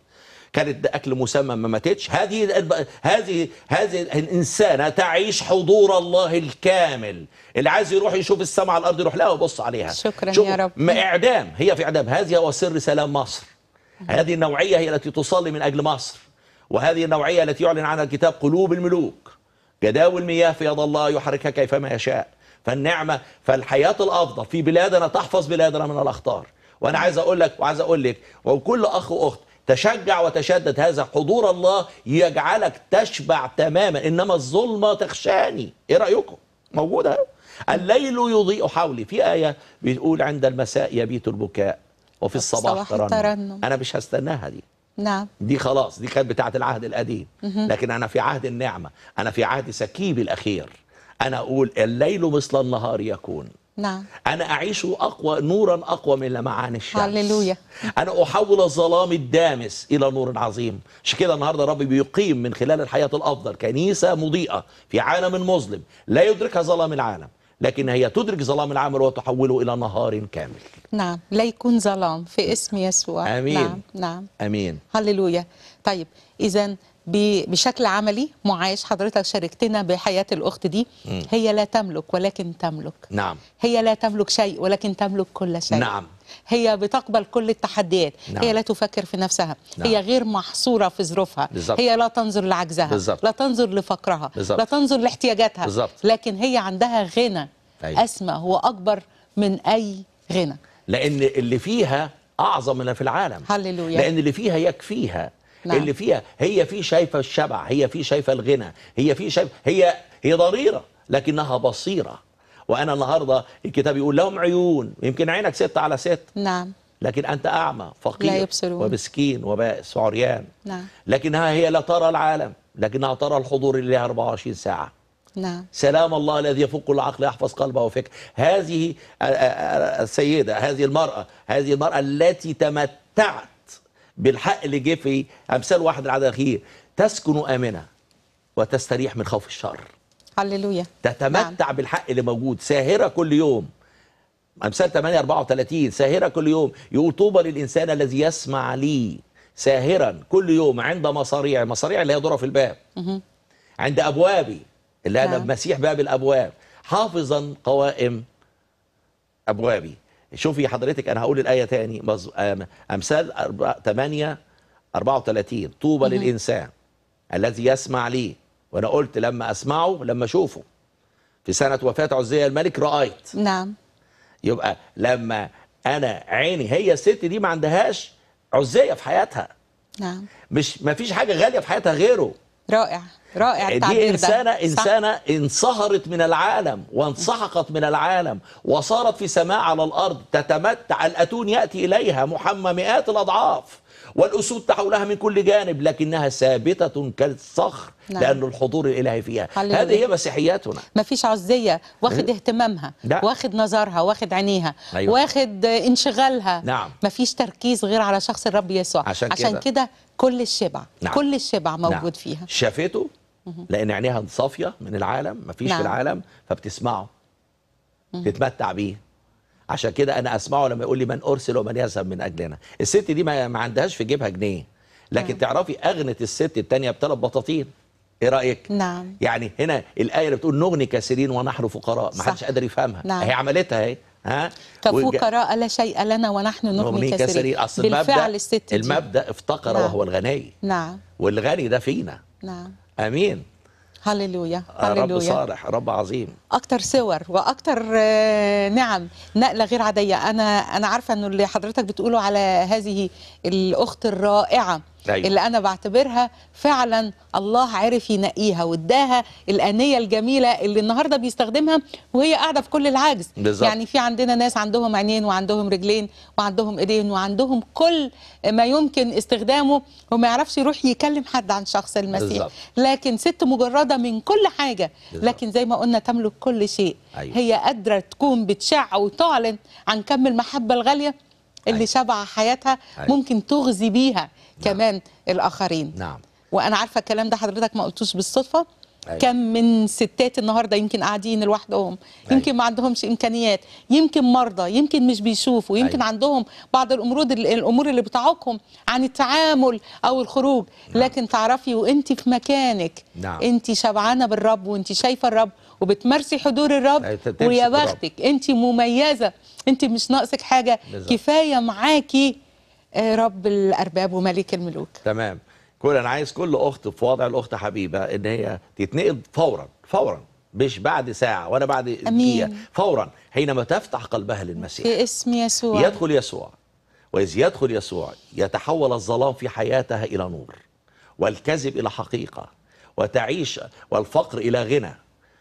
كانت ده اكل مسمى ما ماتتش هذه الب- هذه هذه الانسانه تعيش حضور الله الكامل اللي عايز يروح يشوف السماء على الارض يروح لها ويبص عليها شكراً شوف، يا رب. ما اعدام هي في اعدام هذه هو سر سلام مصر هذه النوعيه هي التي تصلي من اجل مصر وهذه النوعيه التي يعلن عنها الكتاب قلوب الملوك جداول المياه في يد الله يحركها كيفما يشاء فالنعمه فالحياه الافضل في بلادنا تحفظ بلادنا من الاخطار وانا عايز اقول لك وعايز اقول لك وكل اخ واخت تشجع وتشدد هذا حضور الله يجعلك تشبع تماما انما الظلمه تخشاني ايه رايكم موجوده أهو. الليل يضيء حولي في ايه بتقول عند المساء يبيت البكاء وفي الصباح الصباح ترنم الترنم. انا مش هستناها دي نعم دي خلاص دي كانت بتاعت العهد القديم مهم. لكن انا في عهد النعمه انا في عهد سكيب الاخير انا اقول الليل مثل النهار يكون نعم انا اعيش اقوى نورا اقوى من لمعان الشمس هللويا انا احول الظلام الدامس الى نور عظيم عشان كده النهارده الرب بيقيم من خلال الحياه الافضل كنيسه مضيئه في عالم مظلم لا يدركها ظلام العالم لكن هي تدرك ظلام العالم وتحوله الى نهار كامل نعم لا يكون ظلام في اسم يسوع آمين. نعم نعم امين هللويا طيب اذا ب- بشكل عملي معاش حضرتك شاركتنا بحياه الاخت دي مم. هي لا تملك ولكن تملك نعم هي لا تملك شيء ولكن تملك كل شيء نعم هي بتقبل كل التحديات نعم. هي لا تفكر في نفسها نعم. هي غير محصورة في ظروفها بالظبط. هي لا تنظر لعجزها بالظبط. لا تنظر لفقرها بالظبط. لا تنظر لاحتياجاتها بالظبط. لكن هي عندها غنى أيوة. أسمى هو أكبر من أي غنى لان اللي فيها اعظم من اللي في العالم هللويا لان اللي فيها يكفيها نعم. اللي فيها هي في شايفه الشبع هي في شايفه الغنى هي في شايفه هي هي ضريره لكنها بصيره وانا النهارده الكتاب يقول لهم عيون يمكن عينك ست على ست نعم لكن انت اعمى فقير لا يبصرون. ومسكين وبائس وعريان نعم لكنها هي لا ترى العالم لكنها ترى الحضور اللي لها 24 ساعه نعم سلام الله الذي يفوق كل عقل يحفظ قلبه وفكره هذه آه، آه، آه، السيدة هذه المرأة هذه المرأة التي تمتعت بالحق اللي جه في أمثال واحد العدد الأخير تسكن آمنة وتستريح من خوف الشر هللويا تتمتع نعم. بالحق اللي موجود ساهرة كل يوم أمثال 8 34 ساهرة كل يوم يقول طوبى للإنسان الذي يسمع لي ساهرا كل يوم عند مصاريع مصاريع اللي هي ضرة في الباب مهم. عند ابوابي اللي انا نعم. بمسيح باب الابواب حافظا قوائم ابوابي شوفي حضرتك انا هقول الايه تاني مز... آم- امثال 8 34 طوبى مهم. للانسان الذي يسمع لي وانا قلت لما اسمعه لما اشوفه في سنه وفاه عزيه الملك رايت نعم يبقى لما انا عيني هي الست دي ما عندهاش عزيه في حياتها نعم مش ما فيش حاجه غاليه في حياتها غيره رائع رائع التعبير دي ده. إنسانة صح. إنسانة انصهرت من العالم وانسحقت من العالم وصارت في سماء على الأرض تتمتع الأتون يأتي إليها محمى مئات الأضعاف والأسود تحولها من كل جانب لكنها ثابتة كالصخر نعم. لأن الحضور الإلهي فيها هللويا. هذه هي مسيحياتنا ما فيش عزية واخد إيه؟ اهتمامها لا. واخد نظرها واخد عينيها أيوة. واخد انشغالها نعم. ما فيش تركيز غير على شخص الرب يسوع عشان عشان كده. كده كل الشبع نعم. كل الشبع موجود نعم. فيها شافته لأن عينيها صافية من العالم ما فيش نعم. في العالم فبتسمعه تتمتع بيه عشان كده انا اسمعه لما يقول لي من ارسل ومن يذهب من اجلنا الست دي ما, ما عندهاش في جيبها جنيه لكن نعم. تعرفي اغنت الست التانية بثلاث بطاطين ايه رايك نعم يعني هنا الايه اللي بتقول نغني كثيرين ونحن فقراء ما صح. حدش قادر يفهمها نعم. هي عملتها اهي ها وج- كفقراء لا شيء لنا ونحن نغني كثيرين اصل بالفعل المبدا الست دي المبدا افتقر نعم. وهو الغني نعم والغني ده فينا نعم امين هللويا رب هللويا صالح رب عظيم اكتر صور واكتر آه، نعم نقله غير عاديه انا انا عارفه انه اللي حضرتك بتقوله على هذه الاخت الرائعه أيوة. اللي انا بعتبرها فعلا الله عرف ينقيها واداها الانيه الجميله اللي النهارده بيستخدمها وهي قاعده في كل العجز بالظبط. يعني في عندنا ناس عندهم عينين وعندهم رجلين وعندهم ايدين وعندهم كل ما يمكن استخدامه وما يعرفش يروح يكلم حد عن شخص المسيح بالظبط. لكن ست مجرده من كل حاجه بالظبط. لكن زي ما قلنا تملك كل شيء أيوة. هي قادره تكون بتشع وتعلن عن كم المحبه الغاليه اللي أيوة. شبع حياتها أيوة. ممكن تغذي بيها كمان الاخرين نعم وانا عارفه الكلام ده حضرتك ما قلتوش بالصدفه أيوة. كم من ستات النهارده يمكن قاعدين لوحدهم يمكن ما عندهمش امكانيات يمكن مرضى يمكن مش بيشوفوا يمكن أيوة. عندهم بعض الامور الامور اللي بتعوقهم عن التعامل او الخروج لكن تعرفي وانت في مكانك نعم. انت شبعانه بالرب وانت شايفه الرب وبتمارسي حضور الرب أيوة، تمسك ويا الرب. بختك انت مميزه انت مش ناقصك حاجه بالظبط. كفايه معاكي آه، رب الارباب وملك الملوك تمام كل انا عايز كل اخت في وضع الاخت حبيبه ان هي تتنقل فورا فورا مش بعد ساعه ولا بعد أمين. دقيقه فورا حينما تفتح قلبها للمسيح في اسم يسوع يدخل يسوع وإذ يدخل يسوع يتحول الظلام في حياتها إلى نور والكذب إلى حقيقة وتعيش والفقر إلى غنى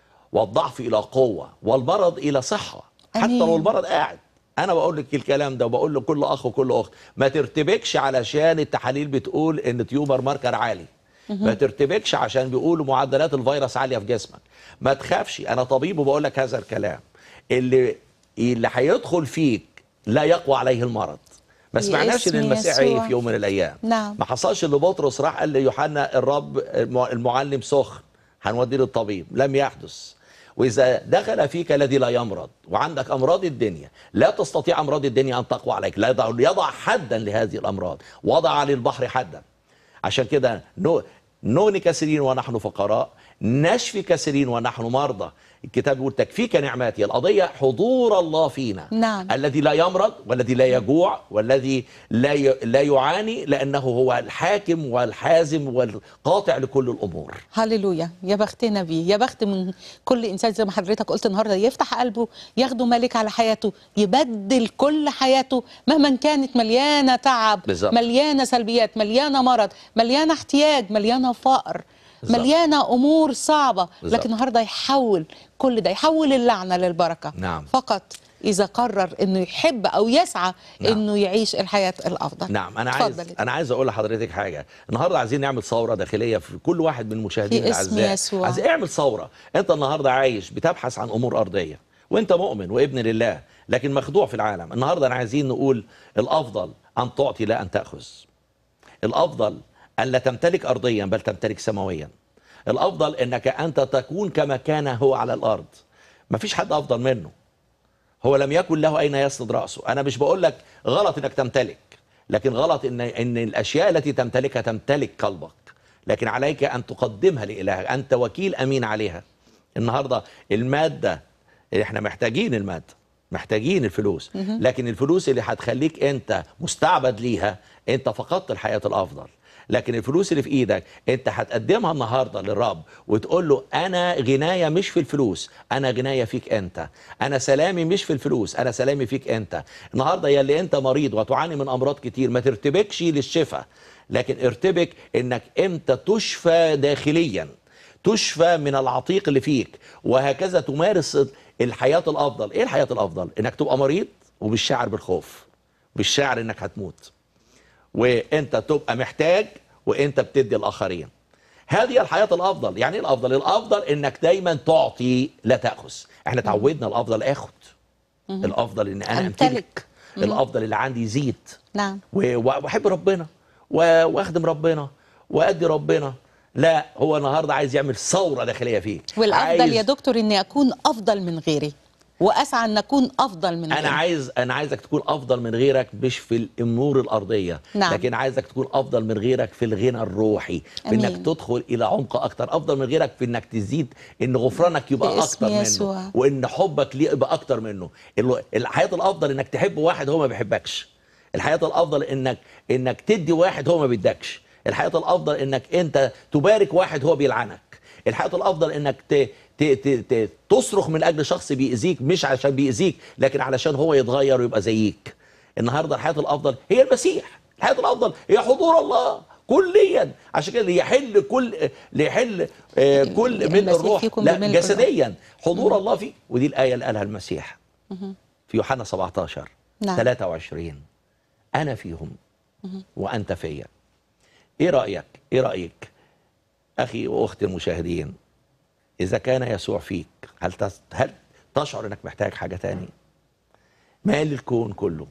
والضعف إلى قوة والمرض إلى صحة حتى أمين. لو المرض قاعد أنا بقول لك الكلام ده وبقول لكل أخ وكل أخت ما ترتبكش علشان التحاليل بتقول إن تيومر ماركر عالي ما ترتبكش عشان بيقولوا معدلات الفيروس عالية في جسمك ما تخافش أنا طبيب وبقول لك هذا الكلام اللي اللي هيدخل فيك لا يقوى عليه المرض ما سمعناش ان باسم المسيح يسوع. عيه في يوم من الايام نعم. ما حصلش اللي بطرس راح قال ليوحنا الرب المع- المعلم سخن هنوديه للطبيب لم يحدث واذا دخل فيك الذي لا يمرض وعندك امراض الدنيا لا تستطيع امراض الدنيا ان تقوى عليك لا يضع, يضع حدا لهذه الامراض وضع للبحر حدا عشان كده نو نغني كثيرين ونحن فقراء نشفي كثيرين ونحن مرضى الكتاب بيقول تكفيك نعماتي القضية حضور الله فينا نعم. الذي لا يمرض والذي لا يجوع والذي لا ي... لا يعاني لأنه هو الحاكم والحازم والقاطع لكل الأمور هللويا يا بختنا بيه يا بخت من كل انسان زي ما حضرتك قلت النهارده يفتح قلبه ياخده ملك على حياته يبدل كل حياته مهما كانت مليانه تعب بالظبط. مليانه سلبيات مليانه مرض مليانه احتياج مليانه فقر بالظبط. مليانه امور صعبه بالظبط. لكن النهارده يحول كل ده يحول اللعنه للبركه نعم. فقط اذا قرر انه يحب او يسعى نعم. انه يعيش الحياه الافضل نعم انا عايز اتفضل. انا عايز اقول لحضرتك حاجه النهارده عايزين نعمل ثوره داخليه في كل واحد من المشاهدين في اسم الاعزاء يسوع. عايز اعمل ثوره انت النهارده عايش بتبحث عن امور ارضيه وانت مؤمن وابن لله لكن مخدوع في العالم النهارده انا عايزين نقول الافضل ان تعطي لا ان تاخذ الافضل ان لا تمتلك ارضيا بل تمتلك سماويا الافضل انك انت تكون كما كان هو على الارض مفيش حد افضل منه هو لم يكن له اين يسند راسه انا مش بقول لك غلط انك تمتلك لكن غلط ان ان الاشياء التي تمتلكها تمتلك قلبك لكن عليك ان تقدمها لالهك انت وكيل امين عليها النهارده الماده احنا محتاجين الماده محتاجين الفلوس مهم. لكن الفلوس اللي هتخليك انت مستعبد ليها انت فقدت الحياه الافضل لكن الفلوس اللي في ايدك انت هتقدمها النهارده للرب وتقول له انا غنايه مش في الفلوس انا غنايه فيك انت انا سلامي مش في الفلوس انا سلامي فيك انت النهارده يا اللي انت مريض وتعاني من امراض كتير ما ترتبكش للشفاء لكن ارتبك انك انت تشفى داخليا تشفى من العتيق اللي فيك وهكذا تمارس الحياه الافضل ايه الحياه الافضل انك تبقى مريض ومش شاعر بالخوف مش شاعر انك هتموت وانت تبقى محتاج وانت بتدي الاخرين هذه الحياه الافضل يعني ايه الافضل الافضل انك دايما تعطي لا تاخذ احنا تعودنا الافضل اخد مهم. الافضل ان انا أمتلك. امتلك مهم. الافضل اللي عندي يزيد نعم و- و- واحب ربنا و- واخدم ربنا وادي ربنا لا هو النهارده عايز يعمل ثوره داخليه فيك والافضل عايز يا دكتور اني اكون افضل من غيري واسعى ان اكون افضل من انا غيري عايز انا عايزك تكون افضل من غيرك مش في الامور الارضيه نعم. لكن عايزك تكون افضل من غيرك في الغنى الروحي في أمين. انك تدخل الى عمق اكتر افضل من غيرك في انك تزيد ان غفرانك يبقى باسم اكتر يسوع. منه وان حبك ليه يبقى اكتر منه ال- الحياه الافضل انك تحب واحد هو ما بيحبكش الحياه الافضل انك انك تدي واحد هو ما بيدكش الحياه الافضل انك انت تبارك واحد هو بيلعنك الحياه الافضل انك ت... ت... ت... ت... تصرخ من اجل شخص بيأذيك مش عشان بيأذيك لكن علشان هو يتغير ويبقى زيك النهارده الحياه الافضل هي المسيح الحياه الافضل هي حضور الله كليا عشان كده ليحل كل ليحل آه، كل من المسيح الروح فيكم لا بملء جسديا حضور الله فيك ودي الايه اللي قالها المسيح مهم. في يوحنا 17 نعم. 23 انا فيهم مهم. وانت فيا ايه رايك ايه رايك اخي واختي المشاهدين اذا كان يسوع فيك هل تس... هل تشعر انك محتاج حاجه تاني مال الكون كله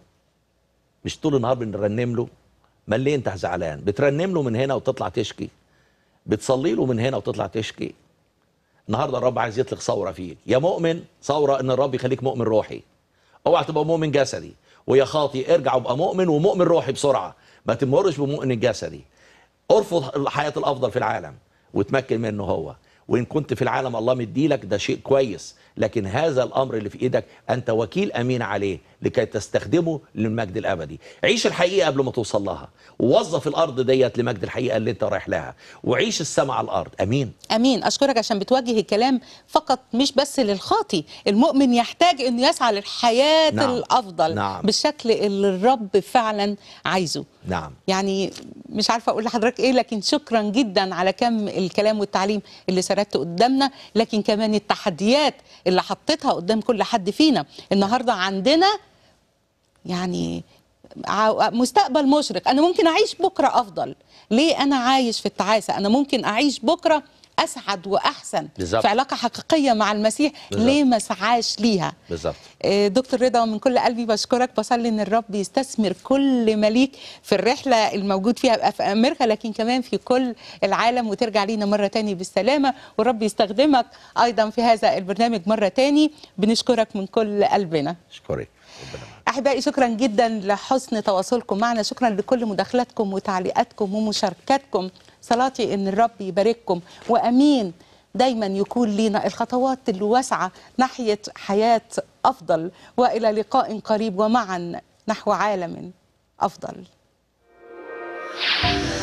مش طول النهار بنرنم له ما ليه انت زعلان بترنم له من هنا وتطلع تشكي بتصلي له من هنا وتطلع تشكي النهارده الرب عايز يطلق ثوره فيك يا مؤمن ثوره ان الرب يخليك مؤمن روحي اوعى تبقى مؤمن جسدي ويا خاطي ارجع وابقى مؤمن ومؤمن روحي بسرعه ما تمرش بمؤمن الجسدي ارفض الحياه الافضل في العالم وتمكن منه هو وان كنت في العالم الله مديلك ده شيء كويس لكن هذا الامر اللي في ايدك انت وكيل امين عليه لكي تستخدمه للمجد الابدي عيش الحقيقه قبل ما توصل لها ووظف الارض ديت لمجد الحقيقه اللي انت رايح لها وعيش السماء على الارض امين امين اشكرك عشان بتوجه الكلام فقط مش بس للخاطي المؤمن يحتاج انه يسعى للحياه نعم. الافضل نعم. بالشكل اللي الرب فعلا عايزه نعم يعني مش عارفه اقول لحضرتك ايه لكن شكرا جدا على كم الكلام والتعليم اللي سردته قدامنا لكن كمان التحديات اللي حطيتها قدام كل حد فينا النهارده عندنا يعني ع- مستقبل مشرق انا ممكن اعيش بكره افضل ليه انا عايش في التعاسه انا ممكن اعيش بكره اسعد واحسن بالظبط. في علاقه حقيقيه مع المسيح بالظبط. ليه ما اسعاش ليها بالظبط آه، دكتور رضا من كل قلبي بشكرك بصلي ان الرب يستثمر كل مليك في الرحله الموجود فيها بقى في امريكا لكن كمان في كل العالم وترجع لينا مره تاني بالسلامه والرب يستخدمك ايضا في هذا البرنامج مره تاني بنشكرك من كل قلبنا اشكرك احبائي شكرا جدا لحسن تواصلكم معنا شكرا لكل مداخلاتكم وتعليقاتكم ومشاركاتكم صلاتي ان الرب يبارككم وامين دايما يكون لينا الخطوات الواسعه ناحيه حياه افضل والى لقاء قريب ومعا نحو عالم افضل